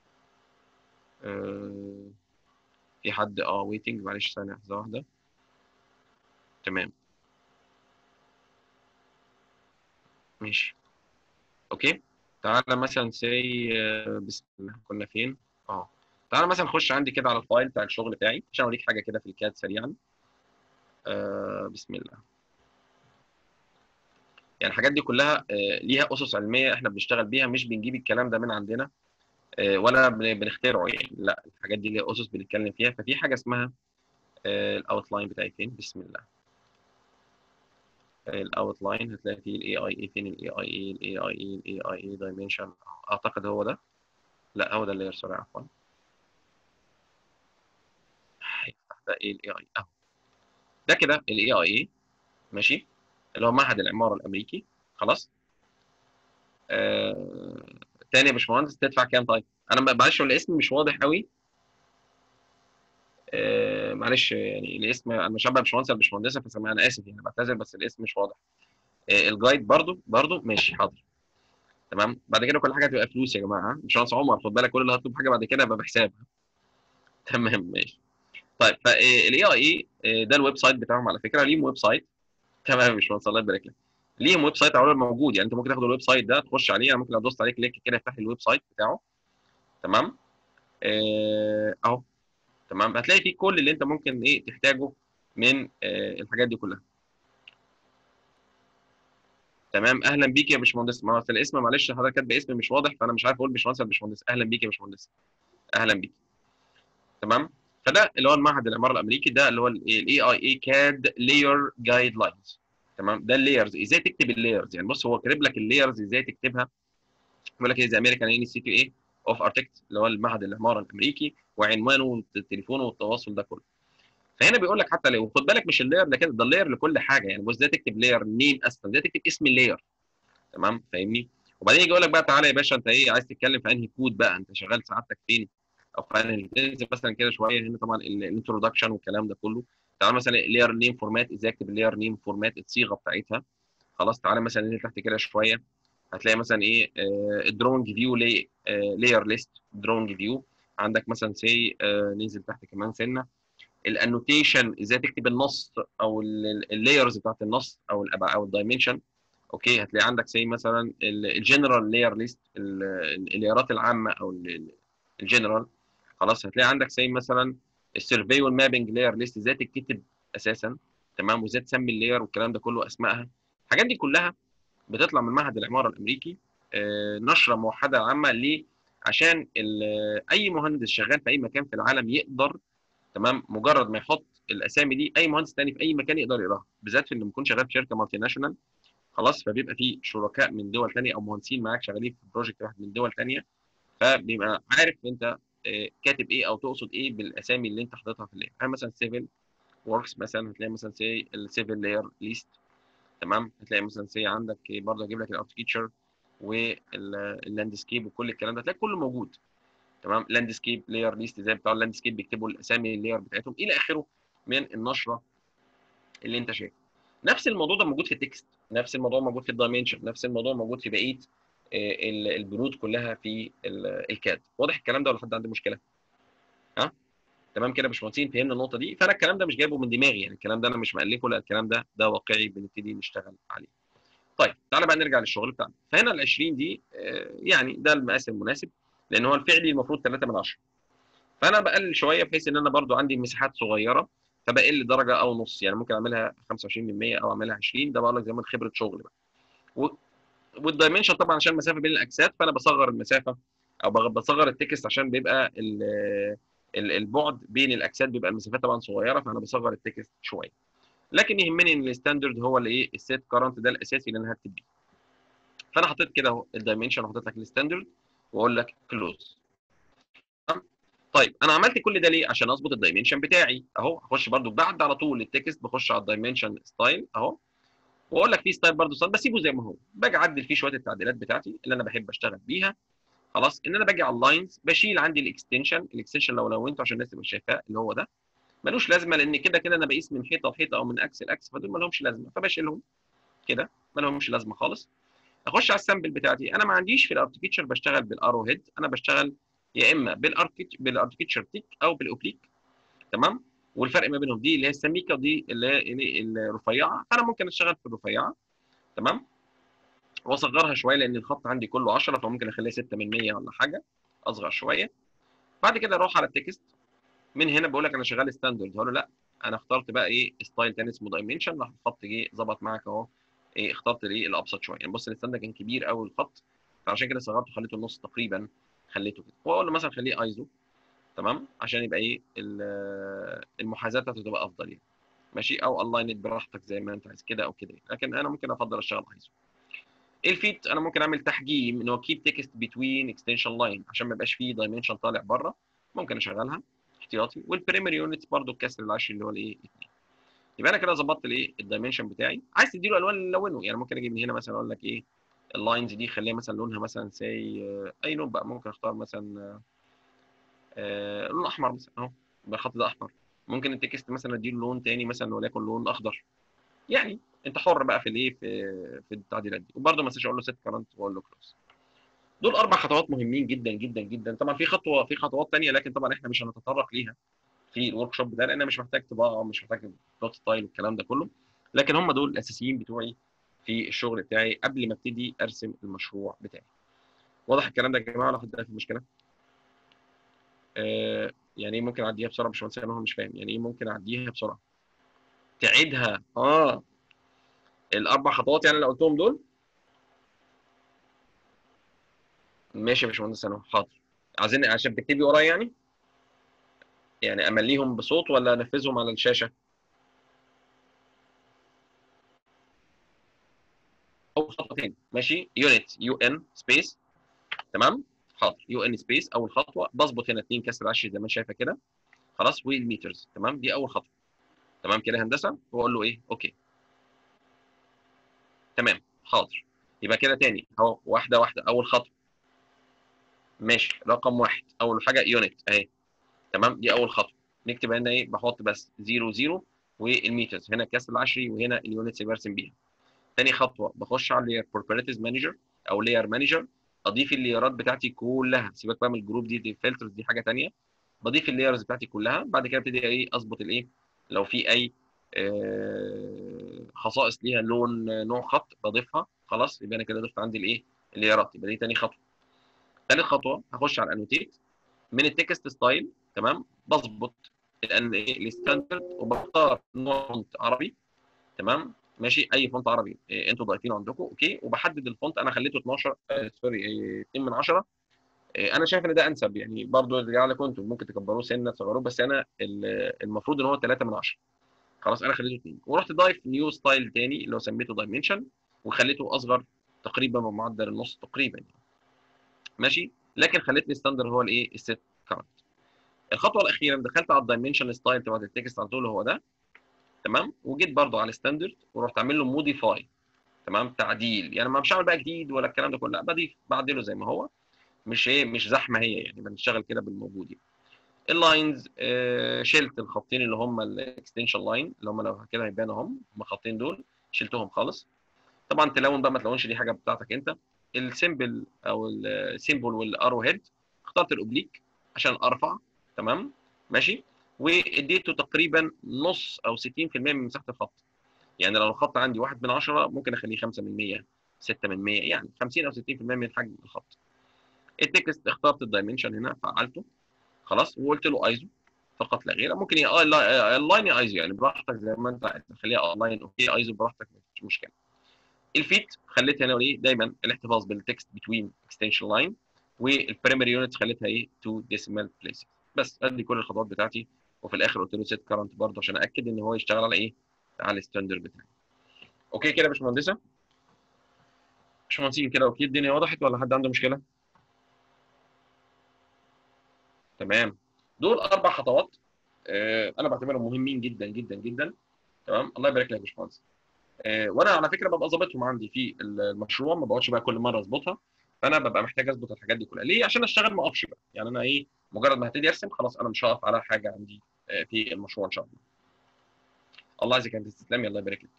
آه في حد اه ويتنج معلش ثانيه لحظه واحده تمام ماشي اوكي تعالى مثلا سي بسم الله كنا فين اه تعالى مثلا نخش عندي كده على الفايل بتاع الشغل بتاعي عشان اوريك حاجه كده في الكاد سريعا آه بسم الله يعني الحاجات دي كلها آه ليها اسس علميه احنا بنشتغل بيها مش بنجيب الكلام ده من عندنا آه ولا بنخترعه يعني لا الحاجات دي ليها اسس بنتكلم فيها ففي حاجه اسمها آه الاوتلاين بتاعي فين بسم الله الاوتلاين هتلاقي فيه الاي اي اي فين الاي اي اي الاي اي اي الاي اي اي دايمنشن اعتقد هو ده لا هو ده اللير سوري عفوا ده ايه الاي اي اهو ده كده الاي اي اي ماشي اللي هو معهد العماره الامريكي خلاص آه... تاني يا باشمهندس تدفع كام طيب انا معلش الاسم مش واضح قوي آه... معلش يعني الاسم انا مش هبقى باشمهندس ولا باشمهندسه فسمع انا اسف يعني بعتذر بس الاسم مش واضح آه الجايد برضو برضو ماشي حاضر تمام بعد كده كل حاجه هتبقى فلوس يا جماعه باشمهندس عمر خد بالك كل اللي هطلب حاجه بعد كده يبقى بحسابها تمام ماشي طيب فالاي اي اي ده الويب سايت بتاعهم على فكره ليهم ويب سايت تمام يا باشمهندس الله يبارك لك ليهم ويب سايت اولا موجود يعني انت ممكن تاخد الويب سايت ده تخش عليه انا ممكن لو دوست عليه كليك كده يفتح لي الويب سايت بتاعه تمام اهو تمام هتلاقي فيه كل اللي انت ممكن ايه تحتاجه من آه الحاجات دي كلها تمام اهلا بيك يا باشمهندس ما اصل الاسم معلش حضرتك كاتب اسم مش واضح فانا مش عارف اقول باشمهندس ولا باشمهندس اهلا بيك يا باشمهندس اهلا بيك تمام فده اللي هو المعهد العماره الامريكي ده اللي هو الاي اي اي كاد لاير جايد لاينز تمام ده اللايرز ازاي تكتب اللايرز يعني بص هو كاتب لك اللايرز ازاي تكتبها بيقول لك ايه امريكان انستيتيوت ايه اوف اركتكت اللي هو المعهد العماره الامريكي وعنوانه والتليفون والتواصل ده كله فهنا بيقول لك حتى لو خد بالك مش اللاير ده كده ده اللاير لكل حاجه يعني بص ازاي تكتب لاير نيم اصلا ازاي تكتب اسم اللاير تمام فاهمني وبعدين يجي يقول لك بقى تعالى يا باشا انت ايه عايز تتكلم في انهي كود بقى انت شغال سعادتك فين او في انهي تنزل مثلا كده شويه هنا طبعا الانترودكشن والكلام ده كله تعالى مثلا لاير نيم فورمات ازاي اكتب اللاير نيم فورمات الصيغه بتاعتها خلاص تعالى مثلا ننزل تحت كده شويه هتلاقي مثلا ايه الدرونج فيو لاير ليست درونج فيو عندك مثلا سي ننزل تحت كمان سنه الانوتيشن ازاي تكتب النص او اللايرز بتاعت النص او ال او الدايمنشن اوكي هتلاقي عندك سي مثلا الجنرال لاير ليست اللايرات العامه او الجنرال خلاص هتلاقي عندك سي مثلا السيرفي والمابنج لاير ليست ازاي تتكتب اساسا تمام وازاي تسمي اللاير والكلام ده كله اسمائها الحاجات دي كلها بتطلع من معهد العماره الامريكي آه نشره موحده عامه ليه عشان اي مهندس شغال في اي مكان في العالم يقدر تمام مجرد ما يحط الاسامي دي اي مهندس تاني في اي مكان يقدر يقراها بالذات في اللي بيكون شغال في شركه مالتي ناشونال خلاص فبيبقى في شركاء من دول ثانيه او مهندسين معاك شغالين في بروجكت واحد من دول ثانيه فبيبقى عارف انت كاتب ايه او تقصد ايه بالاسامي اللي انت حاططها في اللير يعني مثلا سيفل وركس مثلا هتلاقي مثلا سي السيفل لاير ليست تمام هتلاقي مثلا سي عندك برضه اجيب لك الاركتكتشر واللاندسكيب وكل الكلام ده هتلاقي كله موجود تمام لاندسكيب لاير ليست زي بتوع اللاندسكيب بيكتبوا الاسامي اللاير بتاعتهم الى اخره من النشره اللي انت شايفها نفس الموضوع ده موجود في التكست نفس الموضوع موجود في الدايمنشن نفس الموضوع موجود في بقيه البنود كلها في الكاد واضح الكلام ده ولا حد عنده مشكله ها تمام كده يا باشمهندسين فهمنا النقطه دي فانا الكلام ده مش جايبه من دماغي يعني الكلام ده انا مش مالفه لا الكلام ده ده واقعي بنبتدي نشتغل عليه طيب تعالى بقى نرجع للشغل بتاعنا فهنا ال 20 دي يعني ده المقاس المناسب لان هو الفعلي المفروض 3 من 10 فانا بقلل شويه بحيث ان انا برضو عندي مساحات صغيره فبقل درجه او نص يعني ممكن اعملها 25% او اعملها 20 ده بقول لك زي ما خبره شغل بقى و... والدايمنشن طبعا عشان المسافه بين الاجساد فانا بصغر المسافه او بصغر التكست عشان بيبقى البعد بين الاجساد بيبقى المسافات طبعا صغيره فانا بصغر التكست شويه لكن يهمني ان الستاندرد هو اللي ايه السيت كارنت ده الاساسي اللي انا هكتب بيه فانا حطيت كده اهو الدايمنشن وحطيت لك الستاندرد واقول لك كلوز طيب انا عملت كل ده ليه عشان اظبط الدايمنشن بتاعي اهو هخش برده بعد على طول التكست بخش على الدايمنشن ستايل اهو واقول لك في ستايل برده ستايل بسيبه زي ما هو باجي اعدل فيه شويه التعديلات بتاعتي اللي انا بحب اشتغل بيها خلاص ان انا باجي على اللاينز بشيل عندي الاكستنشن الاكستنشن لو لونته عشان الناس تبقى شايفاه اللي هو ده ملوش لازمه لان كده كده انا بقيس من حيطه لحيطه او من اكس لاكس فدول ما لهمش لازمه فبشيلهم كده ما لهمش لازمه خالص اخش على السامبل بتاعتي انا ما عنديش في الاركتكتشر بشتغل بالارو هيد انا بشتغل يا اما بالاركتكتشر تيك او بالاوبليك تمام والفرق ما بينهم دي اللي هي السميكه ودي اللي هي الرفيعه فانا ممكن اشتغل في الرفيعه تمام واصغرها شويه لان الخط عندي كله 10 فممكن اخليها 6 من 100 ولا حاجه اصغر شويه بعد كده اروح على التكست من هنا بقول لك انا شغال ستاندرد هقول له لا انا اخترت بقى ايه ستايل تاني اسمه دايمنشن راح الخط جه ظبط معاك اهو ايه اخترت الايه الابسط شويه يعني بص الستاندرد كان كبير قوي الخط فعشان كده صغرته خليته النص تقريبا خليته كده واقول له مثلا خليه ايزو تمام عشان يبقى ايه المحاذاه بتاعته تبقى افضل يعني ماشي او الاينت براحتك زي ما انت عايز كده او كده لكن انا ممكن افضل اشتغل ايزو الفيت انا ممكن اعمل تحجيم ان هو كيب تكست بتوين اكستنشن لاين عشان ما يبقاش فيه دايمنشن طالع بره ممكن اشغلها احتياطي والبريمري يونت برده الكسر العشري اللي هو الايه 2 يبقى انا كده ظبطت الايه الدايمنشن بتاعي عايز تديله الوان نلونه يعني ممكن اجي من هنا مثلا اقول لك ايه اللاينز دي خليها مثلا لونها مثلا سي اي لون بقى ممكن اختار مثلا آه لون احمر مثلا اهو الخط ده احمر ممكن التكست مثلا اديله لون تاني مثلا وليكن لون اخضر يعني انت حر بقى في الايه في في التعديلات دي وبرده ما انساش اقول له سيت كرنت واقول له كلوز دول اربع خطوات مهمين جدا جدا جدا طبعا في خطوه في خطوات ثانيه لكن طبعا احنا مش هنتطرق ليها في الورك شوب ده لان مش محتاج طباعه مش محتاج دوت ستايل والكلام ده كله لكن هم دول الاساسيين بتوعي في الشغل بتاعي قبل ما ابتدي ارسم المشروع بتاعي واضح الكلام ده يا جماعه ولا حد في مشكله آه يعني ايه ممكن اعديها بسرعه مش انا هو مش فاهم يعني ايه ممكن اعديها بسرعه تعيدها اه الاربع خطوات يعني اللي قلتهم دول ماشي يا باشمهندس انا حاضر عايزين عشان تكتبي ورايا يعني يعني امليهم بصوت ولا انفذهم على الشاشه اول خطوتين ماشي يونت يو ان سبيس تمام حاضر يو ان سبيس اول خطوه بظبط هنا 2 كسر 10 زي ما انت شايفه كده خلاص والميترز تمام دي اول خطوه تمام كده هندسه واقول له ايه اوكي تمام حاضر يبقى كده تاني اهو واحده واحده اول خطوه ماشي رقم واحد اول حاجه يونت اهي تمام دي اول خطوه نكتب هنا ايه بحط بس 0 0 والميترز هنا كسر العشري وهنا اليونتس اللي برسم بيها تاني خطوه بخش على اللير بروبرتيز مانجر او لير مانجر اضيف الليرات بتاعتي كلها سيبك بقى من الجروب دي دي فلترز دي حاجه ثانيه بضيف اللايرز بتاعتي كلها بعد كده ابتدي ايه اظبط الايه لو في اي آه، خصائص ليها لون آه، نوع خط بضيفها خلاص يبقى انا كده ضفت عندي الايه اللايرات يبقى دي تاني خطوه ثالث خطوه هخش على الانوتيت من التكست ستايل تمام بظبط الان ايه الستاندرد وبختار نوع فونت عربي تمام ماشي اي فونت عربي إيه انتوا ضايفينه عندكم اوكي وبحدد الفونت انا خليته 12 آه سوري إيه 2 من 10 إيه انا شايف ان ده انسب يعني برضو يرجع لكم انتوا ممكن تكبروه سنه تصغروه بس انا ال- المفروض ان هو 3 من 10 خلاص انا خليته 2 ورحت ضايف نيو ستايل تاني اللي هو سميته دايمنشن وخليته اصغر تقريبا من معدل النص تقريبا يعني. ماشي لكن خليت لي ستاندر هو الايه الست كارت الخطوه الاخيره دخلت على الدايمنشن ستايل تبع التكست على طول هو ده تمام وجيت برضو على الستاندرد ورحت عامل له موديفاي تمام تعديل يعني ما مش هعمل بقى جديد ولا الكلام ده كله لا بضيف بعدله زي ما هو مش ايه مش زحمه هي يعني بنشتغل كده بالموجود يعني. اللاينز آه شلت الخطين اللي هم الاكستنشن لاين اللي هم لو كده هيبانوا هم هم الخطين دول شلتهم خالص طبعا تلون بقى ما تلونش دي حاجه بتاعتك انت السيمبل او السيمبل والارو هيد اخترت الاوبليك عشان ارفع تمام ماشي واديته تقريبا نص او 60% من مساحه الخط يعني لو الخط عندي 1 من 10 ممكن اخليه 5 من 100 6 من 100 يعني 50 او 60% من حجم الخط التكست اخترت الدايمنشن هنا فعلته خلاص وقلت له ايزو فقط لا غير ممكن يا اللاين يا ايزو يعني براحتك زي ما انت عايز خليها اونلاين اوكي ايزو براحتك مفيش مشكله الفيت خليتها هنا ايه دايما الاحتفاظ بالتكست بتوين اكستنشن لاين والبريمري يونت خليتها ايه تو ديسيمال بليسز بس ادي كل الخطوات بتاعتي وفي الاخر قلت له سيت كارنت برضه عشان اكد ان هو يشتغل على ايه على الستاندرد بتاعي اوكي كده يا باشمهندسه باشمهندسين كده اوكي الدنيا وضحت ولا حد عنده مشكله تمام دول اربع خطوات آه انا بعتبرهم مهمين جدا جدا جدا تمام الله يبارك لك يا باشمهندس آه وانا على فكره ببقى ظابطهم عندي في المشروع ما بقعدش بقى كل مره اظبطها فانا ببقى محتاج اظبط الحاجات دي كلها ليه عشان اشتغل ما اقفش بقى يعني انا ايه مجرد ما هبتدي ارسم خلاص انا مش هقف على حاجه عندي آه في المشروع ان شاء الله الله يعزك يا هندسه تسلمي الله يبارك لك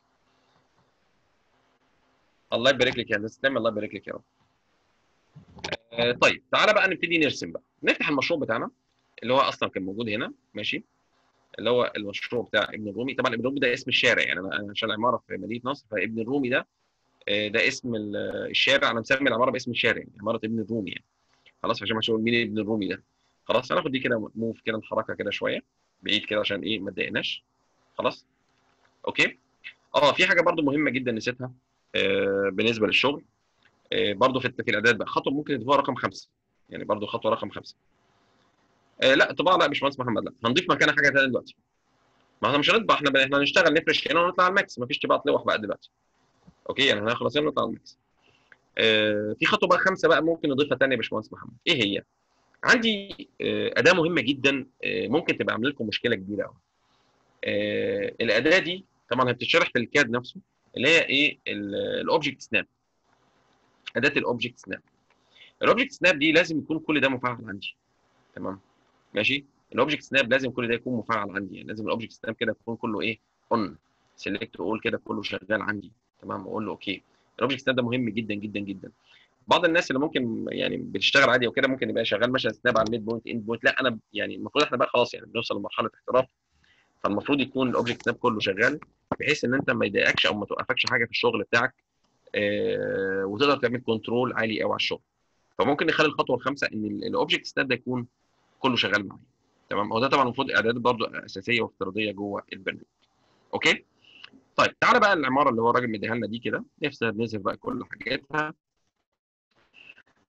الله يبارك لك يا هندسه تسلمي الله يبارك لك يا رب آه طيب تعالى بقى نبتدي نرسم بقى نفتح المشروع بتاعنا اللي هو اصلا كان موجود هنا ماشي اللي هو المشروع بتاع ابن الرومي طبعا ابن الرومي ده اسم الشارع يعني انا عشان العماره في مدينه نصر فابن الرومي ده ده اسم الشارع انا مسمي العماره باسم الشارع يعني عماره ابن الرومي يعني خلاص عشان ما نقول مين ابن الرومي ده خلاص هناخد دي كده موف كده نحركها كده شويه بعيد كده عشان ايه ما تضايقناش خلاص اوكي اه في حاجه برضو مهمه جدا نسيتها آه بالنسبه للشغل آه برضو في في الاعداد بقى خطوه ممكن نضيفها رقم خمسه يعني برضو خطوه رقم خمسه آه لا طباعه لا مش مهندس محمد لا هنضيف مكانها حاجه ثانيه دلوقتي ما احنا مش هنطبع احنا احنا هنشتغل نفرش هنا ونطلع على الماكس مفيش طباعه لوح بقى دلوقتي اوكي يعني هنخلص هنا ونطلع على الماكس آه في خطوه بقى خمسه بقى ممكن نضيفها ثانيه يا باشمهندس محمد ايه هي؟ عندي آه اداه مهمه جدا آه ممكن تبقى عامله لكم مشكله كبيره قوي آه الاداه دي طبعا هي بتتشرح في الكاد نفسه اللي هي ايه الاوبجكت سناب اداه الاوبجكت سناب الاوبجكت سناب دي لازم يكون كل ده مفعل عندي تمام ماشي الاوبجكت سناب لازم كل ده يكون مفعل عندي يعني لازم الاوبجكت سناب كده يكون كله ايه اون سيلكت اول كده كله شغال عندي تمام واقول له اوكي الاوبجكت سناب ده مهم جدا جدا جدا بعض الناس اللي ممكن يعني بتشتغل عادي وكده ممكن يبقى شغال مثلا سناب على ميد بوينت اند بوينت لا انا يعني المفروض احنا بقى خلاص يعني بنوصل لمرحله احتراف فالمفروض يكون الاوبجكت سناب كله شغال بحيث ان انت ما يضايقكش او ما توقفكش حاجه في الشغل بتاعك آه وتقدر تعمل كنترول عالي قوي على الشغل فممكن نخلي الخطوه الخامسه ان الاوبجكت سناب ده يكون كله شغال معايا تمام هو ده طبعا المفروض اعدادات برضو اساسيه وافتراضيه جوه البرنامج اوكي طيب تعالى بقى العماره اللي هو الراجل مديها لنا دي كده نفسها نظهر بقى كل حاجاتها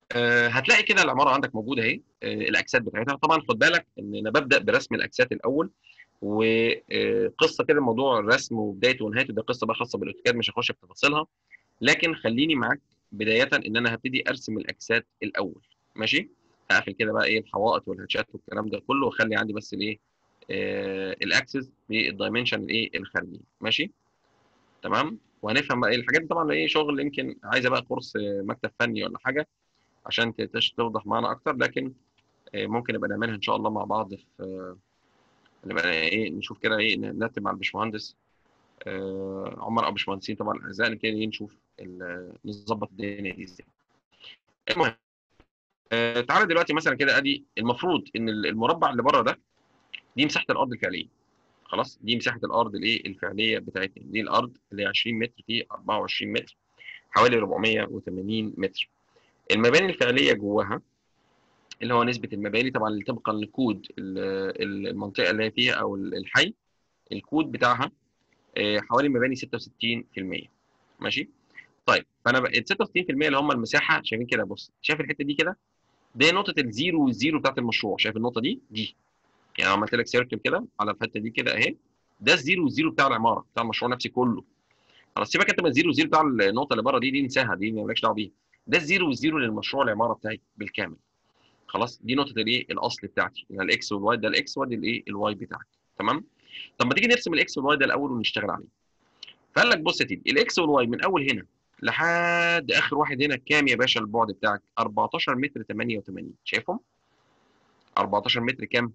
آه، هتلاقي كده العماره عندك موجوده اهي آه، الاجساد بتاعتها طبعا خد بالك ان انا ببدا برسم الاجساد الاول وقصه كده موضوع الرسم وبدايته ونهايته ده قصه بقى خاصه بالاوتوكاد مش هخش في تفاصيلها لكن خليني معاك بدايه ان انا هبتدي ارسم الاجساد الاول ماشي هقفل كده بقى ايه الحوائط والهاتشات والكلام ده كله واخلي عندي بس الايه آه الاكسس بالدايمنشن الايه الخارجي ماشي تمام وهنفهم بقى ايه الحاجات دي طبعا ايه شغل يمكن عايزه بقى كورس آه، مكتب فني ولا حاجه عشان تش- توضح معانا اكتر لكن آه، ممكن نبقى نعملها ان شاء الله مع بعض في آه، نبقى ايه نشوف كده ايه نرتب مع الباشمهندس آه، عمر او باشمهندسين طبعا الاعزاء نبتدي إيه نشوف ال- نظبط الدنيا دي ازاي المهم آه، تعالى دلوقتي مثلا كده ادي المفروض ان المربع اللي بره ده دي مساحه الارض الفعليه خلاص دي مساحه الارض الايه الفعليه بتاعتنا دي الارض اللي هي 20 متر في 24 متر حوالي 480 متر المباني الفعليه جواها اللي هو نسبه المباني طبعا اللي طبقا لكود ال- ال- المنطقه اللي هي فيها او الحي الكود بتاعها آه، حوالي مباني 66% ماشي طيب فانا بقى ال 66% اللي هم المساحه شايفين كده بص شايف الحته دي كده دي نقطه الزيرو والزيرو بتاعت المشروع شايف النقطه دي دي يعني عملت لك سيركل كده على الحته دي كده اهي ده الزيرو والزيرو بتاع العماره بتاع المشروع نفسي كله خلاص سيبك انت من الزيرو والزيرو بتاع النقطه اللي بره دي دي انساها دي مالكش دعوه بيها ده الزيرو والزيرو للمشروع العماره بتاعي بالكامل خلاص دي نقطه الايه الاصل بتاعتي يعني الاكس والواي ده الاكس وادي الايه الواي بتاعك تمام طب ما تيجي نرسم الاكس والواي ده الاول ونشتغل عليه فقال لك بص يا سيدي الاكس والواي من اول هنا لحد اخر واحد هنا كام يا باشا البعد بتاعك 14 متر 88 شايفهم 14 متر كام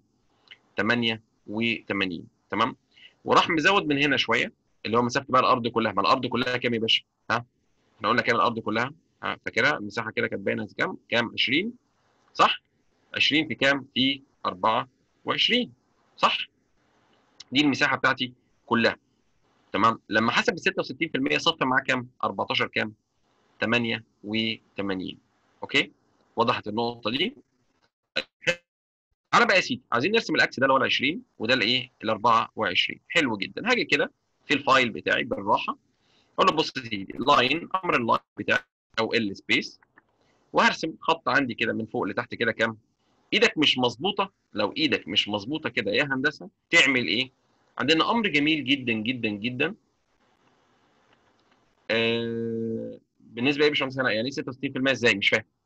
88 تمام وراح مزود من هنا شويه اللي هو مسافه بقى الارض كلها ما الارض كلها كام يا باشا ها احنا قلنا كام الارض كلها ها فاكرها المساحه كده كانت باينه كام كام 20 صح 20 في كام في 24 صح دي المساحه بتاعتي كلها تمام لما حسب ال 66% صف معاه كام 14 كام 88 اوكي وضحت النقطه دي انا بقى يا سيدي عايزين نرسم الاكس ده اللي هو ال 20 وده الايه ال 24 حلو جدا هاجي كده في الفايل بتاعي بالراحه اقول له بص يا سيدي لاين امر اللاين بتاعي او ال سبيس وهرسم خط عندي كده من فوق لتحت كده كام ايدك مش مظبوطه لو ايدك مش مظبوطه كده يا هندسه تعمل ايه عندنا امر جميل جدا جدا جدا آه بالنسبه ايه يا باشمهندس هنا يعني 66% ازاي مش فاهم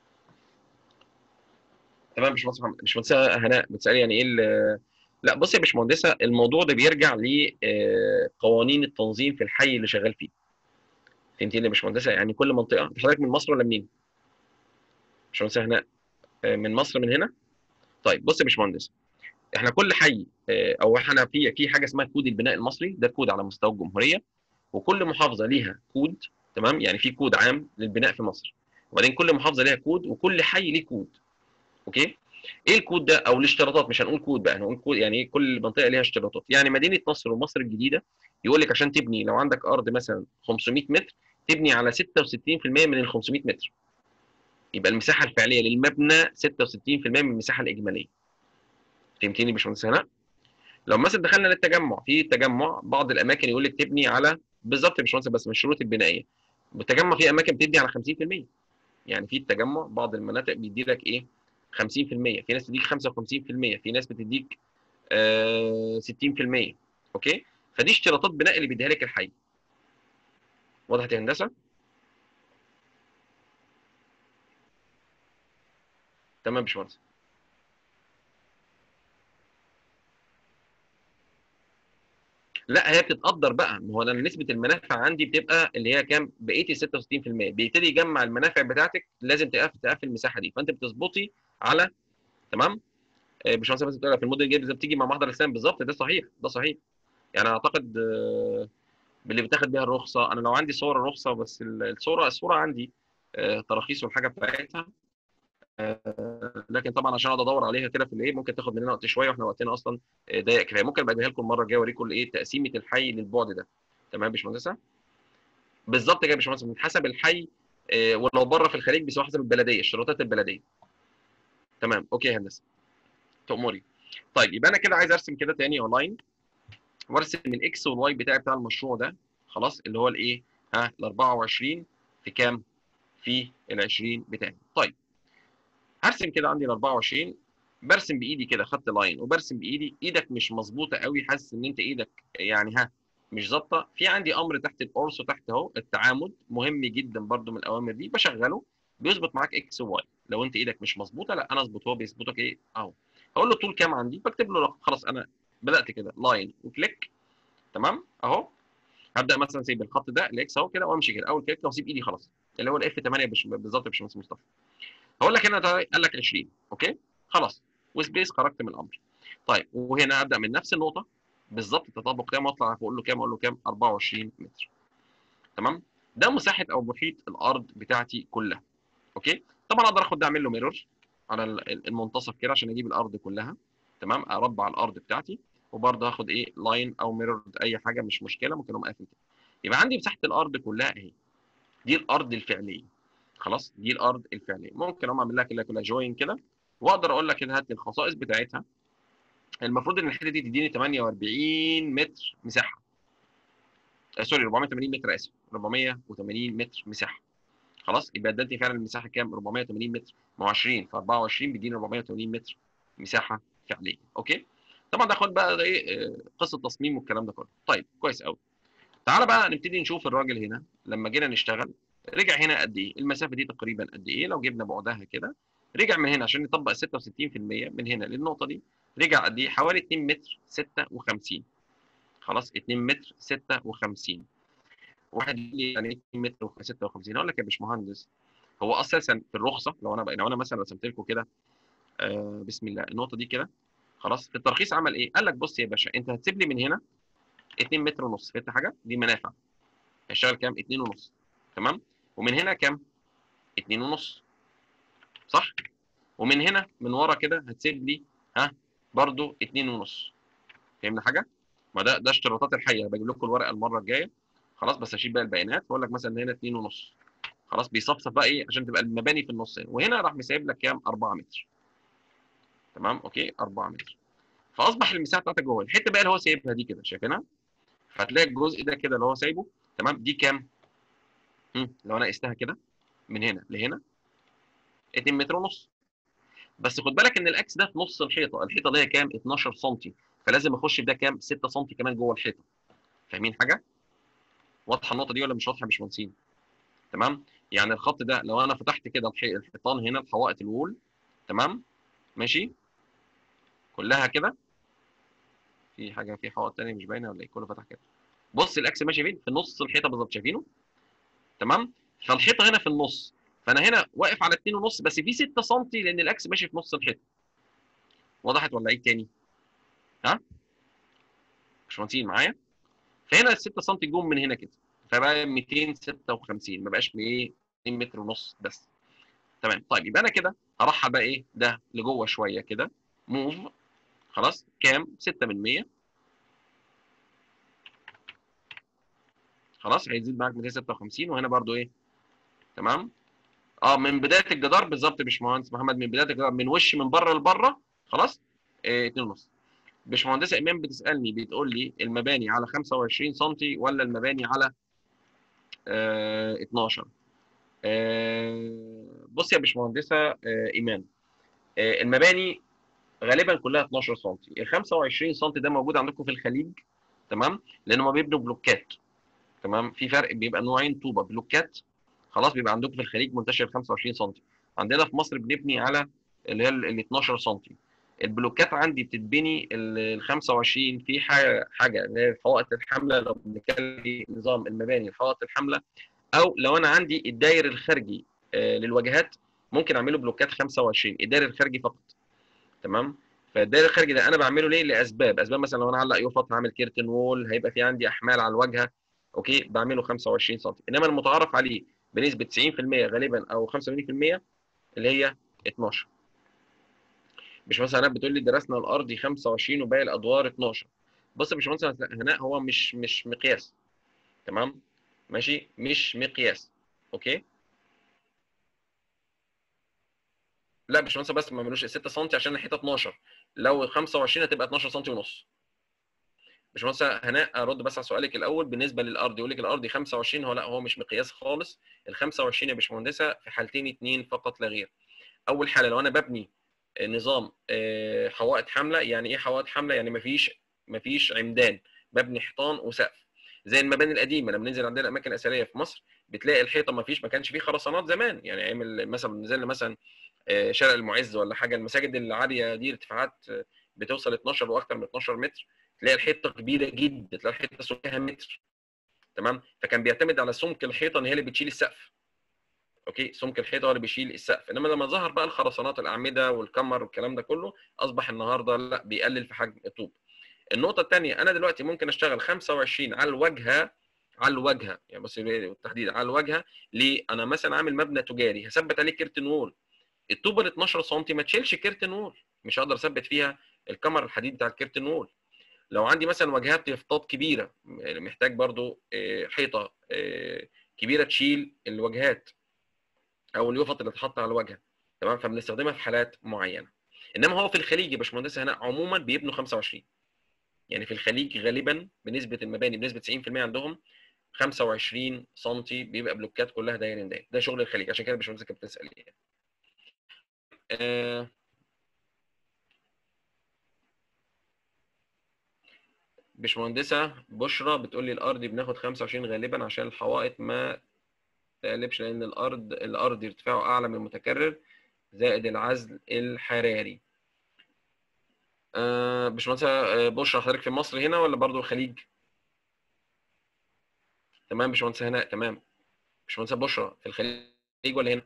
تمام مش مهندس محمد مش مهندسه هناء بتسالي يعني ايه ال- لا بص يا باشمهندسه الموضوع ده بيرجع لقوانين التنظيم في الحي اللي شغال فيه فهمتني يا باشمهندسه يعني كل منطقه انت حضرتك من مصر ولا منين؟ باشمهندسه هناء آه، من مصر من هنا؟ طيب بص يا باشمهندس احنا كل حي آه، او احنا في في حاجه اسمها كود البناء المصري ده كود على مستوى الجمهوريه وكل محافظه ليها كود تمام يعني في كود عام للبناء في مصر وبعدين كل محافظه ليها كود وكل حي ليه كود اوكي ايه الكود ده او الاشتراطات مش هنقول كود بقى هنقول كود يعني إيه كل منطقه ليها اشتراطات يعني مدينه نصر ومصر الجديده يقول لك عشان تبني لو عندك ارض مثلا 500 متر تبني على 66% من ال 500 متر يبقى المساحه الفعليه للمبنى 66% من المساحه الاجماليه فهمتني يا باشمهندس هنا لو مثلا دخلنا للتجمع في تجمع بعض الاماكن يقول لك تبني على بالظبط يا باشمهندس بس من الشروط البنائيه بالتجمع في اماكن بتدي على 50% يعني في التجمع بعض المناطق بيدي لك ايه 50% في ناس بتديك 55% في ناس بتديك آه 60% اوكي فدي اشتراطات بناء اللي بيديها لك الحي وضحت يا هندسه تمام يا باشمهندس لا هي بتتقدر بقى ما هو انا نسبه المنافع عندي بتبقى اللي هي كام بقيتي 66% بيبتدي يجمع المنافع بتاعتك لازم تقفل تقفل المساحه دي فانت بتظبطي على تمام آه، باشمهندس بس بتقول في الموديل جيم بتيجي مع محضر الاسلام بالظبط ده صحيح ده صحيح يعني اعتقد آه، باللي بتاخد بيها الرخصه انا لو عندي صور الرخصه بس ال- الصوره الصوره عندي آه، تراخيص والحاجه بتاعتها آه، لكن طبعا عشان اقعد ادور عليها كده في الايه ممكن تاخد مننا وقت شويه واحنا وقتنا اصلا آه، ضيق كفايه ممكن ابقى اديها لكم المره الجايه اوريكم الايه تقسيمه الحي للبعد ده تمام يا باشمهندسه بالظبط كده يا باشمهندس من حسب الحي آه، ولو بره في الخليج بيسموها حسب البلديه اشتراطات البلديه تمام اوكي يا هندسه تأمري طيب يبقى انا كده عايز ارسم كده تاني اونلاين وارسم الاكس والواي بتاعي بتاع المشروع ده خلاص اللي هو الايه ها ال 24 في كام في ال 20 بتاعي طيب هرسم كده عندي ال 24 برسم بايدي كده خط لاين وبرسم بايدي ايدك مش مظبوطه قوي حاسس ان انت ايدك يعني ها مش ظابطه في عندي امر تحت القرص وتحت اهو التعامد مهم جدا برده من الاوامر دي بشغله بيظبط معاك اكس وواي لو انت ايدك مش مظبوطه لا انا اظبط هو بيظبطك ايه اهو هقول له طول كام عندي بكتب له رقم. خلاص انا بدات كده لاين وكليك تمام اهو هبدا مثلا اسيب الخط ده الاكس اهو كده وامشي كده اول كليك واسيب ايدي خلاص اللي هو الاف 8 بالظبط يا باشمهندس مصطفى هقول لك هنا قال لك 20 اوكي خلاص وسبيس خرجت من الامر طيب وهنا ابدا من نفس النقطه بالظبط التطابق كام واطلع اقول له كام اقول له كام 24 متر تمام ده مساحه او محيط الارض بتاعتي كلها اوكي طبعا اقدر اخد ده اعمل له ميرور على المنتصف كده عشان اجيب الارض كلها تمام اربع الارض بتاعتي وبرضه هاخد ايه لاين او ميرور اي حاجه مش مشكله ممكن اقوم قافل كده يبقى عندي مساحه الارض كلها اهي دي الارض الفعليه خلاص دي الارض الفعليه ممكن اقوم اعمل لها كده كلها جوين كده واقدر اقول لك كده هات لي الخصائص بتاعتها المفروض ان الحته دي تديني 48 متر مساحه آه سوري 480 متر اسف 480 متر مساحه خلاص يبقى ادتني فعلا المساحه كام 480 متر ما هو 20 في 24 بيديني 480 متر مساحه فعليه اوكي طبعا ده خد بقى ايه قصه تصميم والكلام ده كله طيب كويس قوي تعالى بقى نبتدي نشوف الراجل هنا لما جينا نشتغل رجع هنا قد ايه المسافه دي تقريبا قد ايه لو جبنا بعدها كده رجع من هنا عشان يطبق 66% من هنا للنقطه دي رجع قد ايه حوالي 2 متر 56 خلاص 2 متر 56 واحد يقول لي يعني ايه 2 متر 56 اقول لك يا باشمهندس هو اساسا في الرخصه لو انا بقى لو انا مثلا رسمت لكم كده آه بسم الله النقطه دي كده خلاص في الترخيص عمل ايه؟ قال لك بص يا باشا انت هتسيب لي من هنا 2 متر ونص فهمت حاجه؟ دي منافع هيشتغل كام؟ 2 ونص تمام؟ ومن هنا كام؟ 2 ونص صح؟ ومن هنا من ورا كده هتسيب لي ها برضو 2 ونص فهمنا حاجه؟ ما ده ده اشتراطات الحقيقه بجيب لكم الورقه المره الجايه خلاص بس هشيل بقى البيانات واقول لك مثلا هنا 2 ونص خلاص بيصفصف بقى ايه عشان تبقى المباني في النص هنا وهنا راح مسايب لك كام 4 متر تمام اوكي 4 متر فاصبح المساحه بتاعتك جوه الحته بقى اللي هو سايبها دي كده شايفينها فهتلاقي الجزء ده كده اللي هو سايبه تمام دي كام هم. لو انا قستها كده من هنا لهنا 2 متر ونص بس خد بالك ان الاكس ده في نص الحيطه الحيطه اللي هي كام 12 سم فلازم اخش بده كام 6 سم كمان جوه الحيطه فاهمين حاجه واضحه النقطه دي ولا مش واضحه يا باشمهندسين تمام يعني الخط ده لو انا فتحت كده الحيطان هنا حوائط الوول تمام ماشي كلها كده في حاجه في حوائط ثانيه مش باينه ولا ايه كله فتح كده بص الاكس ماشي فين في نص الحيطه بالظبط شايفينه تمام فالحيطه هنا في النص فانا هنا واقف على 2 ونص بس في 6 سم لان الاكس ماشي في نص الحيطه وضحت ولا ايه تاني ها مش مهندسين معايا فهنا ال 6 سم جم من هنا كده فبقى 256 ما بقاش ايه 2 متر ونص بس تمام طيب يبقى انا كده هرحل بقى ايه ده لجوه شويه كده موف خلاص كام 6 من 100 خلاص هيزيد معاك 256 وهنا برضو ايه تمام اه من بدايه الجدار بالظبط يا باشمهندس محمد من بدايه الجدار من وش من بره لبره خلاص 2 إيه ونص باشمهندسه ايمان بتسالني بتقول لي المباني على 25 سم ولا المباني على آه 12 آه بص يا باشمهندسه آه ايمان آه المباني غالبا كلها 12 سم ال 25 سم ده موجود عندكم في الخليج تمام لان هم بيبنوا بلوكات تمام في فرق بيبقى نوعين طوبه بلوكات خلاص بيبقى عندكم في الخليج منتشر 25 سم عندنا في مصر بنبني على اللي هي ال 12 سم البلوكات عندي بتتبني ال 25 في حاجه حاجه اللي هي حوائط الحمله لو بنتكلم في نظام المباني حوائط الحمله او لو انا عندي الداير الخارجي آه للواجهات ممكن اعمله بلوكات 25 الداير الخارجي فقط تمام فالداير الخارجي ده انا بعمله ليه لاسباب اسباب مثلا لو انا علق يفط هعمل كيرتن وول هيبقى في عندي احمال على الواجهه اوكي بعمله 25 سم انما المتعارف عليه بنسبه 90% غالبا او 85% اللي هي 12 مش مثلا بتقول لي درسنا الارضي 25 وباقي الادوار 12 بص يا باشمهندس هناء هو مش مش مقياس تمام ماشي مش مقياس اوكي لا باشمهندس بس ما عملوش 6 سم عشان الحيطه 12 لو 25 هتبقى 12 سم ونص باشمهندس هناء ارد بس على سؤالك الاول بالنسبه للارض يقول لك الارض 25 هو لا هو مش مقياس خالص ال 25 يا باشمهندسه في حالتين اثنين فقط لا غير اول حاله لو انا ببني نظام آه، حوائط حامله يعني ايه حوائط حامله يعني مفيش مفيش عمدان ببني حيطان وسقف زي المباني القديمه لما ننزل عندنا الاماكن الاثريه في مصر بتلاقي الحيطه ما فيش ما كانش فيه خرسانات زمان يعني ايام ال- مثلا نزلنا مثلا آه، شارع المعز ولا حاجه المساجد العاليه دي ارتفاعات آه، بتوصل 12 واكثر من 12 متر تلاقي الحيطه كبيره جدا تلاقي الحيطه سمكها متر تمام فكان بيعتمد على سمك الحيطه ان هي اللي بتشيل السقف اوكي سمك الحيطه هو اللي بيشيل السقف انما لما ظهر بقى الخرسانات الاعمده والكمر والكلام ده كله اصبح النهارده لا بيقلل في حجم الطوب النقطه الثانيه انا دلوقتي ممكن اشتغل 25 على الواجهه على الواجهه يعني بص بالتحديد على الواجهه ليه انا مثلا عامل مبنى تجاري هثبت عليه كيرتن وول الطوبه ال 12 سم ما تشيلش كيرتن وول مش هقدر اثبت فيها الكمر الحديد بتاع الكيرتن وول لو عندي مثلا واجهات يافطات كبيره محتاج برضو آه، حيطه آه، كبيره تشيل الواجهات او اليوفط اللي تتحط على الواجهه تمام فبنستخدمها في حالات معينه انما هو في الخليج يا باشمهندس هنا عموما بيبنوا 25 يعني في الخليج غالبا بنسبه المباني بنسبه 90% عندهم 25 سم بيبقى بلوكات كلها داير ان داير ده شغل الخليج عشان كده يا باشمهندس كانت بتسال يعني. آه باشمهندسه بشرى بتقول لي الارض بناخد 25 غالبا عشان الحوائط ما تقلبش لان الارض الارض ارتفاعه اعلى من المتكرر زائد العزل الحراري آه باشمهندسه آه، بشرى حضرتك في مصر هنا ولا برضو الخليج تمام باشمهندسه هنا تمام باشمهندسه بشرى في الخليج ولا هنا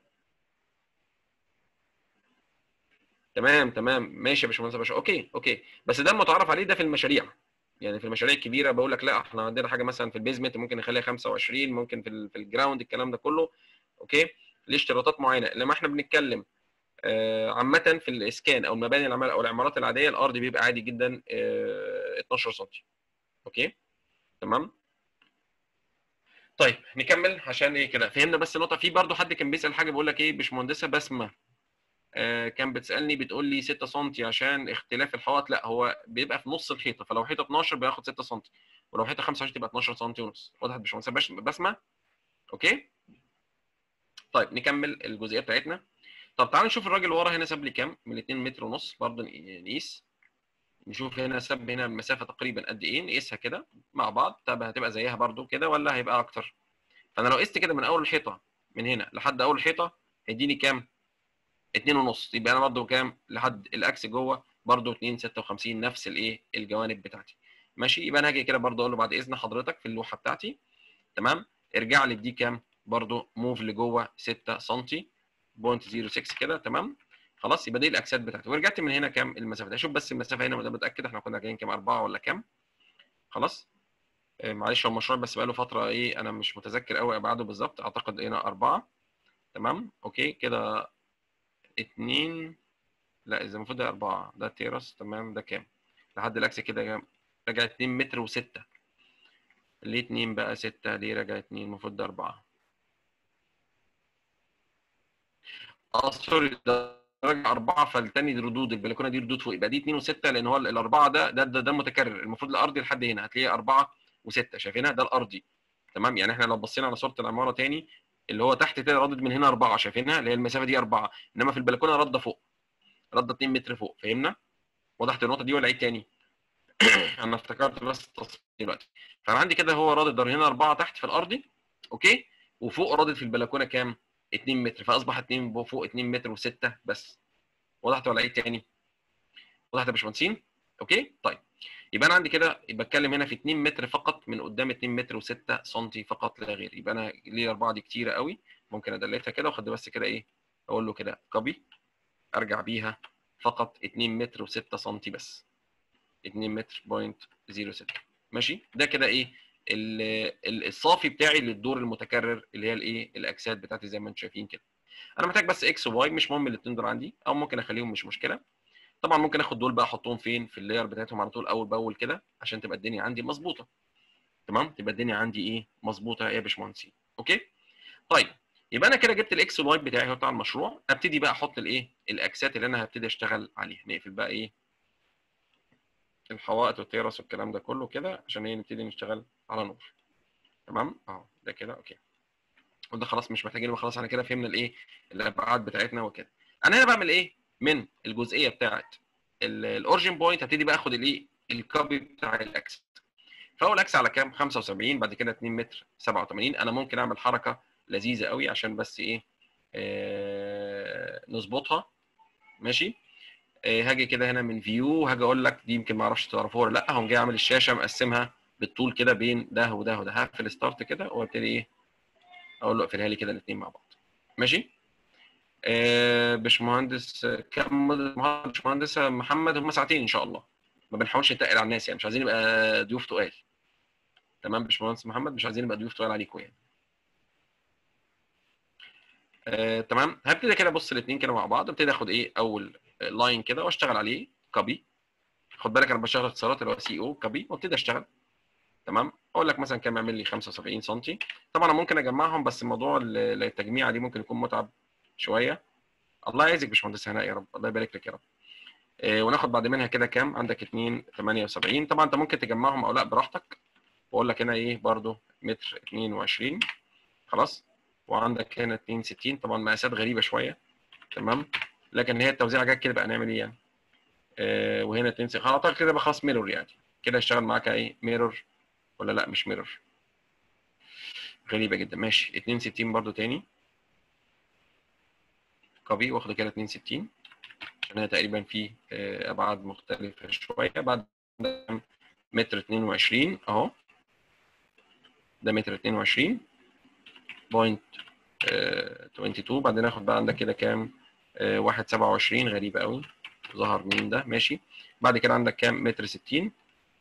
تمام تمام ماشي يا باشمهندس باشا اوكي اوكي بس ده المتعارف عليه ده في المشاريع يعني في المشاريع الكبيره بقول لك لا احنا عندنا حاجه مثلا في البيزمنت ممكن نخليها 25 ممكن في ال- في الجراوند الكلام ده كله اوكي ليه اشتراطات معينه لما احنا بنتكلم آه، عامه في الاسكان او المباني العمال او العمارات العاديه الارض بيبقى عادي جدا آه، 12 سم اوكي تمام طيب نكمل عشان ايه كده فهمنا بس نقطه في برضو حد كان بيسال حاجه بيقول لك ايه باشمهندسه بسمه آه، كان بتسالني بتقول لي 6 سم عشان اختلاف الحوائط لا هو بيبقى في نص الحيطه فلو حيطه 12 بياخد 6 سم ولو حيطه 25 تبقى 12 سم ونص واضح يا باشمهندس باش- بسمه اوكي طيب نكمل الجزئيه بتاعتنا طب تعالوا نشوف الراجل ورا هنا ساب لي كام من 2 متر ونص برضه نقيس نشوف هنا ساب هنا المسافه تقريبا قد ايه نقيسها كده مع بعض طب هتبقى زيها برضه كده ولا هيبقى اكتر فانا لو قست كده من اول الحيطه من هنا لحد اول الحيطه هيديني كام 2 ونص يبقى انا برضه كام لحد الاكس جوه برضه 2 56 نفس الايه الجوانب بتاعتي ماشي يبقى انا هاجي كده برضه اقول له بعد اذن حضرتك في اللوحه بتاعتي تمام ارجع لي بدي كام برضه موف لجوه 6 سم بوينت 06 كده تمام خلاص يبقى دي الاكسات بتاعتي ورجعت من هنا كام المسافه دي اشوف بس المسافه هنا وده متاكد احنا كنا جايين كام 4 ولا كام خلاص آه، معلش هو المشروع بس بقاله فتره ايه انا مش متذكر قوي ابعاده بالظبط اعتقد هنا 4 تمام اوكي كده 2 لا اذا المفروض ده 4 ده تيرس تمام ده كام لحد الاكس كده كام رجع 2 متر و6 ليه 2 بقى 6 ليه رجع 2 المفروض ده 4 اه سوري ده رجع 4 فالتاني دي ردود البلكونه دي ردود فوق يبقى دي 2 و6 لان هو الاربعه ده ده ده, ده متكرر المفروض الارضي لحد هنا هتلاقيه 4 و6 شايفينها ده الارضي تمام يعني احنا لو بصينا على صوره العماره تاني اللي هو تحت كده ردد من هنا 4 شايفينها اللي هي المسافه دي 4 انما في البلكونه رده فوق رده 2 متر فوق فهمنا وضحت النقطه دي ولا عيد تاني انا افتكرت بس التصميم دلوقتي فانا عندي كده هو رادد هنا 4 تحت في الارضي اوكي وفوق رادد في البلكونه كام 2 متر فاصبح 2 فوق 2 متر و6 بس وضحت ولا عيد تاني وضحت يا باشمهندسين اوكي طيب يبقى انا عندي كده يبقى اتكلم هنا في 2 متر فقط من قدام 2 متر و6 سم فقط لا غير يبقى انا ليه 4 دي كتيره قوي ممكن ادلتها كده واخد بس كده ايه اقول له كده كوبي ارجع بيها فقط 2 متر و6 سم بس 2 متر بوينت 06 ماشي ده كده ايه ال- ال- الصافي بتاعي للدور المتكرر اللي هي الايه الاجساد بتاعتي زي ما انتم شايفين كده انا محتاج بس اكس وواي مش مهم الاثنين دول عندي او ممكن اخليهم مش مشكله طبعا ممكن اخد دول بقى احطهم فين في اللاير بتاعتهم على طول اول باول كده عشان تبقى الدنيا عندي مظبوطه تمام تبقى الدنيا عندي ايه مظبوطه يا باشمهندسين اوكي طيب يبقى انا كده جبت الاكس والواي بتاعي هو بتاع المشروع ابتدي بقى احط الايه الاكسات اللي انا هبتدي اشتغل عليها نقفل بقى ايه الحوائط والتيرس والكلام ده كله كده عشان ايه نبتدي نشتغل على نور تمام اهو ده كده اوكي وده خلاص مش محتاجين خلاص احنا كده فهمنا الايه الابعاد بتاعتنا وكده انا هنا بعمل ايه من الجزئيه بتاعت الاوريجن بوينت هبتدي بقى اخد الايه الكوبي بتاع الاكس فاول اكس على كام 75 بعد كده 2 متر 87 انا ممكن اعمل حركه لذيذه قوي عشان بس ايه آه نظبطها ماشي آه هاجي كده هنا من فيو هاجي اقول لك دي يمكن ما اعرفش تعرفوها ولا لا هقوم جاي اعمل الشاشه مقسمها بالطول كده بين ده وده وده هقفل ستارت كده وابتدي ايه اقول له اقفلها لي كده الاثنين مع بعض ماشي آه باشمهندس كم باشمهندس محمد هم ساعتين ان شاء الله ما بنحاولش نتقل على الناس يعني مش عايزين نبقى ضيوف تقال تمام باشمهندس محمد مش عايزين نبقى ضيوف تقال عليكم يعني آه، تمام هبتدي كده ابص الاثنين كده مع بعض ابتدي اخد ايه اول لاين كده واشتغل عليه كوبي خد بالك انا بشتغل اختصارات اللي هو سي او كوبي وابتدي اشتغل تمام اقول لك مثلا كام يعمل لي 75 سم طبعا انا ممكن اجمعهم بس موضوع ال- التجميع دي ممكن يكون متعب شويه الله يعزك يا باشمهندس هناء يا رب الله يبارك لك يا رب آه، وناخد بعد منها كده كام عندك 2 78 طبعا انت ممكن تجمعهم او لا براحتك واقول لك هنا ايه برضو متر 22 خلاص وعندك هنا 62 طبعا مقاسات غريبه شويه تمام لكن هي التوزيع جت كده بقى نعمل ايه يعني آه وهنا 2 خلاص أعتقد كده بقى خلاص ميرور يعني كده اشتغل معاك ايه ميرور ولا لا مش ميرور غريبه جدا ماشي 62 برضو تاني كوبي واخده كده 62 عشان هي تقريبا في آه، ابعاد مختلفه شويه بعد ده متر 22 اهو ده متر 22 بوينت 22 بعدين اخد بقى عندك كده كام آه، واحد 27 غريبه قوي ظهر مين ده ماشي بعد كده عندك كام متر 60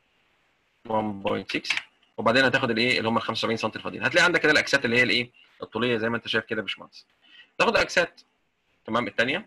1.6 وبعدين هتاخد الايه اللي هم ال 75 سم الفاضيين هتلاقي عندك كده الاكسات اللي هي الايه الطوليه زي ما انت شايف كده يا باشمهندس تاخد اكسات تمام الثانيه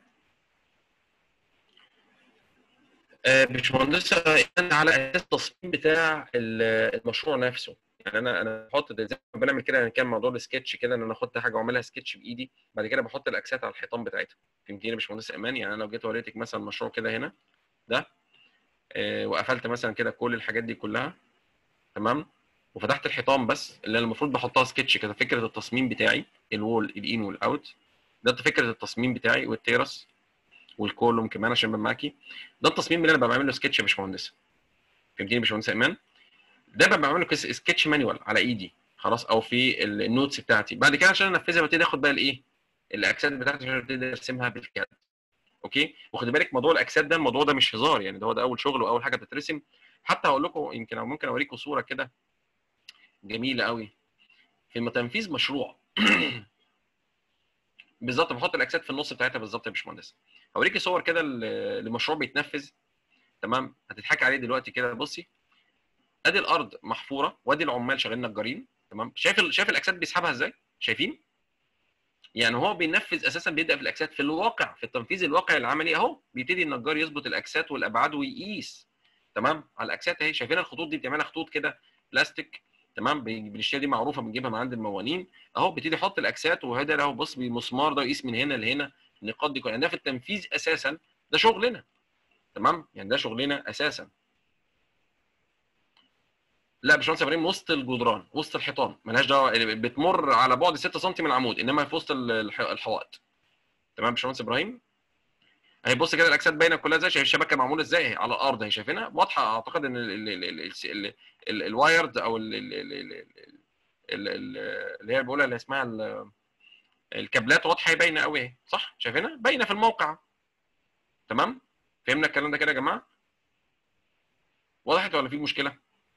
آه، باشمهندسة يعني على اساس التصميم بتاع ال- المشروع نفسه يعني انا انا بحط ده زي ما بنعمل كده يعني كان موضوع السكتش كده ان انا احط حاجه واعملها سكتش بايدي بعد كده بحط الاكسات على الحيطان بتاعتها فهمتني يا باشمهندس ايمان يعني انا لو جيت وريتك مثلا مشروع كده هنا ده آه، وقفلت مثلا كده كل الحاجات دي كلها تمام وفتحت الحيطان بس اللي انا المفروض بحطها سكتش كده فكره التصميم بتاعي الوول الان والاوت ده فكره التصميم بتاعي والتيرس والكولوم كمان عشان ابقى معاكي ده التصميم اللي انا ببقى بعمل له سكتش يا باشمهندس فهمتني يا باشمهندس ايمان ده ببقى بعمل له كس- سكتش مانيوال على ايدي خلاص او في ال- النوتس بتاعتي بعد كده عشان انفذها ببتدي اخد بقى الايه الاكسات بتاعتي عشان ابتدي ارسمها بالكاد اوكي وخد بالك موضوع الاكسات ده الموضوع ده مش هزار يعني ده هو ده اول شغل واول حاجه تترسم حتى هقول لكم يمكن أو ممكن اوريكم صوره كده جميله قوي في تنفيذ مشروع بالظبط بحط الاكسات في النص بتاعتها بالظبط يا باشمهندس هوريكي صور كده ل- لمشروع بيتنفذ تمام هتضحكي عليه دلوقتي كده بصي ادي الارض محفوره وادي العمال شغالين نجارين تمام شايف ال- شايف الاكسات بيسحبها ازاي شايفين يعني هو بينفذ اساسا بيبدا في الاكسات في الواقع في التنفيذ الواقعي العملي اهو بيبتدي النجار يظبط الاكسات والابعاد ويقيس تمام على الاكسات اهي شايفين الخطوط دي بتعملها خطوط كده بلاستيك تمام بي- بنشتري دي معروفه بنجيبها من عند الموانين اهو بيبتدي يحط الاكسات وهذا اهو بص بالمسمار ده يقيس من هنا لهنا النقاط دي كلها يعني ده في التنفيذ اساسا ده شغلنا تمام يعني ده شغلنا اساسا لا باشمهندس ابراهيم وسط الجدران وسط الحيطان ملهاش دعوه بتمر على بعد 6 سم من العمود انما في وسط ال- الح- الحوائط تمام يا باشمهندس ابراهيم اهي بص كده الاجساد باينه كلها ازاي شايف الشبكه معموله ازاي اهي على الارض اهي شايفينها واضحه اعتقد ان ال- ال- ال- ال- ال- ال- الوايرد او ال- ال- ال- ال- ال- ال- اللي هي بيقولها اللي اسمها ال- الكابلات واضحه هي باينه قوي اهي صح شايفينها باينه في الموقع تمام فهمنا الكلام ده كده يا جماعه وضحت ولا في مشكله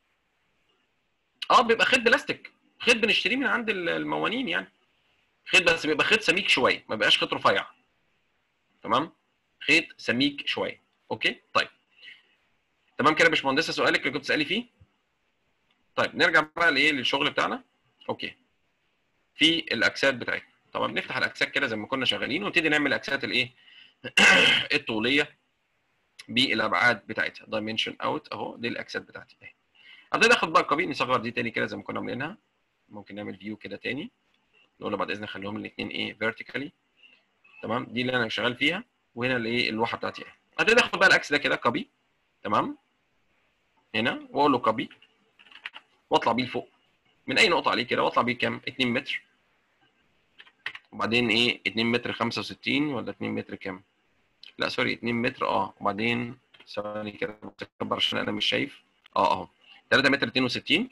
اه بيبقى خيط بلاستيك خيط بنشتريه من عند ال- الموانين يعني خيط بس بيبقى خيط سميك شويه ما بيبقاش خيط رفيع تمام خيط سميك شويه اوكي طيب تمام كده يا باشمهندسه سؤالك اللي كنت بتسالي فيه طيب نرجع بقى لايه للشغل بتاعنا اوكي في الاكسات بتاعتنا طبعا بنفتح الاكسات كده زي ما كنا شغالين ونبتدي نعمل الاكسات الايه الطوليه بالابعاد بتاعتها دايمنشن اوت اهو دي الاكسات بتاعتي اهي ابتدي اخد بقى القبيل نصغر دي تاني كده زي ما كنا عاملينها ممكن نعمل فيو كده تاني نقول له بعد اذنك خليهم الاثنين ايه فيرتيكالي تمام دي اللي انا شغال فيها وهنا الايه اللوحه بتاعتي اهي ابتدي اخد بقى الاكس ده كده كوبي تمام هنا واقول له كوبي واطلع بيه لفوق من اي نقطه عليه كده واطلع بيه كام 2 متر وبعدين ايه 2 متر 65 ولا 2 متر كام لا سوري 2 متر اه وبعدين ثواني كده بكبر عشان انا مش شايف اه اهو 3 متر 62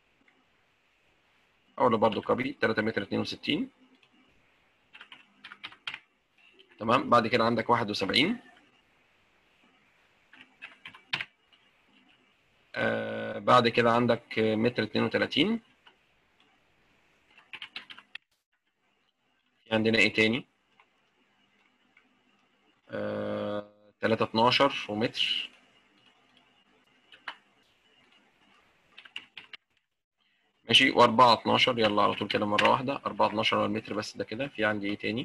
ولا برضه كوبي 3 متر 62 تمام بعد كده عندك 71 آه بعد كده عندك متر 32 في عندنا ايه تاني آه 3 12 ومتر ماشي و4 12 يلا على طول كده مره واحده 4 12 هو المتر بس ده كده في عندي ايه تاني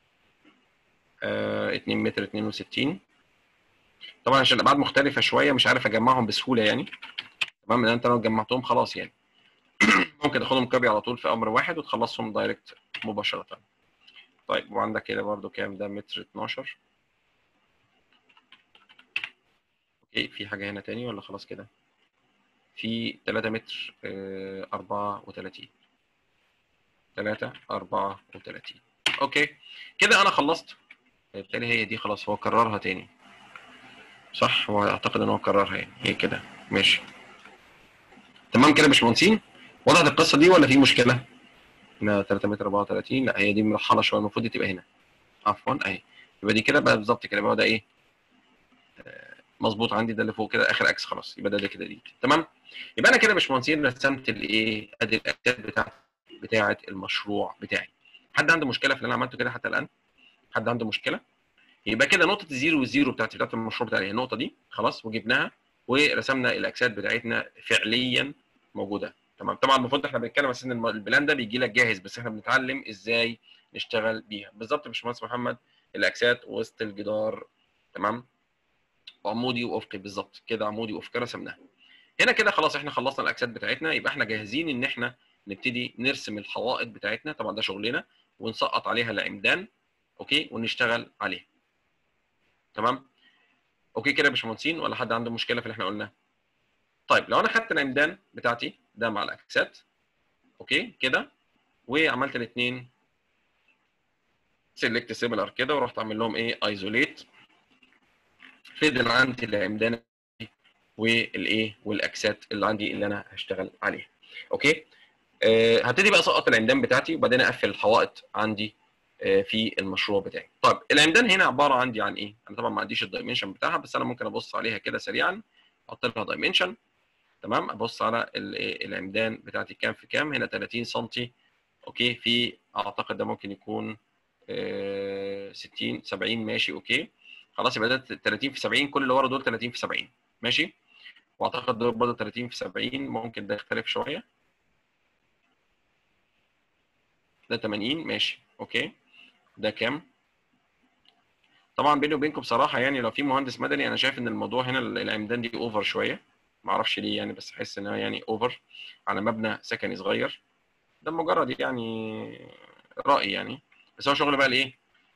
آه 2 متر 62 طبعا عشان الابعاد مختلفه شويه مش عارف اجمعهم بسهوله يعني تمام ان انت لو جمعتهم خلاص يعني ممكن تاخدهم كوبي على طول في امر واحد وتخلصهم دايركت مباشره طيب وعندك كده برضو كام ده متر 12 اوكي في حاجه هنا تاني ولا خلاص كده في 3 متر آه 34 3 34 اوكي كده انا خلصت بالتالي هي دي خلاص هو كررها تاني صح هو اعتقد ان هو كررها يعني هي كده ماشي تمام كده يا باشمهندسين وضحت القصه دي ولا في مشكله؟ هنا 3 متر 34 لا هي دي مرحله شويه المفروض دي تبقى هنا عفوا اهي يبقى دي كده بقى بالظبط كده بقى ده ايه آه مظبوط عندي ده اللي فوق كده اخر اكس خلاص يبقى ده ده كده دي تمام يبقى انا كده يا باشمهندسين رسمت الايه ادي الاكتات بتاعت بتاعه المشروع بتاعي حد عنده مشكله في اللي انا عملته كده حتى الان حد عنده مشكله يبقى كده نقطه الزيرو والزيرو بتاعت بتاعت المشروع بتاعي النقطه دي خلاص وجبناها ورسمنا الاكسات بتاعتنا فعليا موجوده تمام طبعا المفروض احنا بنتكلم بس ان البلان ده بيجي لك جاهز بس احنا بنتعلم ازاي نشتغل بيها بالظبط يا باشمهندس محمد الاكسات وسط الجدار تمام عمودي وافقي بالظبط كده عمودي وافقي رسمناها هنا كده خلاص احنا خلصنا الاكسات بتاعتنا يبقى احنا جاهزين ان احنا نبتدي نرسم الحوائط بتاعتنا طبعا ده شغلنا ونسقط عليها العمدان اوكي ونشتغل عليها تمام اوكي كده يا باشمهندسين ولا حد عنده مشكله في اللي احنا قلناه طيب لو انا خدت العمدان بتاعتي ده مع الاكسات اوكي كده وعملت الاثنين سيلكت سيميلر كده ورحت اعمل لهم ايه ايزوليت فضل عندي العمدان والايه والاكسات اللي عندي اللي انا هشتغل عليها اوكي أه هبتدي بقى اسقط العمدان بتاعتي وبعدين اقفل الحوائط عندي أه في المشروع بتاعي طيب العمدان هنا عباره عندي عن ايه انا طبعا ما عنديش الدايمنشن بتاعها بس انا ممكن ابص عليها كده سريعا احط لها دايمنشن تمام ابص على العمدان بتاعتي كام في كام هنا 30 سم اوكي في اعتقد ده ممكن يكون أه 60 70 ماشي اوكي خلاص يبقى ده 30 في 70 كل اللي ورا دول 30 في 70 ماشي واعتقد دول برضه 30 في 70 ممكن ده يختلف شويه ده 80 ماشي اوكي ده كام طبعا بيني وبينكم بصراحه يعني لو في مهندس مدني انا شايف ان الموضوع هنا العمدان دي اوفر شويه ما اعرفش ليه يعني بس احس انها يعني اوفر على مبنى سكني صغير ده مجرد يعني راي يعني بس هو شغل بقى الايه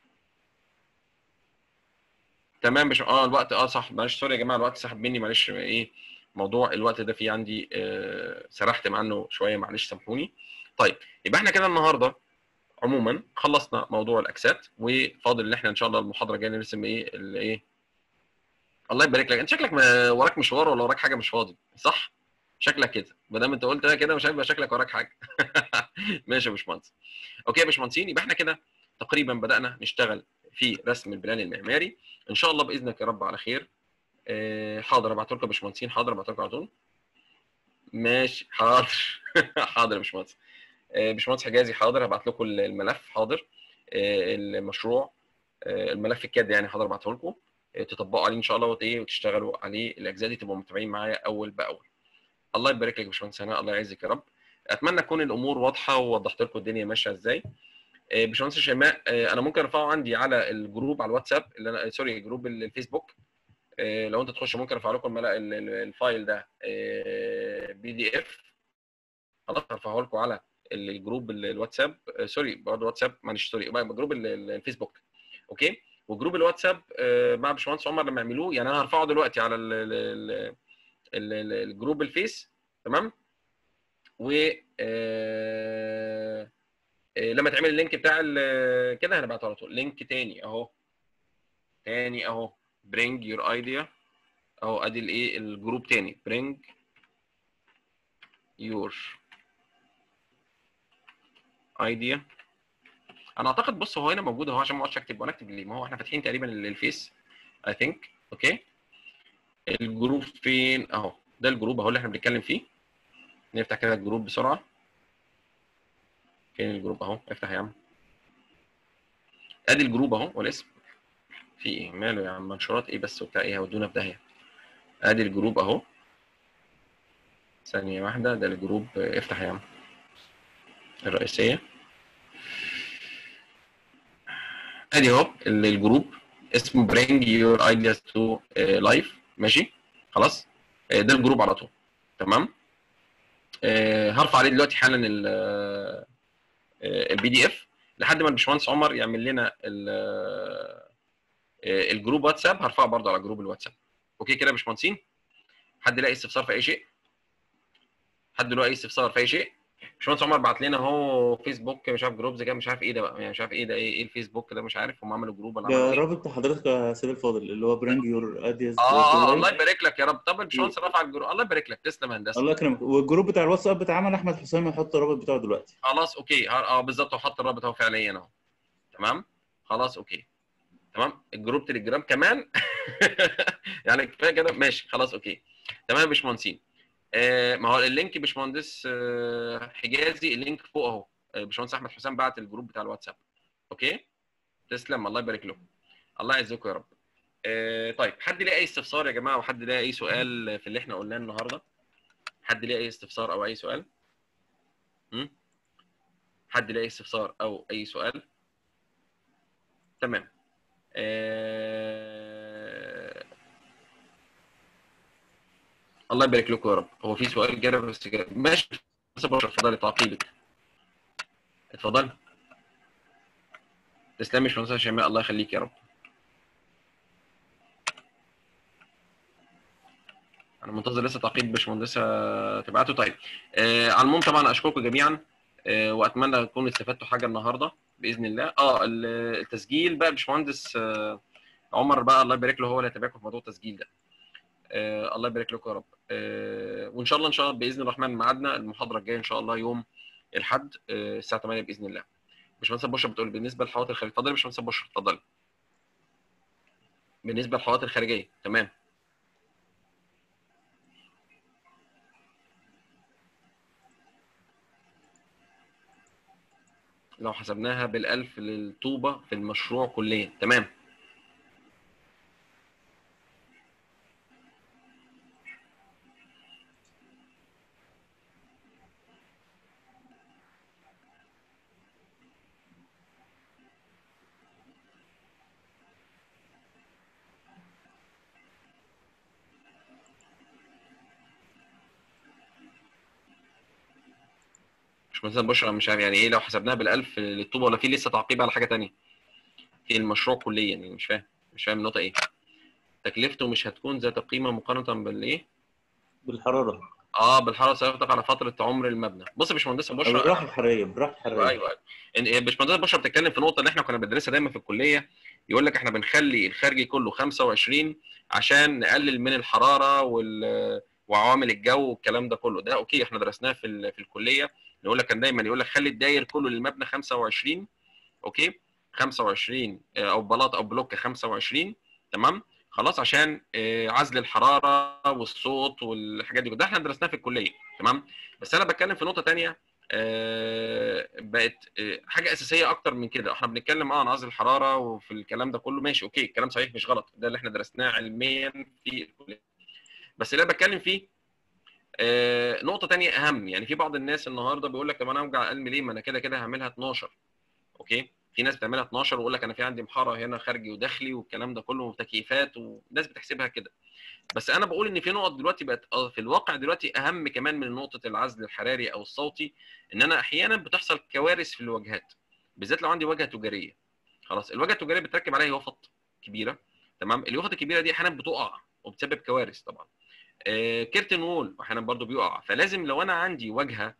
تمام مش اه الوقت اه صح معلش سوري يا جماعه الوقت سحب مني معلش ايه موضوع الوقت ده فيه عندي آه سرحت عنه شويه معلش سامحوني طيب يبقى احنا كده النهارده عموما خلصنا موضوع الاكسات وفاضل ان احنا ان شاء الله المحاضره الجايه نرسم ايه الايه الله يبارك لك انت شكلك ما وراك مشوار ولا وراك حاجه مش فاضي صح شكلك كده ما دام انت قلت كده مش هيبقى شكلك وراك حاجه ماشي يا باشمهندس اوكي يا باشمهندسين يبقى احنا كده تقريبا بدانا نشتغل في رسم البلان المعماري ان شاء الله باذنك يا رب على خير أه حاضر ابعت لكم يا باشمهندسين حاضر ابعت لكم على طول ماشي حاضر حاضر يا باشمهندس أه باشمهندس حجازي حاضر هبعت لكم الملف حاضر أه المشروع الملف الكاد يعني حاضر ابعته لكم تطبقوا عليه ان شاء الله وايه وتشتغلوا عليه الاجزاء دي تبقوا متابعين معايا اول باول الله يبارك لك يا باشمهندس هناء الله يعزك يا رب اتمنى تكون الامور واضحه ووضحت لكم الدنيا ماشيه ازاي باشمهندس شيماء انا ممكن ارفعه عندي على الجروب على الواتساب اللي انا سوري جروب الفيسبوك لو انت تخش ممكن ارفع لكم الفايل ده بي دي اف خلاص هرفعه لكم على الجروب الواتساب سوري برضه واتساب معلش سوري جروب الفيسبوك اوكي وجروب الواتساب مع باشمهندس عمر لما يعملوه يعني انا هرفعه دلوقتي على الجروب الفيس تمام و آه، لما تعمل اللينك بتاع ال- كده هنبعته على طول لينك تاني اهو تاني اهو bring your idea اهو ادي الايه الجروب تاني bring your idea انا اعتقد بص هو هنا موجود اهو عشان ما اقعدش اكتب وانا اكتب ليه ما هو احنا فاتحين تقريبا ال- الفيس اي ثينك اوكي الجروب فين اهو ده الجروب اهو اللي احنا بنتكلم فيه نفتح كده الجروب بسرعه فين الجروب اهو افتح يا عم ادي الجروب اهو والاسم في ايه ماله يا عم منشورات ايه بس وبتاع ايه هودونا في داهيه ادي الجروب اهو ثانيه واحده ده الجروب افتح يا عم الرئيسيه ادي اهو ال- الجروب اسمه bring your ideas to uh, life ماشي خلاص آه، ده الجروب على طول تمام آه، هرفع عليه دلوقتي حالا البي دي اف لحد ما الباشمهندس عمر يعمل لنا ال- آه، الجروب واتساب هرفعه برضه على جروب الواتساب اوكي كده يا باشمهندسين حد لاقي استفسار في اي شيء حد له اي استفسار في اي شيء باشمهندس عمر بعت لنا اهو فيسبوك مش عارف جروب زي كده مش عارف ايه ده بقى يعني مش عارف ايه ده ايه ايه الفيسبوك ده مش عارف هم عملوا جروب ولا عملوا ده ايه رابط حضرتك يا سيد الفاضل اللي هو برينج يور ايدياز اه الله يبارك لك يا رب طب الباشمهندس رفع الجروب الله يبارك لك تسلم يا هندسه الله يكرمك والجروب بتاع الواتساب بتاع عمل احمد حسام يحط الرابط بتاعه دلوقتي خلاص اوكي ها- اه بالظبط هو حط الرابط اهو فعليا اهو تمام خلاص اوكي تمام الجروب تليجرام كمان يعني كفايه كده ماشي خلاص اوكي تمام يا باشمهندسين آه ما هو اللينك باشمهندس آه حجازي اللينك فوق اهو آه، باشمهندس احمد حسام بعت الجروب بتاع الواتساب اوكي تسلم الله يبارك له الله يعزكم يا رب آه طيب حد ليه اي استفسار يا جماعه وحد ليه اي سؤال في اللي احنا قلناه النهارده حد ليه اي استفسار او اي سؤال م? حد ليه اي استفسار او اي سؤال تمام آه... الله يبارك لكم يا رب هو في سؤال جرى بس جرى. ماشي بس بشر اتفضلي تعقيبك اتفضلي تسلمي يا باشمهندسه شيماء الله يخليك يا رب انا منتظر لسه تعقيب باشمهندسه تبعته طيب آه على العموم طبعا اشكركم جميعا آه واتمنى تكونوا استفدتوا حاجه النهارده باذن الله اه ال- التسجيل بقى باشمهندس آه عمر بقى الله يبارك له هو اللي هيتابعكم في موضوع التسجيل ده آه الله يبارك لكم يا رب آه وان شاء الله ان شاء الله باذن الرحمن ميعادنا المحاضره الجايه ان شاء الله يوم الاحد آه الساعه 8 باذن الله باشمهندس بشر بتقول بالنسبه للحوائط الخارجيه اتفضلي يا باشمهندس بشر اتفضلي بالنسبه للحوائط الخارجيه تمام لو حسبناها بالألف للطوبة في المشروع كليا تمام مش مثلا بشرى مش عارف يعني ايه لو حسبناها بالألف للطوبة ولا في لسه تعقيب على حاجة تانية في المشروع كليا يعني مش فاهم مش فاهم النقطة ايه تكلفته مش هتكون ذات قيمة مقارنة بالايه بالحراره اه بالحراره سيطلق على فتره عمر المبنى بص يا باشمهندسه او بشرى بالراحه الحراريه بالراحه الحراريه ايوه ايوه إن- باشمهندسه بشرى بتتكلم في نقطه اللي احنا كنا بندرسها دايما في الكليه يقول لك احنا بنخلي الخارجي كله 25 عشان نقلل من الحراره وال وعوامل الجو والكلام ده كله ده اوكي احنا درسناه في ال... في الكليه يقول لك كان دايما يقول لك خلي الداير كله للمبنى 25 اوكي 25 آه، او بلاط او بلوك 25 تمام خلاص عشان آه، عزل الحراره والصوت والحاجات دي ده احنا درسناها في الكليه تمام بس انا بتكلم في نقطه تانية آه، بقت آه، حاجه اساسيه اكتر من كده احنا بنتكلم اه عن عزل الحراره وفي الكلام ده كله ماشي اوكي الكلام صحيح مش غلط ده اللي احنا درسناه علميا في الكليه بس اللي انا بتكلم فيه آه، نقطه تانية اهم يعني في بعض الناس النهارده بيقول لك طب انا اوجع قلبي ليه ما انا كده كده هعملها 12 اوكي في ناس بتعملها 12 ويقول لك انا في عندي محاره هنا خارجي وداخلي والكلام ده كله وتكييفات وناس بتحسبها كده بس انا بقول ان في نقط دلوقتي بقت آه، في الواقع دلوقتي اهم كمان من نقطه العزل الحراري او الصوتي ان انا احيانا بتحصل كوارث في الواجهات بالذات لو عندي واجهه تجاريه خلاص الواجهه التجاريه بتركب عليها يافط كبيره تمام اليافط الكبيره دي احيانا بتقع وبتسبب كوارث طبعا آه، كيرتن وول احيانا برضو بيقع فلازم لو انا عندي واجهه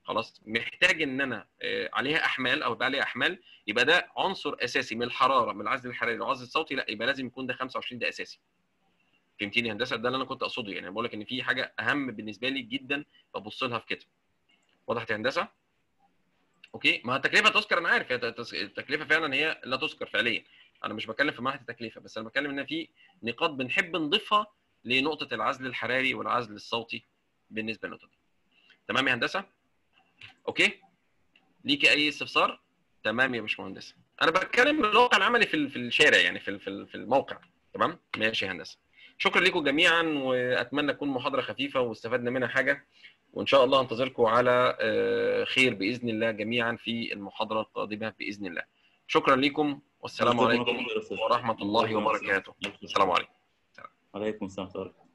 خلاص محتاج ان انا آه، عليها احمال او يبقى عليها احمال يبقى ده عنصر اساسي من الحراره من العزل الحراري والعزل الصوتي لا يبقى لازم يكون ده 25 ده اساسي فهمتني يا هندسه ده اللي انا كنت اقصده يعني بقول لك ان في حاجه اهم بالنسبه لي جدا ببص لها في كده وضحت يا هندسه اوكي ما التكلفه تذكر انا عارف هي تس- التكلفه فعلا هي لا تذكر فعليا انا مش بتكلم في مرحله التكلفه بس انا بتكلم ان في نقاط بنحب نضيفها لنقطه العزل الحراري والعزل الصوتي بالنسبه للنقطه دي تمام يا هندسه اوكي ليكي اي استفسار تمام يا باشمهندس انا بتكلم من الواقع العملي في ال- في الشارع يعني في ال- في ال- في الموقع تمام ماشي يا هندسه شكرا لكم جميعا واتمنى تكون محاضره خفيفه واستفدنا منها حاجه وان شاء الله انتظركم على آه، خير باذن الله جميعا في المحاضره القادمه باذن الله شكرا لكم والسلام جزاكم الله عليكم خير يا أستاذ. ورحمه الله وبركاته ألف شكر. السلام عليكم عليكم السلام ورحمة الله